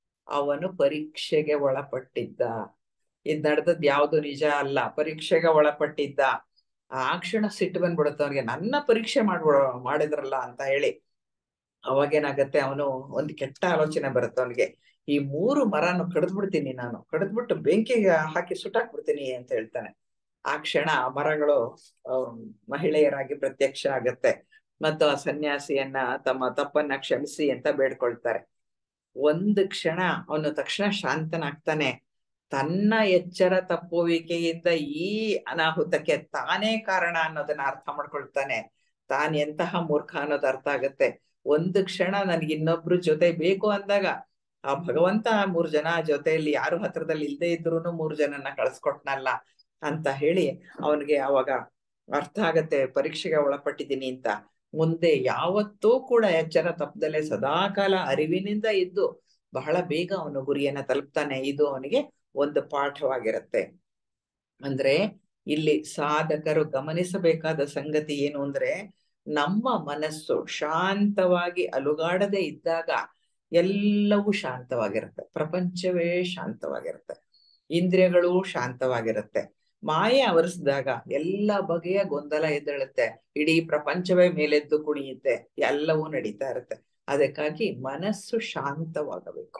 ಅವನು ಪರೀಕ್ಷೆಗೆ ಒಳಪಟ್ಟಿದ್ದ ಇದ್ ನಡೆದದ್ ಯಾವ್ದು ನಿಜ ಅಲ್ಲ ಪರೀಕ್ಷೆಗೆ ಒಳಪಟ್ಟಿದ್ದ ಆ ಕ್ಷಣ ಸಿಟ್ಟು ಬಂದ್ಬಿಡುತ್ತೆ ಅವನಿಗೆ ನನ್ನ ಪರೀಕ್ಷೆ ಮಾಡ್ಬಿಡ ಮಾಡಿದ್ರಲ್ಲ ಅಂತ ಹೇಳಿ ಅವಾಗೇನಾಗತ್ತೆ ಅವನು ಒಂದು ಕೆಟ್ಟ ಆಲೋಚನೆ ಬರುತ್ತೆ ಅವನಿಗೆ ಈ ಮೂರು ಮರನು ಕಡಿದ್ಬಿಡ್ತೀನಿ ನಾನು ಕಡಿದ್ಬಿಟ್ಟು ಬೆಂಕಿಗೆ ಹಾಕಿ ಸುಟ್ಟಾಕ್ಬಿಡ್ತೀನಿ ಅಂತ ಹೇಳ್ತಾನೆ ಆ ಕ್ಷಣ ಆ ಮರಗಳು ಮಹಿಳೆಯರಾಗಿ ಪ್ರತ್ಯಕ್ಷ ಆಗತ್ತೆ ಮತ್ತು ಆ ಸನ್ಯಾಸಿಯನ್ನ ತಮ್ಮ ತಪ್ಪನ್ನ ಕ್ಷಮಿಸಿ ಅಂತ ಬೇಡ್ಕೊಳ್ತಾರೆ ಒಂದು ಕ್ಷಣ ಅವನು ತಕ್ಷಣ ಶಾಂತನಾಗ್ತಾನೆ ತನ್ನ ಎಚ್ಚರ ತಪ್ಪುವಿಕೆಯಿಂದ ಈ ಅನಾಹುತಕ್ಕೆ ತಾನೇ ಕಾರಣ ಅನ್ನೋದನ್ನ ಅರ್ಥ ಮಾಡ್ಕೊಳ್ತಾನೆ ತಾನ್ ಎಂತಹ ಮೂರ್ಖ ಅನ್ನೋದು ಅರ್ಥ ಆಗತ್ತೆ ಒಂದು ಕ್ಷಣ ನನ್ಗೆ ಇನ್ನೊಬ್ರು ಜೊತೆ ಬೇಕು ಅಂದಾಗ ಆ ಭಗವಂತ ಮೂರ್ ಜನ ಜೊತೆಯಲ್ಲಿ ಯಾರು ಹತ್ರದಲ್ಲಿ ಇಲ್ದೇ ಇದ್ರು ಮೂರ್ ಜನನ್ನ ಕಳ್ಸ್ಕೊಟ್ನಲ್ಲ ಅಂತ ಹೇಳಿ ಅವನಿಗೆ ಅವಾಗ ಅರ್ಥ ಆಗತ್ತೆ ಪರೀಕ್ಷೆಗೆ ಒಳಪಟ್ಟಿದ್ದೀನಿ ಅಂತ ಮುಂದೆ ಯಾವತ್ತೂ ಕೂಡ ಎಚ್ಚರ ತಪ್ಪದಲ್ಲೇ ಸದಾಕಾಲ ಅರಿವಿನಿಂದ ಇದ್ದು ಬಹಳ ಬೇಗ ಅವನು ಗುರಿಯನ್ನ ತಲುಪ್ತಾನೆ ಇದು ಅವನಿಗೆ ಒಂದು ಪಾಠವಾಗಿರುತ್ತೆ ಅಂದ್ರೆ ಇಲ್ಲಿ ಸಾಧಕರು ಗಮನಿಸಬೇಕಾದ ಸಂಗತಿ ಏನು ಅಂದ್ರೆ ನಮ್ಮ ಮನಸ್ಸು ಶಾಂತವಾಗಿ ಅಲುಗಾಡದೆ ಇದ್ದಾಗ ಎಲ್ಲವೂ ಶಾಂತವಾಗಿರುತ್ತೆ ಪ್ರಪಂಚವೇ ಶಾಂತವಾಗಿರುತ್ತೆ ಇಂದ್ರಿಯಗಳು ಶಾಂತವಾಗಿರುತ್ತೆ ಮಾಯೆ ಆವರಿಸಿದಾಗ ಎಲ್ಲ ಬಗೆಯ ಗೊಂದಲ ಎದ್ದೇಳುತ್ತೆ ಇಡೀ ಪ್ರಪಂಚವೇ ಮೇಲೆದ್ದು ಕುಣಿಯುತ್ತೆ ಎಲ್ಲವೂ ನಡೀತಾ ಇರುತ್ತೆ ಅದಕ್ಕಾಗಿ ಮನಸ್ಸು ಶಾಂತವಾಗಬೇಕು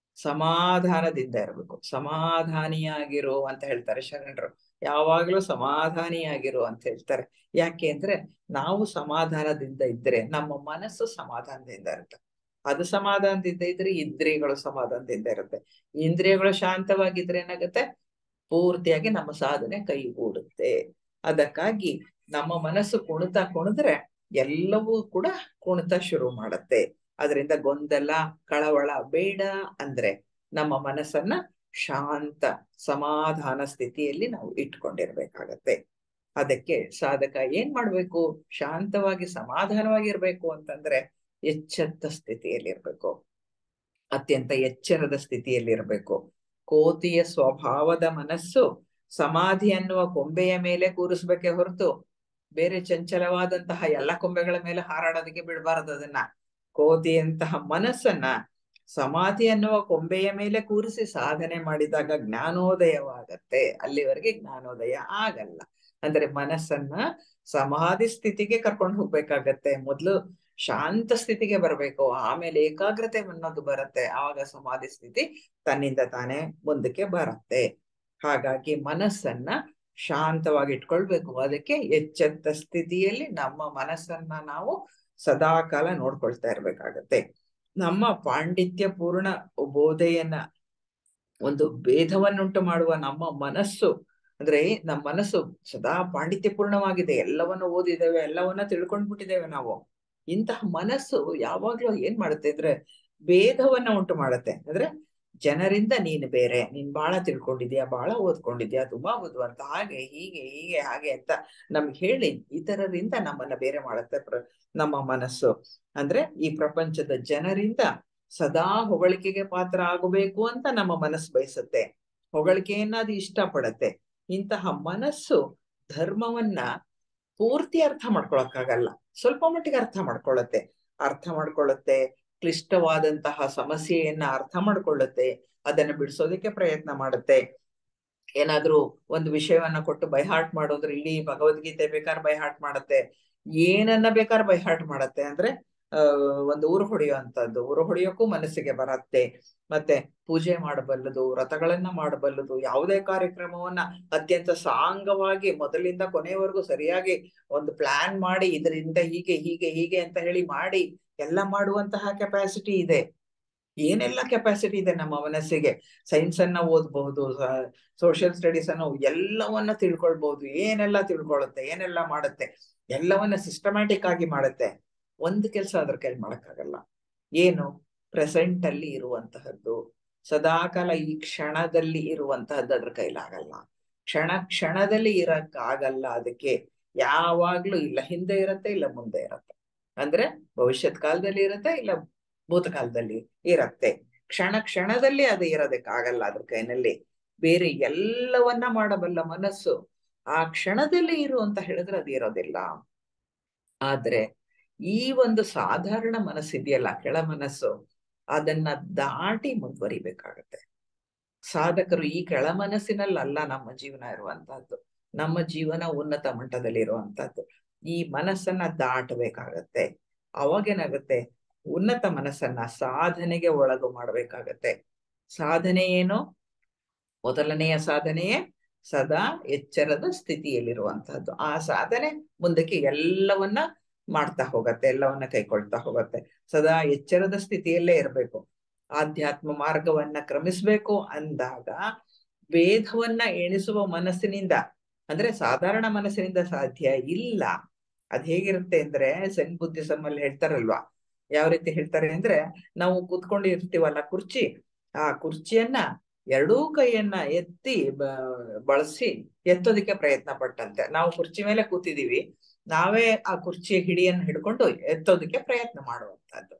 ಸಮಾಧಾನದಿಂದ ಇರಬೇಕು ಸಮಾಧಾನಿಯಾಗಿರು ಅಂತ ಹೇಳ್ತಾರೆ ಶರಣರು ಯಾವಾಗ್ಲೂ ಸಮಾಧಾನಿಯಾಗಿರು ಅಂತ ಹೇಳ್ತಾರೆ ಯಾಕೆ ಅಂದ್ರೆ ನಾವು ಸಮಾಧಾನದಿಂದ ಇದ್ರೆ ನಮ್ಮ ಮನಸ್ಸು ಸಮಾಧಾನದಿಂದ ಇರುತ್ತೆ ಅದು ಸಮಾಧಾನದಿಂದ ಇದ್ರೆ ಇಂದ್ರಿಯಗಳು ಸಮಾಧಾನದಿಂದ ಇರುತ್ತೆ ಇಂದ್ರಿಯಗಳು ಶಾಂತವಾಗಿದ್ರೆ ಏನಾಗುತ್ತೆ ಪೂರ್ತಿಯಾಗಿ ನಮ್ಮ ಸಾಧನೆ ಕೈಗೂಡುತ್ತೆ ಅದಕ್ಕಾಗಿ ನಮ್ಮ ಮನಸ್ಸು ಕುಣಿತಾ ಕುಣಿದ್ರೆ ಎಲ್ಲವೂ ಕೂಡ ಕುಣಿತ ಶುರು ಮಾಡತ್ತೆ ಅದರಿಂದ ಗೊಂದಲ ಕಳವಳ ಬೇಡ ಅಂದ್ರೆ ನಮ್ಮ ಮನಸ್ಸನ್ನ ಶಾಂತ ಸಮಾಧಾನ ಸ್ಥಿತಿಯಲ್ಲಿ ನಾವು ಇಟ್ಕೊಂಡಿರ್ಬೇಕಾಗತ್ತೆ ಅದಕ್ಕೆ ಸಾಧಕ ಏನ್ ಮಾಡ್ಬೇಕು ಶಾಂತವಾಗಿ ಸಮಾಧಾನವಾಗಿ ಇರ್ಬೇಕು ಅಂತಂದ್ರೆ ಎಚ್ಚೆತ್ತ ಸ್ಥಿತಿಯಲ್ಲಿ ಇರ್ಬೇಕು ಅತ್ಯಂತ ಎಚ್ಚರದ ಸ್ಥಿತಿಯಲ್ಲಿ ಇರ್ಬೇಕು ಕೋತಿಯ ಸ್ವಭಾವದ ಮನಸ್ಸು ಸಮಾಧಿ ಅನ್ನುವ ಕೊಂಬೆಯ ಮೇಲೆ ಕೂರಿಸ್ಬೇಕೆ ಹೊರತು ಬೇರೆ ಚಂಚಲವಾದಂತಹ ಎಲ್ಲ ಕೊಂಬೆಗಳ ಮೇಲೆ ಹಾರಾಡೋದಕ್ಕೆ ಬಿಡಬಾರದು ಅದನ್ನ ಕೋತಿಯಂತಹ ಮನಸ್ಸನ್ನ ಸಮಾಧಿ ಅನ್ನುವ ಕೊಂಬೆಯ ಮೇಲೆ ಕೂರಿಸಿ ಸಾಧನೆ ಮಾಡಿದಾಗ ಜ್ಞಾನೋದಯವಾಗತ್ತೆ ಅಲ್ಲಿವರೆಗೆ ಜ್ಞಾನೋದಯ ಆಗಲ್ಲ ಅಂದ್ರೆ ಮನಸ್ಸನ್ನ ಸಮಾಧಿ ಸ್ಥಿತಿಗೆ ಕರ್ಕೊಂಡು ಹೋಗ್ಬೇಕಾಗತ್ತೆ ಮೊದ್ಲು ಶಾಂತ ಸ್ಥಿತಿಗೆ ಬರ್ಬೇಕು ಆಮೇಲೆ ಏಕಾಗ್ರತೆ ಅನ್ನೋದು ಬರುತ್ತೆ ಆವಾಗ ಸಮಾಧಿ ಸ್ಥಿತಿ ತನ್ನಿಂದ ತಾನೇ ಮುಂದಕ್ಕೆ ಬರುತ್ತೆ ಹಾಗಾಗಿ ಮನಸ್ಸನ್ನ ಶಾಂತವಾಗಿ ಇಟ್ಕೊಳ್ಬೇಕು ಅದಕ್ಕೆ ಎಚ್ಚೆತ್ತ ಸ್ಥಿತಿಯಲ್ಲಿ ನಮ್ಮ ಮನಸ್ಸನ್ನ ನಾವು ಸದಾಕಾಲ ನೋಡ್ಕೊಳ್ತಾ ಇರ್ಬೇಕಾಗತ್ತೆ ನಮ್ಮ ಪಾಂಡಿತ್ಯ ಪೂರ್ಣ ಬೋಧೆಯನ್ನ ಒಂದು ಭೇದವನ್ನುಂಟು ಮಾಡುವ ನಮ್ಮ ಮನಸ್ಸು ಅಂದ್ರೆ ನಮ್ಮ ಮನಸ್ಸು ಸದಾ ಪಾಂಡಿತ್ಯಪೂರ್ಣವಾಗಿದೆ ಎಲ್ಲವನ್ನ ಓದಿದ್ದೇವೆ ಎಲ್ಲವನ್ನ ತಿಳ್ಕೊಂಡ್ಬಿಟ್ಟಿದ್ದೇವೆ ನಾವು ಇಂತಹ ಮನಸ್ಸು ಯಾವಾಗ್ಲೂ ಏನ್ ಮಾಡುತ್ತೆ ಅಂದ್ರೆ ಭೇದವನ್ನ ಉಂಟು ಮಾಡುತ್ತೆ ಅಂದ್ರೆ ಜನರಿಂದ ನೀನು ಬೇರೆ ನೀನ್ ಬಹಳ ತಿಳ್ಕೊಂಡಿದ್ಯಾ ಬಹಳ ಓದ್ಕೊಂಡಿದ್ಯಾ ತುಂಬಾ ಬುದ್ಧಿವಂತ ಹಾಗೆ ಹೀಗೆ ಹೀಗೆ ಹಾಗೆ ಅಂತ ನಮ್ಗೆ ಹೇಳಿ ಇತರರಿಂದ ನಮ್ಮನ್ನ ಬೇರೆ ಮಾಡುತ್ತೆ ಪ್ರ ನಮ್ಮ ಮನಸ್ಸು ಅಂದ್ರೆ ಈ ಪ್ರಪಂಚದ ಜನರಿಂದ ಸದಾ ಹೊಗಳಿಕೆಗೆ ಪಾತ್ರ ಆಗಬೇಕು ಅಂತ ನಮ್ಮ ಮನಸ್ಸು ಬಯಸುತ್ತೆ ಹೊಗಳಿಕೆಯನ್ನ ಅದು ಇಷ್ಟಪಡತ್ತೆ ಇಂತಹ ಮನಸ್ಸು ಧರ್ಮವನ್ನ ಪೂರ್ತಿ ಅರ್ಥ ಮಾಡ್ಕೊಳಕ್ಕಾಗಲ್ಲ ಸ್ವಲ್ಪ ಮಟ್ಟಿಗೆ ಅರ್ಥ ಮಾಡ್ಕೊಳ್ಳುತ್ತೆ ಅರ್ಥ ಮಾಡ್ಕೊಳ್ಳುತ್ತೆ ಕ್ಲಿಷ್ಟವಾದಂತಹ ಸಮಸ್ಯೆಯನ್ನ ಅರ್ಥ ಮಾಡ್ಕೊಳ್ಳುತ್ತೆ ಅದನ್ನ ಬಿಡಿಸೋದಕ್ಕೆ ಪ್ರಯತ್ನ ಮಾಡುತ್ತೆ ಏನಾದ್ರೂ ಒಂದು ವಿಷಯವನ್ನ ಕೊಟ್ಟು ಬೈಹಾರ್ಟ್ ಮಾಡೋದ್ರೆ ಇಡೀ ಭಗವದ್ಗೀತೆ ಬೇಕಾದ್ರೆ ಬೈಹಾರ್ಟ್ ಮಾಡತ್ತೆ ಏನನ್ನ ಬೇಕಾದ್ರೆ ಬೈಹಾರ್ಟ್ ಮಾಡತ್ತೆ ಅಂದ್ರೆ ಆ ಒಂದು ಊರು ಹೊಡೆಯುವಂತದ್ದು ಊರು ಹೊಡೆಯೋಕ್ಕೂ ಮನಸ್ಸಿಗೆ ಬರತ್ತೆ ಮತ್ತೆ ಪೂಜೆ ಮಾಡಬಲ್ಲದು ವ್ರತಗಳನ್ನ ಮಾಡಬಲ್ಲದು ಯಾವುದೇ ಕಾರ್ಯಕ್ರಮವನ್ನ ಅತ್ಯಂತ ಸಾಂಗವಾಗಿ ಮೊದಲಿಂದ ಕೊನೆಯವರೆಗೂ ಸರಿಯಾಗಿ ಒಂದು ಪ್ಲಾನ್ ಮಾಡಿ ಇದರಿಂದ ಹೀಗೆ ಹೀಗೆ ಹೀಗೆ ಅಂತ ಹೇಳಿ ಮಾಡಿ ಎಲ್ಲ ಮಾಡುವಂತಹ ಕೆಪಾಸಿಟಿ ಇದೆ ಏನೆಲ್ಲ ಕೆಪಾಸಿಟಿ ಇದೆ ನಮ್ಮ ಮನಸ್ಸಿಗೆ ಸೈನ್ಸ್ ಅನ್ನ ಓದ್ಬಹುದು ಸೋಷಿಯಲ್ ಸ್ಟಡೀಸ್ ಅನ್ನು ಎಲ್ಲವನ್ನ ತಿಳ್ಕೊಳ್ಬಹುದು ಏನೆಲ್ಲ ತಿಳ್ಕೊಳ್ಳುತ್ತೆ ಏನೆಲ್ಲ ಮಾಡುತ್ತೆ ಎಲ್ಲವನ್ನ ಸಿಸ್ಟಮ್ಯಾಟಿಕ್ ಆಗಿ ಮಾಡುತ್ತೆ ಒಂದು ಕೆಲಸ ಅದ್ರ ಕೈ ಮಾಡಕ್ಕಾಗಲ್ಲ ಏನು ಪ್ರೆಸೆಂಟ್ ಅಲ್ಲಿ ಇರುವಂತಹದ್ದು ಸದಾಕಾಲ ಈ ಕ್ಷಣದಲ್ಲಿ ಇರುವಂತಹದ್ದು ಅದ್ರ ಕೈಲಾಗಲ್ಲ ಕ್ಷಣ ಕ್ಷಣದಲ್ಲಿ ಇರಕ್ ಆಗಲ್ಲ ಅದಕ್ಕೆ ಯಾವಾಗ್ಲೂ ಇಲ್ಲ ಹಿಂದೆ ಇರತ್ತೆ ಇಲ್ಲ ಮುಂದೆ ಇರತ್ತೆ ಅಂದ್ರೆ ಭವಿಷ್ಯತ್ ಕಾಲದಲ್ಲಿ ಇರತ್ತೆ ಇಲ್ಲ ಭೂತಕಾಲದಲ್ಲಿ ಇರತ್ತೆ ಕ್ಷಣ ಕ್ಷಣದಲ್ಲಿ ಅದು ಇರೋದಕ್ಕಾಗಲ್ಲ ಅದ್ರ ಕೈನಲ್ಲಿ ಬೇರೆ ಎಲ್ಲವನ್ನ ಮಾಡಬಲ್ಲ ಮನಸ್ಸು ಆ ಕ್ಷಣದಲ್ಲಿ ಇರು ಅಂತ ಹೇಳಿದ್ರೆ ಅದು ಇರೋದಿಲ್ಲ ಆದ್ರೆ ಈ ಒಂದು ಸಾಧಾರಣ ಮನಸ್ಸಿದೆಯಲ್ಲ ಕೆಳ ಮನಸ್ಸು ಅದನ್ನ ದಾಟಿ ಮುಂದುವರಿಬೇಕಾಗತ್ತೆ ಸಾಧಕರು ಈ ಕೆಳ ಮನಸ್ಸಿನಲ್ಲಲ್ಲ ನಮ್ಮ ಜೀವನ ಇರುವಂತಹದ್ದು ನಮ್ಮ ಜೀವನ ಉನ್ನತ ಮಟ್ಟದಲ್ಲಿ ಇರುವಂತಹದ್ದು ಈ ಮನಸ್ಸನ್ನ ದಾಟಬೇಕಾಗತ್ತೆ ಅವಾಗೇನಾಗತ್ತೆ ಉನ್ನತ ಮನಸ್ಸನ್ನ ಸಾಧನೆಗೆ ಒಳಗು ಮಾಡ್ಬೇಕಾಗತ್ತೆ ಸಾಧನೆ ಏನು ಮೊದಲನೆಯ ಸಾಧನೆಯೇ ಸದಾ ಎಚ್ಚರದ ಸ್ಥಿತಿಯಲ್ಲಿರುವಂತಹದ್ದು ಆ ಸಾಧನೆ ಮುಂದಕ್ಕೆ ಎಲ್ಲವನ್ನ ಮಾಡ್ತಾ ಹೋಗತ್ತೆ ಎಲ್ಲವನ್ನ ಕೈಕೊಳ್ತಾ ಹೋಗತ್ತೆ ಸದಾ ಎಚ್ಚರದ ಸ್ಥಿತಿಯಲ್ಲೇ ಇರಬೇಕು ಆಧ್ಯಾತ್ಮ ಮಾರ್ಗವನ್ನ ಕ್ರಮಿಸ್ಬೇಕು ಅಂದಾಗ ಭೇದವನ್ನ ಎಣಿಸುವ ಮನಸ್ಸಿನಿಂದ ಅಂದ್ರೆ ಸಾಧಾರಣ ಮನಸ್ಸಿನಿಂದ ಸಾಧ್ಯ ಇಲ್ಲ ಅದ್ ಹೇಗಿರುತ್ತೆ ಅಂದ್ರೆ ಸೆನ್ ಬುದ್ಧಿಸಮ್ ಅಲ್ಲಿ ಹೇಳ್ತಾರಲ್ವಾ ಯಾವ ರೀತಿ ಹೇಳ್ತಾರೆ ಅಂದ್ರೆ ನಾವು ಕೂತ್ಕೊಂಡು ಇರ್ತೀವಲ್ಲ ಕುರ್ಚಿ ಆ ಕುರ್ಚಿಯನ್ನ ಎರಡೂ ಕೈಯನ್ನ ಎತ್ತಿ ಬಳಸಿ ಎತ್ತೋದಿಕ್ಕೆ ಪ್ರಯತ್ನ ಪಟ್ಟಂತೆ ನಾವು ಕುರ್ಚಿ ಮೇಲೆ ಕೂತಿದೀವಿ ನಾವೇ ಆ ಕುರ್ಚಿಯ ಹಿಡಿಯನ್ನು ಹಿಡ್ಕೊಂಡು ಎತ್ತೋದಕ್ಕೆ ಪ್ರಯತ್ನ ಮಾಡುವಂತಹದ್ದು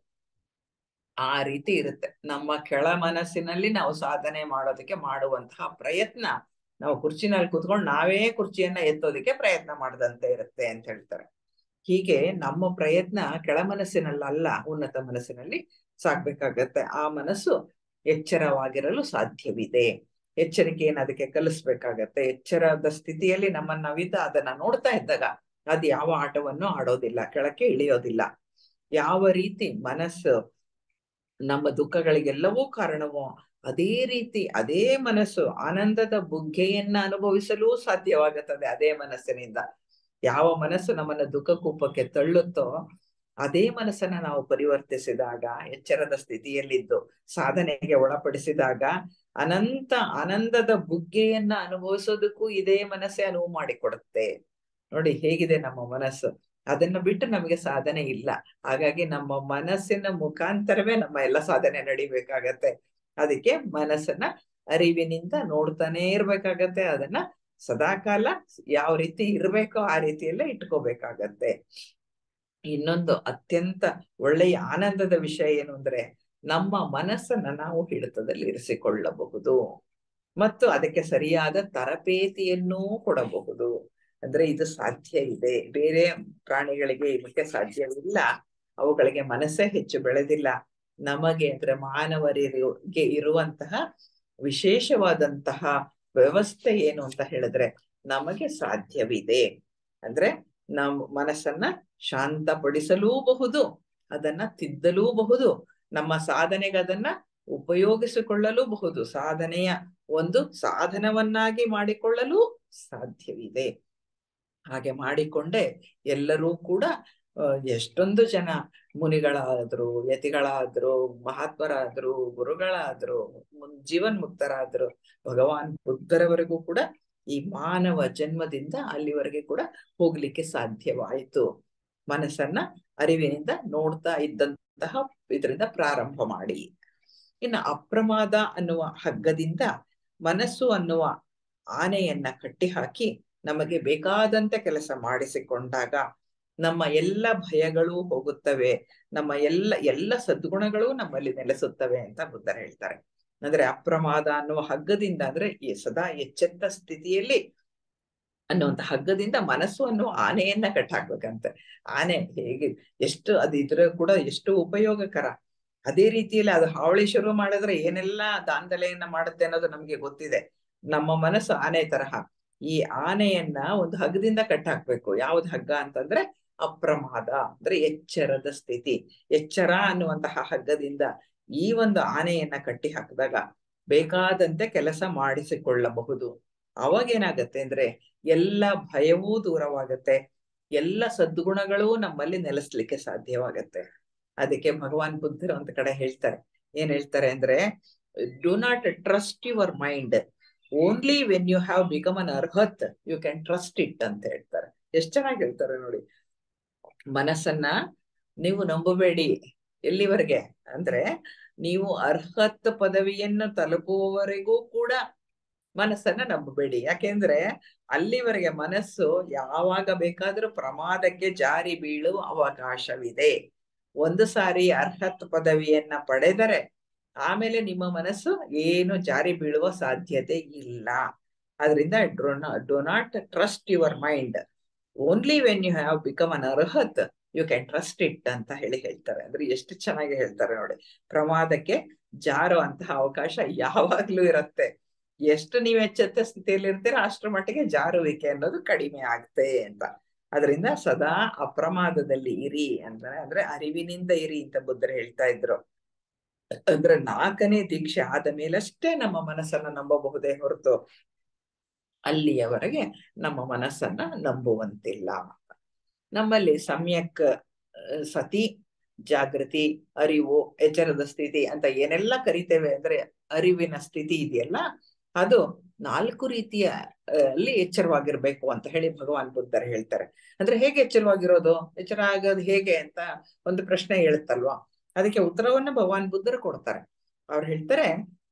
ಆ ರೀತಿ ಇರುತ್ತೆ ನಮ್ಮ ಕೆಳ ಮನಸ್ಸಿನಲ್ಲಿ ನಾವು ಸಾಧನೆ ಮಾಡೋದಕ್ಕೆ ಮಾಡುವಂತಹ ಪ್ರಯತ್ನ ನಾವು ಕುರ್ಚಿನಲ್ಲಿ ಕೂತ್ಕೊಂಡು ನಾವೇ ಕುರ್ಚಿಯನ್ನ ಎತ್ತೋದಕ್ಕೆ ಪ್ರಯತ್ನ ಮಾಡದಂತೆ ಇರುತ್ತೆ ಅಂತ ಹೇಳ್ತಾರೆ ಹೀಗೆ ನಮ್ಮ ಪ್ರಯತ್ನ ಕೆಳ ಮನಸ್ಸಿನಲ್ಲಲ್ಲ ಉನ್ನತ ಮನಸ್ಸಿನಲ್ಲಿ ಸಾಗ್ಬೇಕಾಗತ್ತೆ ಆ ಮನಸ್ಸು ಎಚ್ಚರವಾಗಿರಲು ಸಾಧ್ಯವಿದೆ ಎಚ್ಚರಿಕೆಯನ್ನು ಅದಕ್ಕೆ ಕಲಿಸ್ಬೇಕಾಗತ್ತೆ ಎಚ್ಚರದ ಸ್ಥಿತಿಯಲ್ಲಿ ನಮ್ಮನ್ನ ನಾವಿದ್ದ ಅದನ್ನ ನೋಡ್ತಾ ಇದ್ದಾಗ ಅದು ಯಾವ ಆಟವನ್ನು ಆಡೋದಿಲ್ಲ ಕೆಳಕ್ಕೆ ಇಳಿಯೋದಿಲ್ಲ ಯಾವ ರೀತಿ ಮನಸ್ಸು ನಮ್ಮ ದುಃಖಗಳಿಗೆಲ್ಲವೂ ಕಾರಣವೋ ಅದೇ ರೀತಿ ಅದೇ ಮನಸ್ಸು ಆನಂದದ ಬುಗ್ಗೆಯನ್ನ ಅನುಭವಿಸಲು ಸಾಧ್ಯವಾಗುತ್ತದೆ ಅದೇ ಮನಸ್ಸಿನಿಂದ ಯಾವ ಮನಸ್ಸು ನಮ್ಮನ್ನ ದುಃಖ ಕೂಪಕ್ಕೆ ತಳ್ಳುತ್ತೋ ಅದೇ ಮನಸ್ಸನ್ನ ನಾವು ಪರಿವರ್ತಿಸಿದಾಗ ಎಚ್ಚರದ ಸ್ಥಿತಿಯಲ್ಲಿದ್ದು ಸಾಧನೆಗೆ ಒಳಪಡಿಸಿದಾಗ ಅನಂತ ಆನಂದದ ಬುಗ್ಗೆಯನ್ನ ಅನುಭವಿಸೋದಕ್ಕೂ ಇದೇ ಮನಸ್ಸೇ ಅನುವು ಮಾಡಿಕೊಡುತ್ತೆ ನೋಡಿ ಹೇಗಿದೆ ನಮ್ಮ ಮನಸ್ಸು ಅದನ್ನ ಬಿಟ್ಟು ನಮಗೆ ಸಾಧನೆ ಇಲ್ಲ ಹಾಗಾಗಿ ನಮ್ಮ ಮನಸ್ಸಿನ ಮುಖಾಂತರವೇ ನಮ್ಮ ಎಲ್ಲ ಸಾಧನೆ ನಡಿಬೇಕಾಗತ್ತೆ ಅದಕ್ಕೆ ಮನಸ್ಸನ್ನ ಅರಿವಿನಿಂದ ನೋಡ್ತಾನೆ ಇರ್ಬೇಕಾಗತ್ತೆ ಅದನ್ನ ಸದಾಕಾಲ ಯಾವ ರೀತಿ ಇರ್ಬೇಕೋ ಆ ರೀತಿಯಲ್ಲೇ ಇಟ್ಕೋಬೇಕಾಗತ್ತೆ ಇನ್ನೊಂದು ಅತ್ಯಂತ ಒಳ್ಳೆಯ ಆನಂದದ ವಿಷಯ ಏನು ಅಂದ್ರೆ ನಮ್ಮ ಮನಸ್ಸನ್ನ ನಾವು ಹಿಡಿತದಲ್ಲಿ ಇರಿಸಿಕೊಳ್ಳಬಹುದು ಮತ್ತು ಅದಕ್ಕೆ ಸರಿಯಾದ ತರಬೇತಿಯನ್ನೂ ಕೊಡಬಹುದು ಅಂದ್ರೆ ಇದು ಸಾಧ್ಯ ಇದೆ ಬೇರೆ ಪ್ರಾಣಿಗಳಿಗೆ ಇದಕ್ಕೆ ಸಾಧ್ಯವಿಲ್ಲ ಅವುಗಳಿಗೆ ಮನಸ್ಸೇ ಹೆಚ್ಚು ಬೆಳೆದಿಲ್ಲ ನಮಗೆ ಅಂದ್ರೆ ಮಾನವರಿಗೆ ಇರುವಂತಹ ವಿಶೇಷವಾದಂತಹ ವ್ಯವಸ್ಥೆ ಏನು ಅಂತ ಹೇಳಿದ್ರೆ ನಮಗೆ ಸಾಧ್ಯವಿದೆ ಅಂದ್ರೆ ನಾವು ಮನಸ್ಸನ್ನ ಶಾಂತಪಡಿಸಲೂಬಹುದು ಅದನ್ನ ತಿದ್ದಲೂಬಹುದು ನಮ್ಮ ಸಾಧನೆಗೆ ಅದನ್ನ ಉಪಯೋಗಿಸಿಕೊಳ್ಳಲೂಬಹುದು ಸಾಧನೆಯ ಒಂದು ಸಾಧನವನ್ನಾಗಿ ಮಾಡಿಕೊಳ್ಳಲು ಸಾಧ್ಯವಿದೆ ಹಾಗೆ ಮಾಡಿಕೊಂಡೆ ಎಲ್ಲರೂ ಕೂಡ ಎಷ್ಟೊಂದು ಜನ ಮುನಿಗಳಾದ್ರು ಯತಿಗಳಾದ್ರು ಮಹಾತ್ಮರಾದ್ರು ಗುರುಗಳಾದ್ರು ಜೀವನ್ ಮುಕ್ತರಾದ್ರು ಭಗವಾನ್ ಬುದ್ಧರವರೆಗೂ ಕೂಡ ಈ ಮಾನವ ಜನ್ಮದಿಂದ ಅಲ್ಲಿವರೆಗೆ ಕೂಡ ಹೋಗ್ಲಿಕ್ಕೆ ಸಾಧ್ಯವಾಯಿತು ಮನಸ್ಸನ್ನ ಅರಿವಿನಿಂದ ನೋಡ್ತಾ ಇದ್ದಂತಹ ಇದರಿಂದ ಪ್ರಾರಂಭ ಮಾಡಿ ಇನ್ನು ಅಪ್ರಮಾದ ಅನ್ನುವ ಹಗ್ಗದಿಂದ ಮನಸ್ಸು ಅನ್ನುವ ಆನೆಯನ್ನ ಕಟ್ಟಿ ಹಾಕಿ ನಮಗೆ ಬೇಕಾದಂತೆ ಕೆಲಸ ಮಾಡಿಸಿಕೊಂಡಾಗ ನಮ್ಮ ಎಲ್ಲ ಭಯಗಳು ಹೋಗುತ್ತವೆ ನಮ್ಮ ಎಲ್ಲ ಎಲ್ಲ ಸದ್ಗುಣಗಳು ನಮ್ಮಲ್ಲಿ ನೆಲೆಸುತ್ತವೆ ಅಂತ ಬುದ್ಧರು ಹೇಳ್ತಾರೆ ಅಂದ್ರೆ ಅಪ್ರಮಾದ ಅನ್ನುವ ಹಗ್ಗದಿಂದ ಅಂದ್ರೆ ಈ ಸದಾ ಎಚ್ಚೆತ್ತ ಸ್ಥಿತಿಯಲ್ಲಿ ಅನ್ನುವಂತ ಹಗ್ಗದಿಂದ ಮನಸ್ಸು ಅನ್ನುವ ಆನೆಯನ್ನ ಕಟ್ಟಾಕ್ಬೇಕಂತೆ ಆನೆ ಹೇಗೆ ಎಷ್ಟು ಅದು ಇದ್ರ ಕೂಡ ಎಷ್ಟು ಉಪಯೋಗಕರ ಅದೇ ರೀತಿಯಲ್ಲಿ ಅದು ಹಾವಳಿ ಶುರು ಮಾಡಿದ್ರೆ ಏನೆಲ್ಲ ದಾಂಧಲೆಯನ್ನ ಮಾಡುತ್ತೆ ಅನ್ನೋದು ನಮ್ಗೆ ಗೊತ್ತಿದೆ ನಮ್ಮ ಮನಸ್ಸು ಆನೆ ತರಹ ಈ ಆನೆಯನ್ನ ಒಂದು ಹಗ್ಗದಿಂದ ಕಟ್ಟಾಕ್ಬೇಕು ಯಾವ್ದು ಹಗ್ಗ ಅಂತಂದ್ರೆ ಅಪ್ರಮಾದ ಅಂದ್ರೆ ಎಚ್ಚರದ ಸ್ಥಿತಿ ಎಚ್ಚರ ಅನ್ನುವಂತಹ ಹಗ್ಗದಿಂದ ಈ ಒಂದು ಆನೆಯನ್ನ ಕಟ್ಟಿ ಹಾಕಿದಾಗ ಬೇಕಾದಂತೆ ಕೆಲಸ ಮಾಡಿಸಿಕೊಳ್ಳಬಹುದು ಅವಾಗೇನಾಗತ್ತೆ ಅಂದ್ರೆ ಎಲ್ಲ ಭಯವೂ ದೂರವಾಗತ್ತೆ ಎಲ್ಲ ಸದ್ಗುಣಗಳೂ ನಮ್ಮಲ್ಲಿ ನೆಲೆಸ್ಲಿಕ್ಕೆ ಸಾಧ್ಯವಾಗತ್ತೆ ಅದಕ್ಕೆ ಭಗವಾನ್ ಬುದ್ಧರು ಅಂತ ಕಡೆ ಹೇಳ್ತಾರೆ ಏನ್ ಹೇಳ್ತಾರೆ ಅಂದ್ರೆ do not trust your mind only when you have become an arhat you can trust it ಅಂತ ಹೇಳ್ತಾರೆ ಎಷ್ಟ್ ಚೆನ್ನಾಗಿ ಹೇಳ್ತಾರೆ ನೋಡಿ ಮನಸ್ಸನ್ನ ನೀವು ನಂಬಬೇಡಿ ಎಲ್ಲಿವರೆಗೆ ಅಂದ್ರೆ ನೀವು ಅರ್ಹತ್ ಪದವಿಯನ್ನು ತಲುಪುವವರೆಗೂ ಕೂಡ ಮನಸ್ಸನ್ನ ನಂಬಬೇಡಿ ಯಾಕೆಂದ್ರೆ ಅಲ್ಲಿವರೆಗೆ ಮನಸ್ಸು ಯಾವಾಗ ಬೇಕಾದ್ರೂ ಪ್ರಮಾದಕ್ಕೆ ಜಾರಿ ಬೀಳುವ ಅವಕಾಶವಿದೆ ಒಂದು ಸಾರಿ ಅರ್ಹತ್ ಪದವಿಯನ್ನ ಪಡೆದರೆ ಆಮೇಲೆ ನಿಮ್ಮ ಮನಸ್ಸು ಏನು ಜಾರಿ ಬೀಳುವ ಸಾಧ್ಯತೆ ಇಲ್ಲ ಅದರಿಂದ do not trust your mind only when you have become an arhat you can trust it ಅಂತ ಹೇಳಿ ಹೇಳ್ತಾರೆ ಅಂದ್ರೆ ಎಷ್ಟು ಚೆನ್ನಾಗಿ ಹೇಳ್ತಾರೆ ನೋಡಿ ಪ್ರಮಾದಕ್ಕೆ ಜಾರುವಂತಹ ಅವಕಾಶ ಯಾವಾಗ್ಲೂ ಇರುತ್ತೆ ಎಷ್ಟು ನೀವು ಎಚ್ಚೆತ್ತ ಸ್ಥಿತಿಯಲ್ಲಿ ಇರ್ತೀರ ಅಷ್ಟರ ಮಟ್ಟಿಗೆ ಜಾರುವಿಕೆ ಅನ್ನೋದು ಕಡಿಮೆ ಆಗುತ್ತೆ ಅಂತ ಅದರಿಂದ ಸದಾ ಅಪ್ರಮಾದದಲ್ಲಿ ಇರಿ ಅಂದ್ರೆ ಅಂದ್ರೆ ಅರಿವಿನಿಂದ ಇರಿ ಅಂತ ಬುದ್ಧರು ಹೇಳ್ತಾ ಇದ್ರು ಅಂದ್ರೆ ನಾಲ್ಕನೇ ದೀಕ್ಷೆ ಆದ ಮೇಲಷ್ಟೇ ನಮ್ಮ ಮನಸ್ಸನ್ನ ನಂಬಬಹುದೇ ಹೊರತು ಅಲ್ಲಿಯವರೆಗೆ ನಮ್ಮ ಮನಸ್ಸನ್ನ ನಂಬುವಂತಿಲ್ಲ ನಮ್ಮಲ್ಲಿ ಸಮ್ಯಕ್ ಸತಿ ಜಾಗೃತಿ ಅರಿವು ಎಚ್ಚರದ ಸ್ಥಿತಿ ಅಂತ ಏನೆಲ್ಲ ಕರಿತೇವೆ ಅಂದ್ರೆ ಅರಿವಿನ ಸ್ಥಿತಿ ಇದೆಯಲ್ಲ ಅದು ನಾಲ್ಕು ರೀತಿಯ ಅಲ್ಲಿ ಎಚ್ಚರವಾಗಿರ್ಬೇಕು ಅಂತ ಹೇಳಿ ಭಗವಾನ್ ಬುದ್ಧರು ಹೇಳ್ತಾರೆ ಅಂದ್ರೆ ಹೇಗೆ ಎಚ್ಚರವಾಗಿರೋದು ಎಚ್ಚರ ಆಗೋದು ಹೇಗೆ ಅಂತ ಒಂದು ಪ್ರಶ್ನೆ ಹೇಳುತ್ತಲ್ವಾ ಅದಕ್ಕೆ ಉತ್ತರವನ್ನ ಭಗವಾನ್ ಬುದ್ಧರು ಕೊಡ್ತಾರೆ ಅವ್ರು ಹೇಳ್ತಾರೆ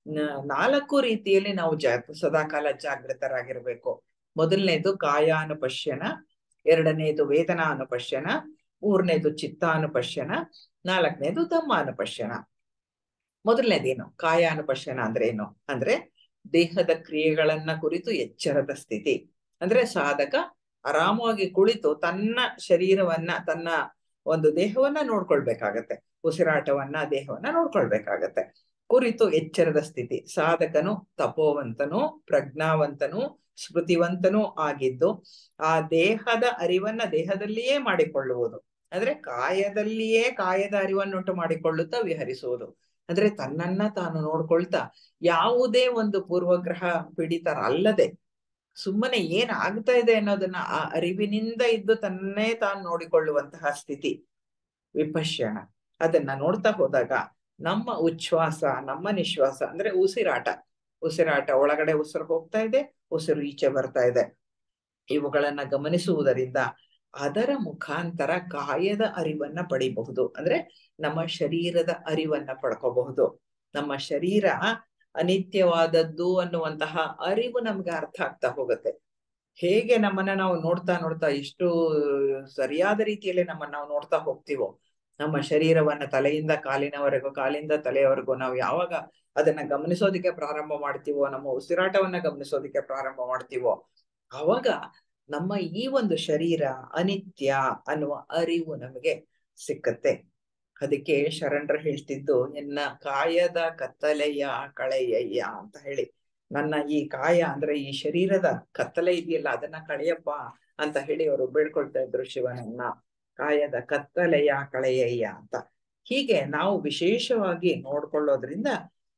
ನಾಲ್ಕು ರೀತಿಯಲ್ಲಿ ನಾವು ಜಾ ಸದಾಕಾಲ ಜಾಗೃತರಾಗಿರ್ಬೇಕು ಮೊದಲನೇದು ಕಾಯಾನುಪಶ್ಯನ ಎರಡನೇದು ವೇದನಾನುಪಶ್ಯನ ಮೂರನೇದು ಚಿತ್ತಾನುಪಶ್ಯನ ನಾಲ್ಕನೇದು ಧಮ್ಮಾನುಪಶ್ಯನ ಮೊದಲನೇದೇನು ಕಾಯಾನುಪಶ್ಯನ ಅಂದ್ರೆ ಏನು ಅಂದ್ರೆ ದೇಹದ ಕ್ರಿಯೆಗಳನ್ನ ಕುರಿತು ಎಚ್ಚರದ ಸ್ಥಿತಿ ಅಂದ್ರೆ ಸಾಧಕ ಆರಾಮವಾಗಿ ಕುಳಿತು ತನ್ನ ಶರೀರವನ್ನ ತನ್ನ ಒಂದು ದೇಹವನ್ನ ನೋಡ್ಕೊಳ್ಬೇಕಾಗತ್ತೆ ಉಸಿರಾಟವನ್ನ ದೇಹವನ್ನ ನೋಡ್ಕೊಳ್ಬೇಕಾಗತ್ತೆ ಕುರಿತು ಎಚ್ಚರದ ಸ್ಥಿತಿ ಸಾಧಕನು ತಪೋವಂತನು ಪ್ರಜ್ಞಾವಂತನು ಸ್ಮೃತಿವಂತನೂ ಆಗಿದ್ದು ಆ ದೇಹದ ಅರಿವನ್ನ ದೇಹದಲ್ಲಿಯೇ ಮಾಡಿಕೊಳ್ಳುವುದು ಅಂದ್ರೆ ಕಾಯದಲ್ಲಿಯೇ ಕಾಯದ ಅರಿವನ್ನುಂಟು ಮಾಡಿಕೊಳ್ಳುತ್ತಾ ವಿಹರಿಸುವುದು ಅಂದ್ರೆ ತನ್ನನ್ನ ತಾನು ನೋಡ್ಕೊಳ್ತಾ ಯಾವುದೇ ಒಂದು ಪೂರ್ವಗ್ರಹ ಪೀಡಿತರಲ್ಲದೆ ಸುಮ್ಮನೆ ಏನ್ ಆಗ್ತಾ ಇದೆ ಅನ್ನೋದನ್ನ ಆ ಅರಿವಿನಿಂದ ಇದ್ದು ತನ್ನೇ ತಾನು ನೋಡಿಕೊಳ್ಳುವಂತಹ ಸ್ಥಿತಿ ವಿಪಶ್ಯಣ ಅದನ್ನ ನೋಡ್ತಾ ಹೋದಾಗ ನಮ್ಮ ಉಚ್ಛ್ವಾಸ ನಮ್ಮ ನಿಶ್ವಾಸ ಅಂದ್ರೆ ಉಸಿರಾಟ ಉಸಿರಾಟ ಒಳಗಡೆ ಉಸಿರು ಹೋಗ್ತಾ ಇದೆ ಉಸಿರು ಈಚೆ ಬರ್ತಾ ಇದೆ ಇವುಗಳನ್ನ ಗಮನಿಸುವುದರಿಂದ ಅದರ ಮುಖಾಂತರ ಕಾಯದ ಅರಿವನ್ನ ಪಡಿಬಹುದು ಅಂದ್ರೆ ನಮ್ಮ ಶರೀರದ ಅರಿವನ್ನ ಪಡ್ಕೋಬಹುದು ನಮ್ಮ ಶರೀರ ಅನಿತ್ಯವಾದದ್ದು ಅನ್ನುವಂತಹ ಅರಿವು ನಮ್ಗೆ ಅರ್ಥ ಆಗ್ತಾ ಹೋಗುತ್ತೆ ಹೇಗೆ ನಮ್ಮನ್ನ ನಾವು ನೋಡ್ತಾ ನೋಡ್ತಾ ಇಷ್ಟು ಸರಿಯಾದ ರೀತಿಯಲ್ಲಿ ನಮ್ಮನ್ನ ನಾವು ನೋಡ್ತಾ ಹೋಗ್ತೀವೋ ನಮ್ಮ ಶರೀರವನ್ನ ತಲೆಯಿಂದ ಕಾಲಿನವರೆಗೂ ಕಾಲಿಂದ ತಲೆಯವರೆಗೂ ನಾವು ಯಾವಾಗ ಅದನ್ನ ಗಮನಿಸೋದಿಕ್ಕೆ ಪ್ರಾರಂಭ ಮಾಡ್ತೀವೋ ನಮ್ಮ ಉಸಿರಾಟವನ್ನ ಗಮನಿಸೋದಿಕ್ಕೆ ಪ್ರಾರಂಭ ಮಾಡ್ತೀವೋ ಅವಾಗ ನಮ್ಮ ಈ ಒಂದು ಶರೀರ ಅನಿತ್ಯ ಅನ್ನುವ ಅರಿವು ನಮಗೆ ಸಿಕ್ಕತ್ತೆ ಅದಕ್ಕೆ ಶರಣರು ಹೇಳ್ತಿದ್ದು ಎನ್ನ ಕಾಯದ ಕತ್ತಲೆಯ ಕಳೆಯಯ್ಯ ಅಂತ ಹೇಳಿ ನನ್ನ ಈ ಕಾಯ ಅಂದ್ರೆ ಈ ಶರೀರದ ಕತ್ತಲೆ ಇದೆಯಲ್ಲ ಅದನ್ನ ಕಳೆಯಪ್ಪ ಅಂತ ಹೇಳಿ ಅವರು ಬೇಡ್ಕೊಳ್ತಾ ಇದ್ರು ಶಿವನನ್ನ ಕಾಯದ ಕತ್ತಲೆಯ ಕಳೆಯಯ್ಯ ಅಂತ ಹೀಗೆ ನಾವು ವಿಶೇಷವಾಗಿ ನೋಡ್ಕೊಳ್ಳೋದ್ರಿಂದ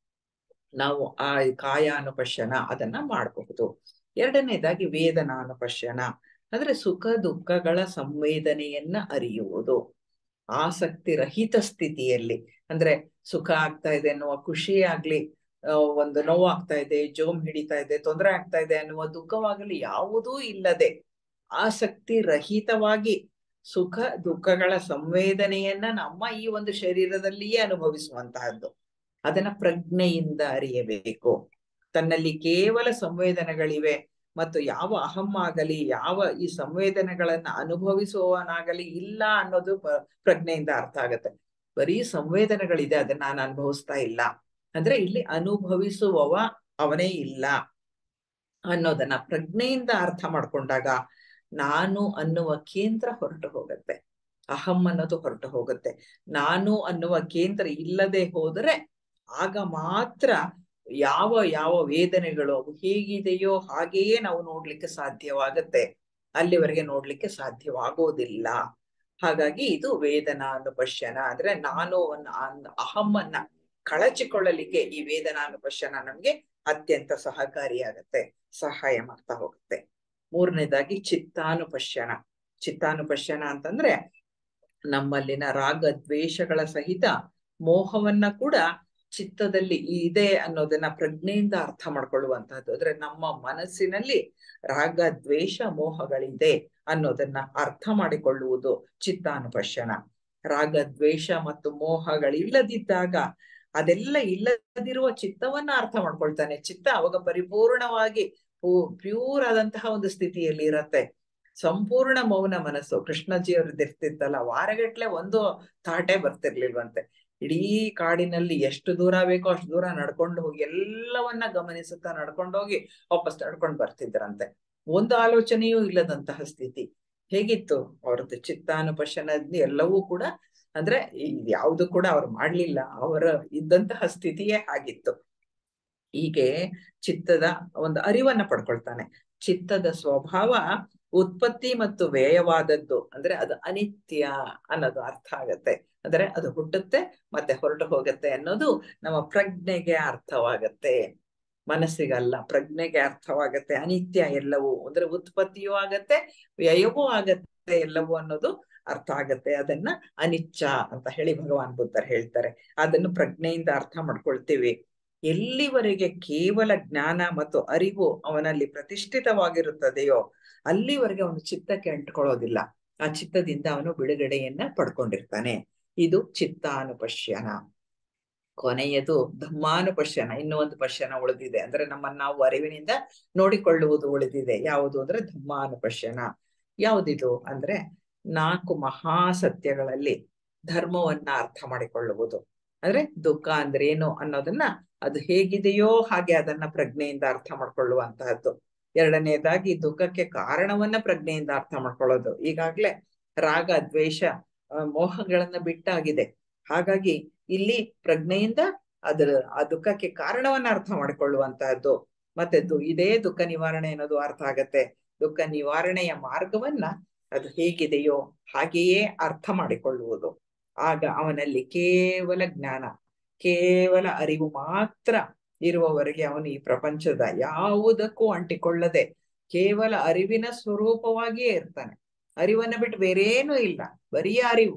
ನಾವು ಆ ಕಾಯಾನುಪಶ್ಯನ ಅದನ್ನ ಮಾಡಬಹುದು ಎರಡನೇದಾಗಿ ವೇದನಾನುಪಶ್ಯನ ಅಂದ್ರೆ ಸುಖ ದುಃಖಗಳ ಸಂವೇದನೆಯನ್ನ ಅರಿಯುವುದು ಆಸಕ್ತಿ ರಹಿತ ಸ್ಥಿತಿಯಲ್ಲಿ ಅಂದ್ರೆ ಸುಖ ಆಗ್ತಾ ಇದೆ ಅನ್ನುವ ಖುಷಿ ಆಗ್ಲಿ ಒಂದು ನೋವು ಆಗ್ತಾ ಇದೆ ಜೋಮ್ ಹಿಡಿತಾ ಇದೆ ತೊಂದರೆ ಆಗ್ತಾ ಇದೆ ಅನ್ನುವ ದುಃಖವಾಗಲಿ ಯಾವುದೂ ಇಲ್ಲದೆ ಆಸಕ್ತಿ ರಹಿತವಾಗಿ ಸುಖ ದುಃಖಗಳ ಸಂವೇದನೆಯನ್ನ ನಮ್ಮ ಈ ಒಂದು ಶರೀರದಲ್ಲಿಯೇ ಅನುಭವಿಸುವಂತಹದ್ದು ಅದನ್ನ ಪ್ರಜ್ಞೆಯಿಂದ ಅರಿಯಬೇಕು ತನ್ನಲ್ಲಿ ಕೇವಲ ಸಂವೇದನೆಗಳಿವೆ ಮತ್ತು ಯಾವ ಅಹಂ ಆಗಲಿ ಯಾವ ಈ ಸಂವೇದನೆಗಳನ್ನ ಅನುಭವಿಸುವವನಾಗಲಿ ಇಲ್ಲ ಅನ್ನೋದು ಪ್ರಜ್ಞೆಯಿಂದ ಅರ್ಥ ಆಗತ್ತೆ ಬರೀ ಸಂವೇದನೆಗಳಿದೆ ಅದನ್ನ ನಾನು ಅನುಭವಿಸ್ತಾ ಇಲ್ಲ ಅಂದ್ರೆ ಇಲ್ಲಿ ಅನುಭವಿಸುವವ ಅವನೇ ಇಲ್ಲ ಅನ್ನೋದನ್ನ ಪ್ರಜ್ಞೆಯಿಂದ ಅರ್ಥ ಮಾಡ್ಕೊಂಡಾಗ ನಾನು ಅನ್ನುವ ಕೇಂದ್ರ ಹೊರಟು ಹೋಗುತ್ತೆ ಅಹಂ ಅನ್ನೋದು ಹೊರಟು ಹೋಗುತ್ತೆ ನಾನು ಅನ್ನುವ ಕೇಂದ್ರ ಇಲ್ಲದೆ ಹೋದರೆ ಆಗ ಮಾತ್ರ ಯಾವ ಯಾವ ವೇದನೆಗಳು ಅವು ಹೇಗಿದೆಯೋ ಹಾಗೆಯೇ ನಾವು ನೋಡ್ಲಿಕ್ಕೆ ಸಾಧ್ಯವಾಗುತ್ತೆ ಅಲ್ಲಿವರೆಗೆ ನೋಡ್ಲಿಕ್ಕೆ ಸಾಧ್ಯವಾಗೋದಿಲ್ಲ ಹಾಗಾಗಿ ಇದು ವೇದನಾನುಪಶ್ಯನ ಅಂದ್ರೆ ನಾನು ಅಹಮ್ಮನ್ನ ಕಳಚಿಕೊಳ್ಳಲಿಕ್ಕೆ ಈ ವೇದನಾನುಪಶ್ಯನ ನಮ್ಗೆ ಅತ್ಯಂತ ಸಹಕಾರಿಯಾಗತ್ತೆ ಸಹಾಯ ಮಾಡ್ತಾ ಹೋಗುತ್ತೆ ಮೂರನೇದಾಗಿ ಚಿತ್ತಾನುಪಶ್ಯನ ಚಿತ್ತಾನುಪಶ್ಯನ ಅಂತಂದ್ರೆ ನಮ್ಮಲ್ಲಿನ ರಾಗ ದ್ವೇಷಗಳ ಸಹಿತ ಮೋಹವನ್ನ ಕೂಡ ಚಿತ್ತದಲ್ಲಿ ಇದೆ ಅನ್ನೋದನ್ನ ಪ್ರಜ್ಞೆಯಿಂದ ಅರ್ಥ ಮಾಡ್ಕೊಳ್ಳುವಂತಹದ್ದು ಅಂದ್ರೆ ನಮ್ಮ ಮನಸ್ಸಿನಲ್ಲಿ ರಾಗ ದ್ವೇಷ ಮೋಹಗಳಿದೆ ಅನ್ನೋದನ್ನ ಅರ್ಥ ಮಾಡಿಕೊಳ್ಳುವುದು ಚಿತ್ತಾನುಪಶ್ಯನ ರಾಗ ದ್ವೇಷ ಮತ್ತು ಮೋಹಗಳಿಲ್ಲದಿದ್ದಾಗ ಅದೆಲ್ಲ ಇಲ್ಲದಿರುವ ಚಿತ್ತವನ್ನ ಅರ್ಥ ಮಾಡ್ಕೊಳ್ತಾನೆ ಚಿತ್ತ ಅವಾಗ ಪರಿಪೂರ್ಣವಾಗಿ ಪ್ಯೂರ್ ಆದಂತಹ ಒಂದು ಸ್ಥಿತಿಯಲ್ಲಿ ಇರತ್ತೆ ಸಂಪೂರ್ಣ ಮೌನ ಮನಸ್ಸು ಕೃಷ್ಣಜಿಯವ್ರದ್ದು ಇರ್ತಿತ್ತಲ್ಲ ವಾರಗಟ್ಲೆ ಒಂದು ತಾಟೆ ಬರ್ತಿರ್ಲಿಲ್ವಂತೆ ಇಡೀ ಕಾಡಿನಲ್ಲಿ ಎಷ್ಟು ದೂರ ಬೇಕೋ ಅಷ್ಟು ದೂರ ನಡ್ಕೊಂಡು ಹೋಗಿ ಎಲ್ಲವನ್ನ ಗಮನಿಸುತ್ತಾ ನಡ್ಕೊಂಡು ಹೋಗಿ ವಾಪಸ್ ನಡ್ಕೊಂಡು ಬರ್ತಿದ್ರಂತೆ ಒಂದು ಆಲೋಚನೆಯೂ ಇಲ್ಲದಂತಹ ಸ್ಥಿತಿ ಹೇಗಿತ್ತು ಅವ್ರದ್ದು ಚಿತ್ತಾನುಪಶನ ಎಲ್ಲವೂ ಕೂಡ ಅಂದ್ರೆ ಯಾವುದು ಕೂಡ ಅವ್ರು ಮಾಡ್ಲಿಲ್ಲ ಅವರ ಇದ್ದಂತಹ ಸ್ಥಿತಿಯೇ ಆಗಿತ್ತು ಹೀಗೆ ಚಿತ್ತದ ಒಂದು ಅರಿವನ್ನ ಪಡ್ಕೊಳ್ತಾನೆ ಚಿತ್ತದ ಸ್ವಭಾವ ಉತ್ಪತ್ತಿ ಮತ್ತು ವ್ಯಯವಾದದ್ದು ಅಂದ್ರೆ ಅದು ಅನಿತ್ಯ ಅನ್ನೋದು ಅರ್ಥ ಆಗತ್ತೆ ಅಂದ್ರೆ ಅದು ಹುಟ್ಟುತ್ತೆ ಮತ್ತೆ ಹೊರಟು ಹೋಗತ್ತೆ ಅನ್ನೋದು ನಮ್ಮ ಪ್ರಜ್ಞೆಗೆ ಅರ್ಥವಾಗತ್ತೆ ಮನಸ್ಸಿಗಲ್ಲ ಪ್ರಜ್ಞೆಗೆ ಅರ್ಥವಾಗತ್ತೆ ಅನಿತ್ಯ ಎಲ್ಲವೂ ಅಂದ್ರೆ ಉತ್ಪತ್ತಿಯೂ ಆಗತ್ತೆ ವ್ಯಯವೂ ಆಗತ್ತೆ ಎಲ್ಲವೂ ಅನ್ನೋದು ಅರ್ಥ ಆಗತ್ತೆ ಅದನ್ನ ಅನಿಚ್ಚ ಅಂತ ಹೇಳಿ ಭಗವಾನ್ ಬುದ್ಧರ್ ಹೇಳ್ತಾರೆ ಅದನ್ನು ಪ್ರಜ್ಞೆಯಿಂದ ಅರ್ಥ ಮಾಡ್ಕೊಳ್ತೀವಿ ಎಲ್ಲಿವರೆಗೆ ಕೇವಲ ಜ್ಞಾನ ಮತ್ತು ಅರಿವು ಅವನಲ್ಲಿ ಪ್ರತಿಷ್ಠಿತವಾಗಿರುತ್ತದೆಯೋ ಅಲ್ಲಿವರೆಗೆ ಅವನು ಚಿತ್ತಕ್ಕೆ ಅಂಟ್ಕೊಳ್ಳೋದಿಲ್ಲ ಆ ಚಿತ್ತದಿಂದ ಅವನು ಬಿಡುಗಡೆಯನ್ನ ಪಡ್ಕೊಂಡಿರ್ತಾನೆ ಇದು ಚಿತ್ತಾನುಪಶ್ಯನ ಕೊನೆಯದು ಧಮ್ಮಾನುಪಶ್ಯನ ಇನ್ನೂ ಒಂದು ಪಶ್ಯನ ಉಳಿದಿದೆ ಅಂದ್ರೆ ನಮ್ಮನ್ನ ನಾವು ಅರಿವಿನಿಂದ ನೋಡಿಕೊಳ್ಳುವುದು ಉಳಿದಿದೆ ಯಾವುದು ಅಂದ್ರೆ ಧಮ್ಮಾನುಪಶ್ಯನ ಯಾವುದಿದು ಅಂದ್ರೆ ನಾಲ್ಕು ಮಹಾಸತ್ಯಗಳಲ್ಲಿ ಧರ್ಮವನ್ನ ಅರ್ಥ ಮಾಡಿಕೊಳ್ಳುವುದು ಅಂದ್ರೆ ದುಃಖ ಅಂದ್ರೆ ಏನು ಅನ್ನೋದನ್ನ ಅದು ಹೇಗಿದೆಯೋ ಹಾಗೆ ಅದನ್ನ ಪ್ರಜ್ಞೆಯಿಂದ ಅರ್ಥ ಮಾಡ್ಕೊಳ್ಳುವಂತಹದ್ದು ಎರಡನೇದಾಗಿ ದುಃಖಕ್ಕೆ ಕಾರಣವನ್ನ ಪ್ರಜ್ಞೆಯಿಂದ ಅರ್ಥ ಮಾಡ್ಕೊಳ್ಳೋದು ಈಗಾಗ್ಲೇ ರಾಗ ದ್ವೇಷ ಮೋಹಗಳನ್ನ ಬಿಟ್ಟಾಗಿದೆ ಹಾಗಾಗಿ ಇಲ್ಲಿ ಪ್ರಜ್ಞೆಯಿಂದ ಅದರ ಆ ದುಃಖಕ್ಕೆ ಕಾರಣವನ್ನ ಅರ್ಥ ಮಾಡಿಕೊಳ್ಳುವಂತಹದ್ದು ಮತ್ತೆ ಇದೇ ದುಃಖ ನಿವಾರಣೆ ಅನ್ನೋದು ಅರ್ಥ ಆಗತ್ತೆ ದುಃಖ ನಿವಾರಣೆಯ ಮಾರ್ಗವನ್ನ ಅದು ಹೇಗಿದೆಯೋ ಹಾಗೆಯೇ ಅರ್ಥ ಮಾಡಿಕೊಳ್ಳುವುದು ಆಗ ಅವನಲ್ಲಿ ಕೇವಲ ಜ್ಞಾನ ಕೇವಲ ಅರಿವು ಮಾತ್ರ ಇರುವವರೆಗೆ ಅವನು ಈ ಪ್ರಪಂಚದ ಯಾವುದಕ್ಕೂ ಅಂಟಿಕೊಳ್ಳದೆ ಕೇವಲ ಅರಿವಿನ ಸ್ವರೂಪವಾಗಿಯೇ ಇರ್ತಾನೆ ಅರಿವನ್ನ ಬಿಟ್ಟು ಬೇರೇನೂ ಇಲ್ಲ ಬರೀ ಅರಿವು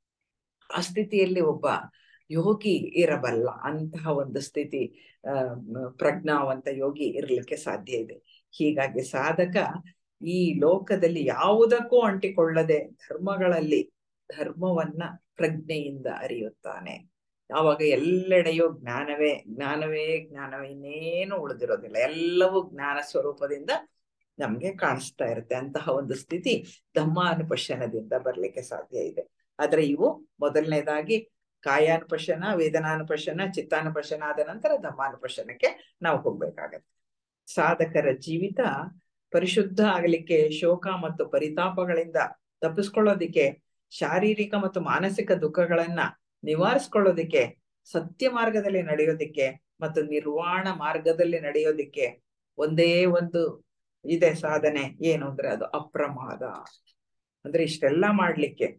ಆ ಸ್ಥಿತಿಯಲ್ಲಿ ಒಬ್ಬ ಯೋಗಿ ಇರಬಲ್ಲ ಅಂತಹ ಒಂದು ಸ್ಥಿತಿ ಅಹ್ ಪ್ರಜ್ಞಾವಂತ ಯೋಗಿ ಇರ್ಲಿಕ್ಕೆ ಸಾಧ್ಯ ಇದೆ ಹೀಗಾಗಿ ಸಾಧಕ ಈ ಲೋಕದಲ್ಲಿ ಯಾವುದಕ್ಕೂ ಅಂಟಿಕೊಳ್ಳದೆ ಧರ್ಮಗಳಲ್ಲಿ ಧರ್ಮವನ್ನ ಪ್ರಜ್ಞೆಯಿಂದ ಅರಿಯುತ್ತಾನೆ ಆವಾಗ ಎಲ್ಲೆಡೆಯೂ ಜ್ಞಾನವೇ ಜ್ಞಾನವೇ ಜ್ಞಾನವೇ ಇನ್ನೇನು ಉಳಿದಿರೋದಿಲ್ಲ ಎಲ್ಲವೂ ಜ್ಞಾನ ಸ್ವರೂಪದಿಂದ ನಮ್ಗೆ ಕಾಣಿಸ್ತಾ ಇರುತ್ತೆ ಅಂತಹ ಒಂದು ಸ್ಥಿತಿ ಧಮ್ಮಾನುಪಶನದಿಂದ ಬರ್ಲಿಕ್ಕೆ ಸಾಧ್ಯ ಇದೆ ಆದ್ರೆ ಇವು ಮೊದಲನೇದಾಗಿ ಕಾಯಾನುಪಶನ ವೇದನಾನುಪಶನ ಚಿತ್ತಾನುಪಶನ ಆದ ನಂತರ ಧಮ್ಮಾನುಪಶನಕ್ಕೆ ನಾವು ಹೋಗ್ಬೇಕಾಗತ್ತೆ ಸಾಧಕರ ಜೀವಿತ ಪರಿಶುದ್ಧ ಆಗಲಿಕ್ಕೆ ಶೋಕ ಮತ್ತು ಪರಿತಾಪಗಳಿಂದ ತಪ್ಪಿಸ್ಕೊಳ್ಳೋದಿಕ್ಕೆ ಶಾರೀರಿಕ ಮತ್ತು ಮಾನಸಿಕ ದುಃಖಗಳನ್ನ ನಿವಾರಿಸ್ಕೊಳ್ಳೋದಿಕ್ಕೆ ಸತ್ಯ ಮಾರ್ಗದಲ್ಲಿ ನಡೆಯೋದಿಕ್ಕೆ ಮತ್ತು ನಿರ್ವಾಣ ಮಾರ್ಗದಲ್ಲಿ ನಡೆಯೋದಿಕ್ಕೆ ಒಂದೇ ಒಂದು ಇದೆ ಸಾಧನೆ ಏನು ಅಂದ್ರೆ ಅದು ಅಪ್ರಮಾದ ಅಂದ್ರೆ ಇಷ್ಟೆಲ್ಲ ಮಾಡ್ಲಿಕ್ಕೆ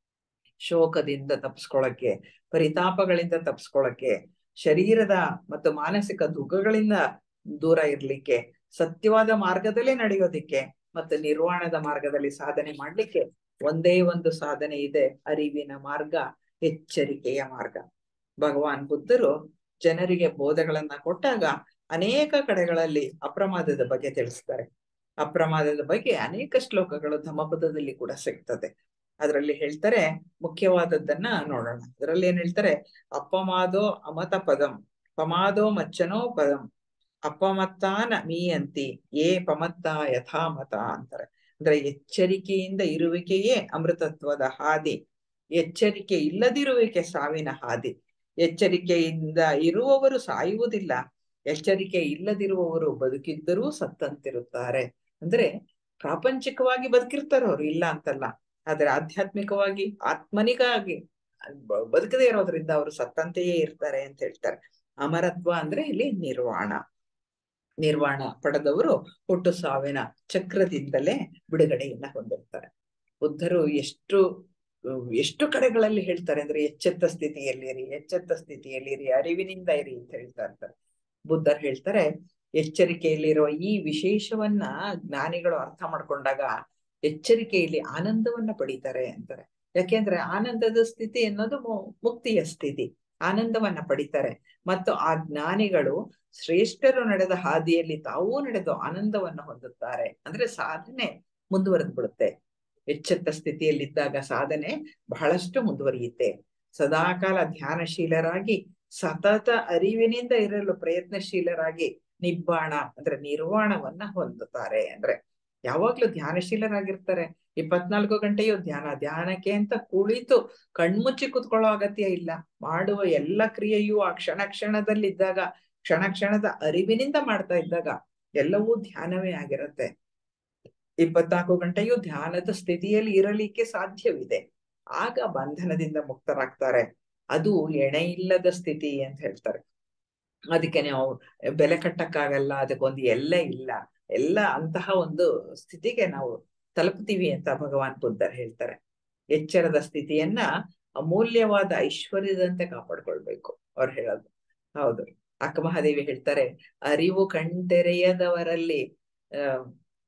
ಶೋಕದಿಂದ ತಪ್ಪಿಸ್ಕೊಳಕ್ಕೆ ಪರಿತಾಪಗಳಿಂದ ತಪ್ಪಿಸ್ಕೊಳಕ್ಕೆ ಶರೀರದ ಮತ್ತು ಮಾನಸಿಕ ದುಃಖಗಳಿಂದ ದೂರ ಇರ್ಲಿಕ್ಕೆ ಸತ್ಯವಾದ ಮಾರ್ಗದಲ್ಲಿ ನಡೆಯೋದಿಕ್ಕೆ ಮತ್ತು ನಿರ್ವಾಣದ ಮಾರ್ಗದಲ್ಲಿ ಸಾಧನೆ ಮಾಡ್ಲಿಕ್ಕೆ ಒಂದೇ ಒಂದು ಸಾಧನೆ ಇದೆ ಅರಿವಿನ ಮಾರ್ಗ ಎಚ್ಚರಿಕೆಯ ಮಾರ್ಗ ಭಗವಾನ್ ಬುದ್ಧರು ಜನರಿಗೆ ಬೋಧಗಳನ್ನ ಕೊಟ್ಟಾಗ ಅನೇಕ ಕಡೆಗಳಲ್ಲಿ ಅಪ್ರಮಾದದ ಬಗ್ಗೆ ತಿಳಿಸ್ತಾರೆ ಅಪ್ರಮಾದದ ಬಗ್ಗೆ ಅನೇಕ ಶ್ಲೋಕಗಳು ಧಮ್ಮಪದದಲ್ಲಿ ಕೂಡ ಸಿಗ್ತದೆ ಅದರಲ್ಲಿ ಹೇಳ್ತಾರೆ ಮುಖ್ಯವಾದದ್ದನ್ನ ನೋಡೋಣ ಅದರಲ್ಲಿ ಏನ್ ಹೇಳ್ತಾರೆ ಅಪಮಾದೋ ಅಮತ ಪದಂ ಪಮಾದೋ ಮಚ್ಚನೋ ಪದಂ ಅಪಮತ್ತಾನ ಮೀಯಂತಿ ಏ ಪಮತ್ತ ಯಥಾಮತ ಅಂತಾರೆ ಅಂದ್ರೆ ಎಚ್ಚರಿಕೆಯಿಂದ ಇರುವಿಕೆಯೇ ಅಮೃತತ್ವದ ಹಾದಿ ಎಚ್ಚರಿಕೆ ಇಲ್ಲದಿರುವಿಕೆ ಸಾವಿನ ಹಾದಿ ಎಚ್ಚರಿಕೆಯಿಂದ ಇರುವವರು ಸಾಯುವುದಿಲ್ಲ ಎಚ್ಚರಿಕೆ ಇಲ್ಲದಿರುವವರು ಬದುಕಿದ್ದರೂ ಸತ್ತಂತಿರುತ್ತಾರೆ ಅಂದ್ರೆ ಪ್ರಾಪಂಚಿಕವಾಗಿ ಬದುಕಿರ್ತಾರೆ ಅವ್ರು ಇಲ್ಲ ಅಂತಲ್ಲ ಆದ್ರೆ ಆಧ್ಯಾತ್ಮಿಕವಾಗಿ ಆತ್ಮನಿಗಾಗಿ ಬ- ಬದುಕದೇ ಇರೋದ್ರಿಂದ ಅವರು ಸತ್ತಂತೆಯೇ ಇರ್ತಾರೆ ಅಂತ ಹೇಳ್ತಾರೆ ಅಮರತ್ವ ಅಂದ್ರೆ ಇಲ್ಲಿ ನಿರ್ವಾಣ ನಿರ್ವಾಣ ಪಡೆದವರು ಹುಟ್ಟು ಸಾವಿನ ಚಕ್ರದಿಂದಲೇ ಬಿಡುಗಡೆಯನ್ನ ಹೊಂದಿರ್ತಾರೆ ಬುದ್ಧರು ಎಷ್ಟು ಎಷ್ಟು ಕಡೆಗಳಲ್ಲಿ ಹೇಳ್ತಾರೆ ಅಂದ್ರೆ ಎಚ್ಚೆತ್ತ ಸ್ಥಿತಿಯಲ್ಲಿರಿ ಎಚ್ಚೆತ್ತ ಸ್ಥಿತಿಯಲ್ಲಿರಿ ಅರಿವಿನಿಂದ ಇರಿ ಅಂತ ಹೇಳ್ತಾ ಇರ್ತಾರೆ ಬುದ್ಧರು ಹೇಳ್ತಾರೆ ಎಚ್ಚರಿಕೆಯಲ್ಲಿರುವ ಈ ವಿಶೇಷವನ್ನ ಜ್ಞಾನಿಗಳು ಅರ್ಥ ಮಾಡ್ಕೊಂಡಾಗ ಎಚ್ಚರಿಕೆಯಲ್ಲಿ ಆನಂದವನ್ನ ಪಡಿತಾರೆ ಅಂತಾರೆ ಯಾಕೆಂದ್ರೆ ಆನಂದದ ಸ್ಥಿತಿ ಅನ್ನೋದು ಮು- ಮುಕ್ತಿಯ ಸ್ಥಿತಿ ಆನಂದವನ್ನ ಪಡಿತಾರೆ ಮತ್ತು ಆ ಜ್ಞಾನಿಗಳು ಶ್ರೇಷ್ಠರು ನಡೆದ ಹಾದಿಯಲ್ಲಿ ತಾವೂ ನಡೆದು ಆನಂದವನ್ನು ಹೊಂದುತ್ತಾರೆ ಅಂದ್ರೆ ಸಾಧನೆ ಮುಂದುವರೆದು ಬಿಡುತ್ತೆ ಎಚ್ಚೆತ್ತ ಸ್ಥಿತಿಯಲ್ಲಿದ್ದಾಗ ಸಾಧನೆ ಬಹಳಷ್ಟು ಮುಂದುವರಿಯುತ್ತೆ ಸದಾಕಾಲ ಧ್ಯಾನಶೀಲರಾಗಿ ಸತತ ಅರಿವಿನಿಂದ ಇರಲು ಪ್ರಯತ್ನಶೀಲರಾಗಿ ನಿಬ್ಬಾಣ ಅಂದ್ರೆ ನಿರ್ವಾಣವನ್ನ ಹೊಂದುತ್ತಾರೆ ಅಂದ್ರೆ ಯಾವಾಗ್ಲೂ ಧ್ಯಾನಶೀಲರಾಗಿರ್ತಾರೆ ಇಪ್ಪತ್ನಾಲ್ಕು ಗಂಟೆಯೂ ಧ್ಯಾನ ಧ್ಯಾನಕ್ಕೆ ಅಂತ ಕುಳಿತು ಕಣ್ಮುಚ್ಚಿ ಕುತ್ಕೊಳ್ಳೋ ಅಗತ್ಯ ಇಲ್ಲ ಮಾಡುವ ಎಲ್ಲ ಕ್ರಿಯೆಯೂ ಆ ಕ್ಷಣ ಕ್ಷಣದಲ್ಲಿದ್ದಾಗ ಕ್ಷಣ ಕ್ಷಣದ ಅರಿವಿನಿಂದ ಮಾಡ್ತಾ ಇದ್ದಾಗ ಎಲ್ಲವೂ ಧ್ಯಾನವೇ ಆಗಿರುತ್ತೆ ಇಪ್ಪತ್ನಾಲ್ಕು ಗಂಟೆಯೂ ಧ್ಯಾನದ ಸ್ಥಿತಿಯಲ್ಲಿ ಇರಲಿಕ್ಕೆ ಸಾಧ್ಯವಿದೆ ಆಗ ಬಂಧನದಿಂದ ಮುಕ್ತರಾಗ್ತಾರೆ ಅದು ಎಣೆ ಇಲ್ಲದ ಸ್ಥಿತಿ ಅಂತ ಹೇಳ್ತಾರೆ ಅದಕ್ಕೆ ನಾವು ಬೆಲೆ ಕಟ್ಟಕ್ಕಾಗಲ್ಲ ಅದಕ್ಕೊಂದು ಎಲ್ಲೇ ಇಲ್ಲ ಎಲ್ಲ ಅಂತಹ ಒಂದು ಸ್ಥಿತಿಗೆ ನಾವು ತಲುಪ್ತೀವಿ ಅಂತ ಭಗವಾನ್ ಬುದ್ಧರ್ ಹೇಳ್ತಾರೆ ಎಚ್ಚರದ ಸ್ಥಿತಿಯನ್ನ ಅಮೂಲ್ಯವಾದ ಐಶ್ವರ್ಯದಂತೆ ಕಾಪಾಡ್ಕೊಳ್ಬೇಕು ಅವ್ರು ಹೇಳೋದು ಹೌದು ಅಕ್ಕ ಮಹಾದೇವಿ ಹೇಳ್ತಾರೆ ಅರಿವು ಕಣ್ತೆರೆಯದವರಲ್ಲಿ ಅಹ್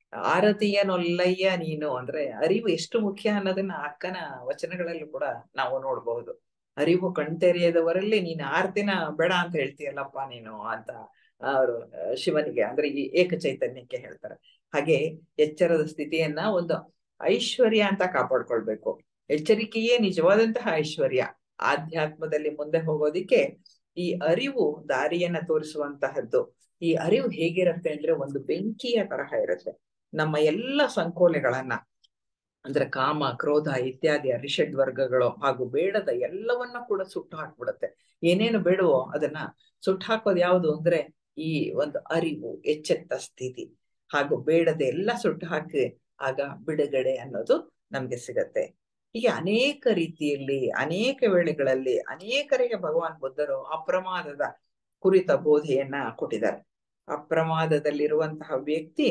ಆರತಿಯನೊಲ್ಲಯ್ಯ ನೀನು ಅಂದ್ರೆ ಅರಿವು ಎಷ್ಟು ಮುಖ್ಯ ಅನ್ನೋದನ್ನ ಅಕ್ಕನ ವಚನಗಳಲ್ಲೂ ಕೂಡ ನಾವು ನೋಡ್ಬಹುದು ಅರಿವು ಕಣ್ತೆರೆಯದವರಲ್ಲಿ ನೀನು ಆರತಿನ ಬೇಡ ಅಂತ ಹೇಳ್ತೀಯಲ್ಲಪ್ಪ ನೀನು ಅಂತ ಅವರು ಶಿವನಿಗೆ ಅಂದ್ರೆ ಈ ಏಕ ಚೈತನ್ಯಕ್ಕೆ ಹೇಳ್ತಾರೆ ಹಾಗೆ ಎಚ್ಚರದ ಸ್ಥಿತಿಯನ್ನ ಒಂದು ಐಶ್ವರ್ಯ ಅಂತ ಕಾಪಾಡ್ಕೊಳ್ಬೇಕು ಎಚ್ಚರಿಕೆಯೇ ನಿಜವಾದಂತಹ ಐಶ್ವರ್ಯ ಆಧ್ಯಾತ್ಮದಲ್ಲಿ ಮುಂದೆ ಹೋಗೋದಿಕ್ಕೆ ಈ ಅರಿವು ದಾರಿಯನ್ನ ತೋರಿಸುವಂತಹದ್ದು ಈ ಅರಿವು ಹೇಗಿರುತ್ತೆ ಅಂದ್ರೆ ಒಂದು ಬೆಂಕಿಯ ತರಹ ಇರುತ್ತೆ ನಮ್ಮ ಎಲ್ಲ ಸಂಕೋಲೆಗಳನ್ನ ಅಂದ್ರೆ ಕಾಮ ಕ್ರೋಧ ಇತ್ಯಾದಿ ಅರಿಷಡ್ ವರ್ಗಗಳು ಹಾಗೂ ಬೇಡದ ಎಲ್ಲವನ್ನ ಕೂಡ ಸುಟ್ಟು ಹಾಕ್ಬಿಡುತ್ತೆ ಏನೇನು ಬೇಡವೋ ಅದನ್ನ ಸುಟ್ಟು ಹಾಕೋದು ಯಾವುದು ಅಂದ್ರೆ ಈ ಒಂದು ಅರಿವು ಎಚ್ಚೆತ್ತ ಸ್ಥಿತಿ ಹಾಗೂ ಬೇಡದ ಎಲ್ಲ ಸುಟ್ಟು ಹಾಕಿ ಆಗ ಬಿಡುಗಡೆ ಅನ್ನೋದು ನಮ್ಗೆ ಸಿಗತ್ತೆ ಹೀಗೆ ಅನೇಕ ರೀತಿಯಲ್ಲಿ ಅನೇಕ ವೇಳೆಗಳಲ್ಲಿ ಅನೇಕರಿಗೆ ಭಗವಾನ್ ಬುದ್ಧರು ಅಪ್ರಮಾದದ ಕುರಿತ ಬೋಧೆಯನ್ನ ಕೊಟ್ಟಿದ್ದಾರೆ ಅಪ್ರಮಾದದಲ್ಲಿರುವಂತಹ ವ್ಯಕ್ತಿ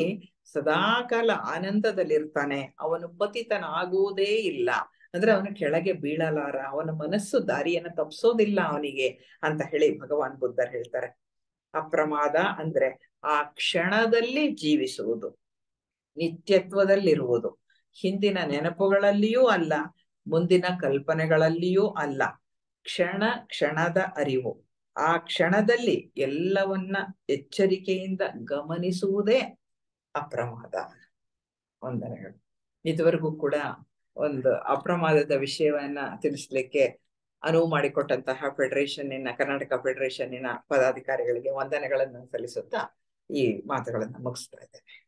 ಸದಾಕಾಲ ಆನಂದದಲ್ಲಿರ್ತಾನೆ ಅವನು ಪತಿತನಾಗುವುದೇ ಇಲ್ಲ ಅಂದ್ರೆ ಅವನು ಕೆಳಗೆ ಬೀಳಲಾರ ಅವನ ಮನಸ್ಸು ದಾರಿಯನ್ನ ತಪ್ಪಿಸೋದಿಲ್ಲ ಅವನಿಗೆ ಅಂತ ಹೇಳಿ ಭಗವಾನ್ ಬುದ್ಧರ್ ಹೇಳ್ತಾರೆ ಅಪ್ರಮಾದ ಅಂದ್ರೆ ಆ ಕ್ಷಣದಲ್ಲಿ ಜೀವಿಸುವುದು ನಿತ್ಯತ್ವದಲ್ಲಿರುವುದು ಹಿಂದಿನ ನೆನಪುಗಳಲ್ಲಿಯೂ ಅಲ್ಲ ಮುಂದಿನ ಕಲ್ಪನೆಗಳಲ್ಲಿಯೂ ಅಲ್ಲ ಕ್ಷಣ ಕ್ಷಣದ ಅರಿವು ಆ ಕ್ಷಣದಲ್ಲಿ ಎಲ್ಲವನ್ನ ಎಚ್ಚರಿಕೆಯಿಂದ ಗಮನಿಸುವುದೇ ಅಪ್ರಮಾದ ವಂದನೆಗಳು ಇದುವರೆಗೂ ಕೂಡ ಒಂದು ಅಪ್ರಮಾದದ ವಿಷಯವನ್ನ ತಿಳಿಸ್ಲಿಕ್ಕೆ ಅನುವು ಮಾಡಿಕೊಟ್ಟಂತಹ ಫೆಡರೇಷನ್ನಿನ ಕರ್ನಾಟಕ ಫೆಡರೇಷನ್ನಿನ ಪದಾಧಿಕಾರಿಗಳಿಗೆ ವಂದನೆಗಳನ್ನು ಸಲ್ಲಿಸುತ್ತಾ ಈ ಮಾತುಗಳನ್ನ ಮುಗಿಸ್ತಾ ಇದ್ದೇನೆ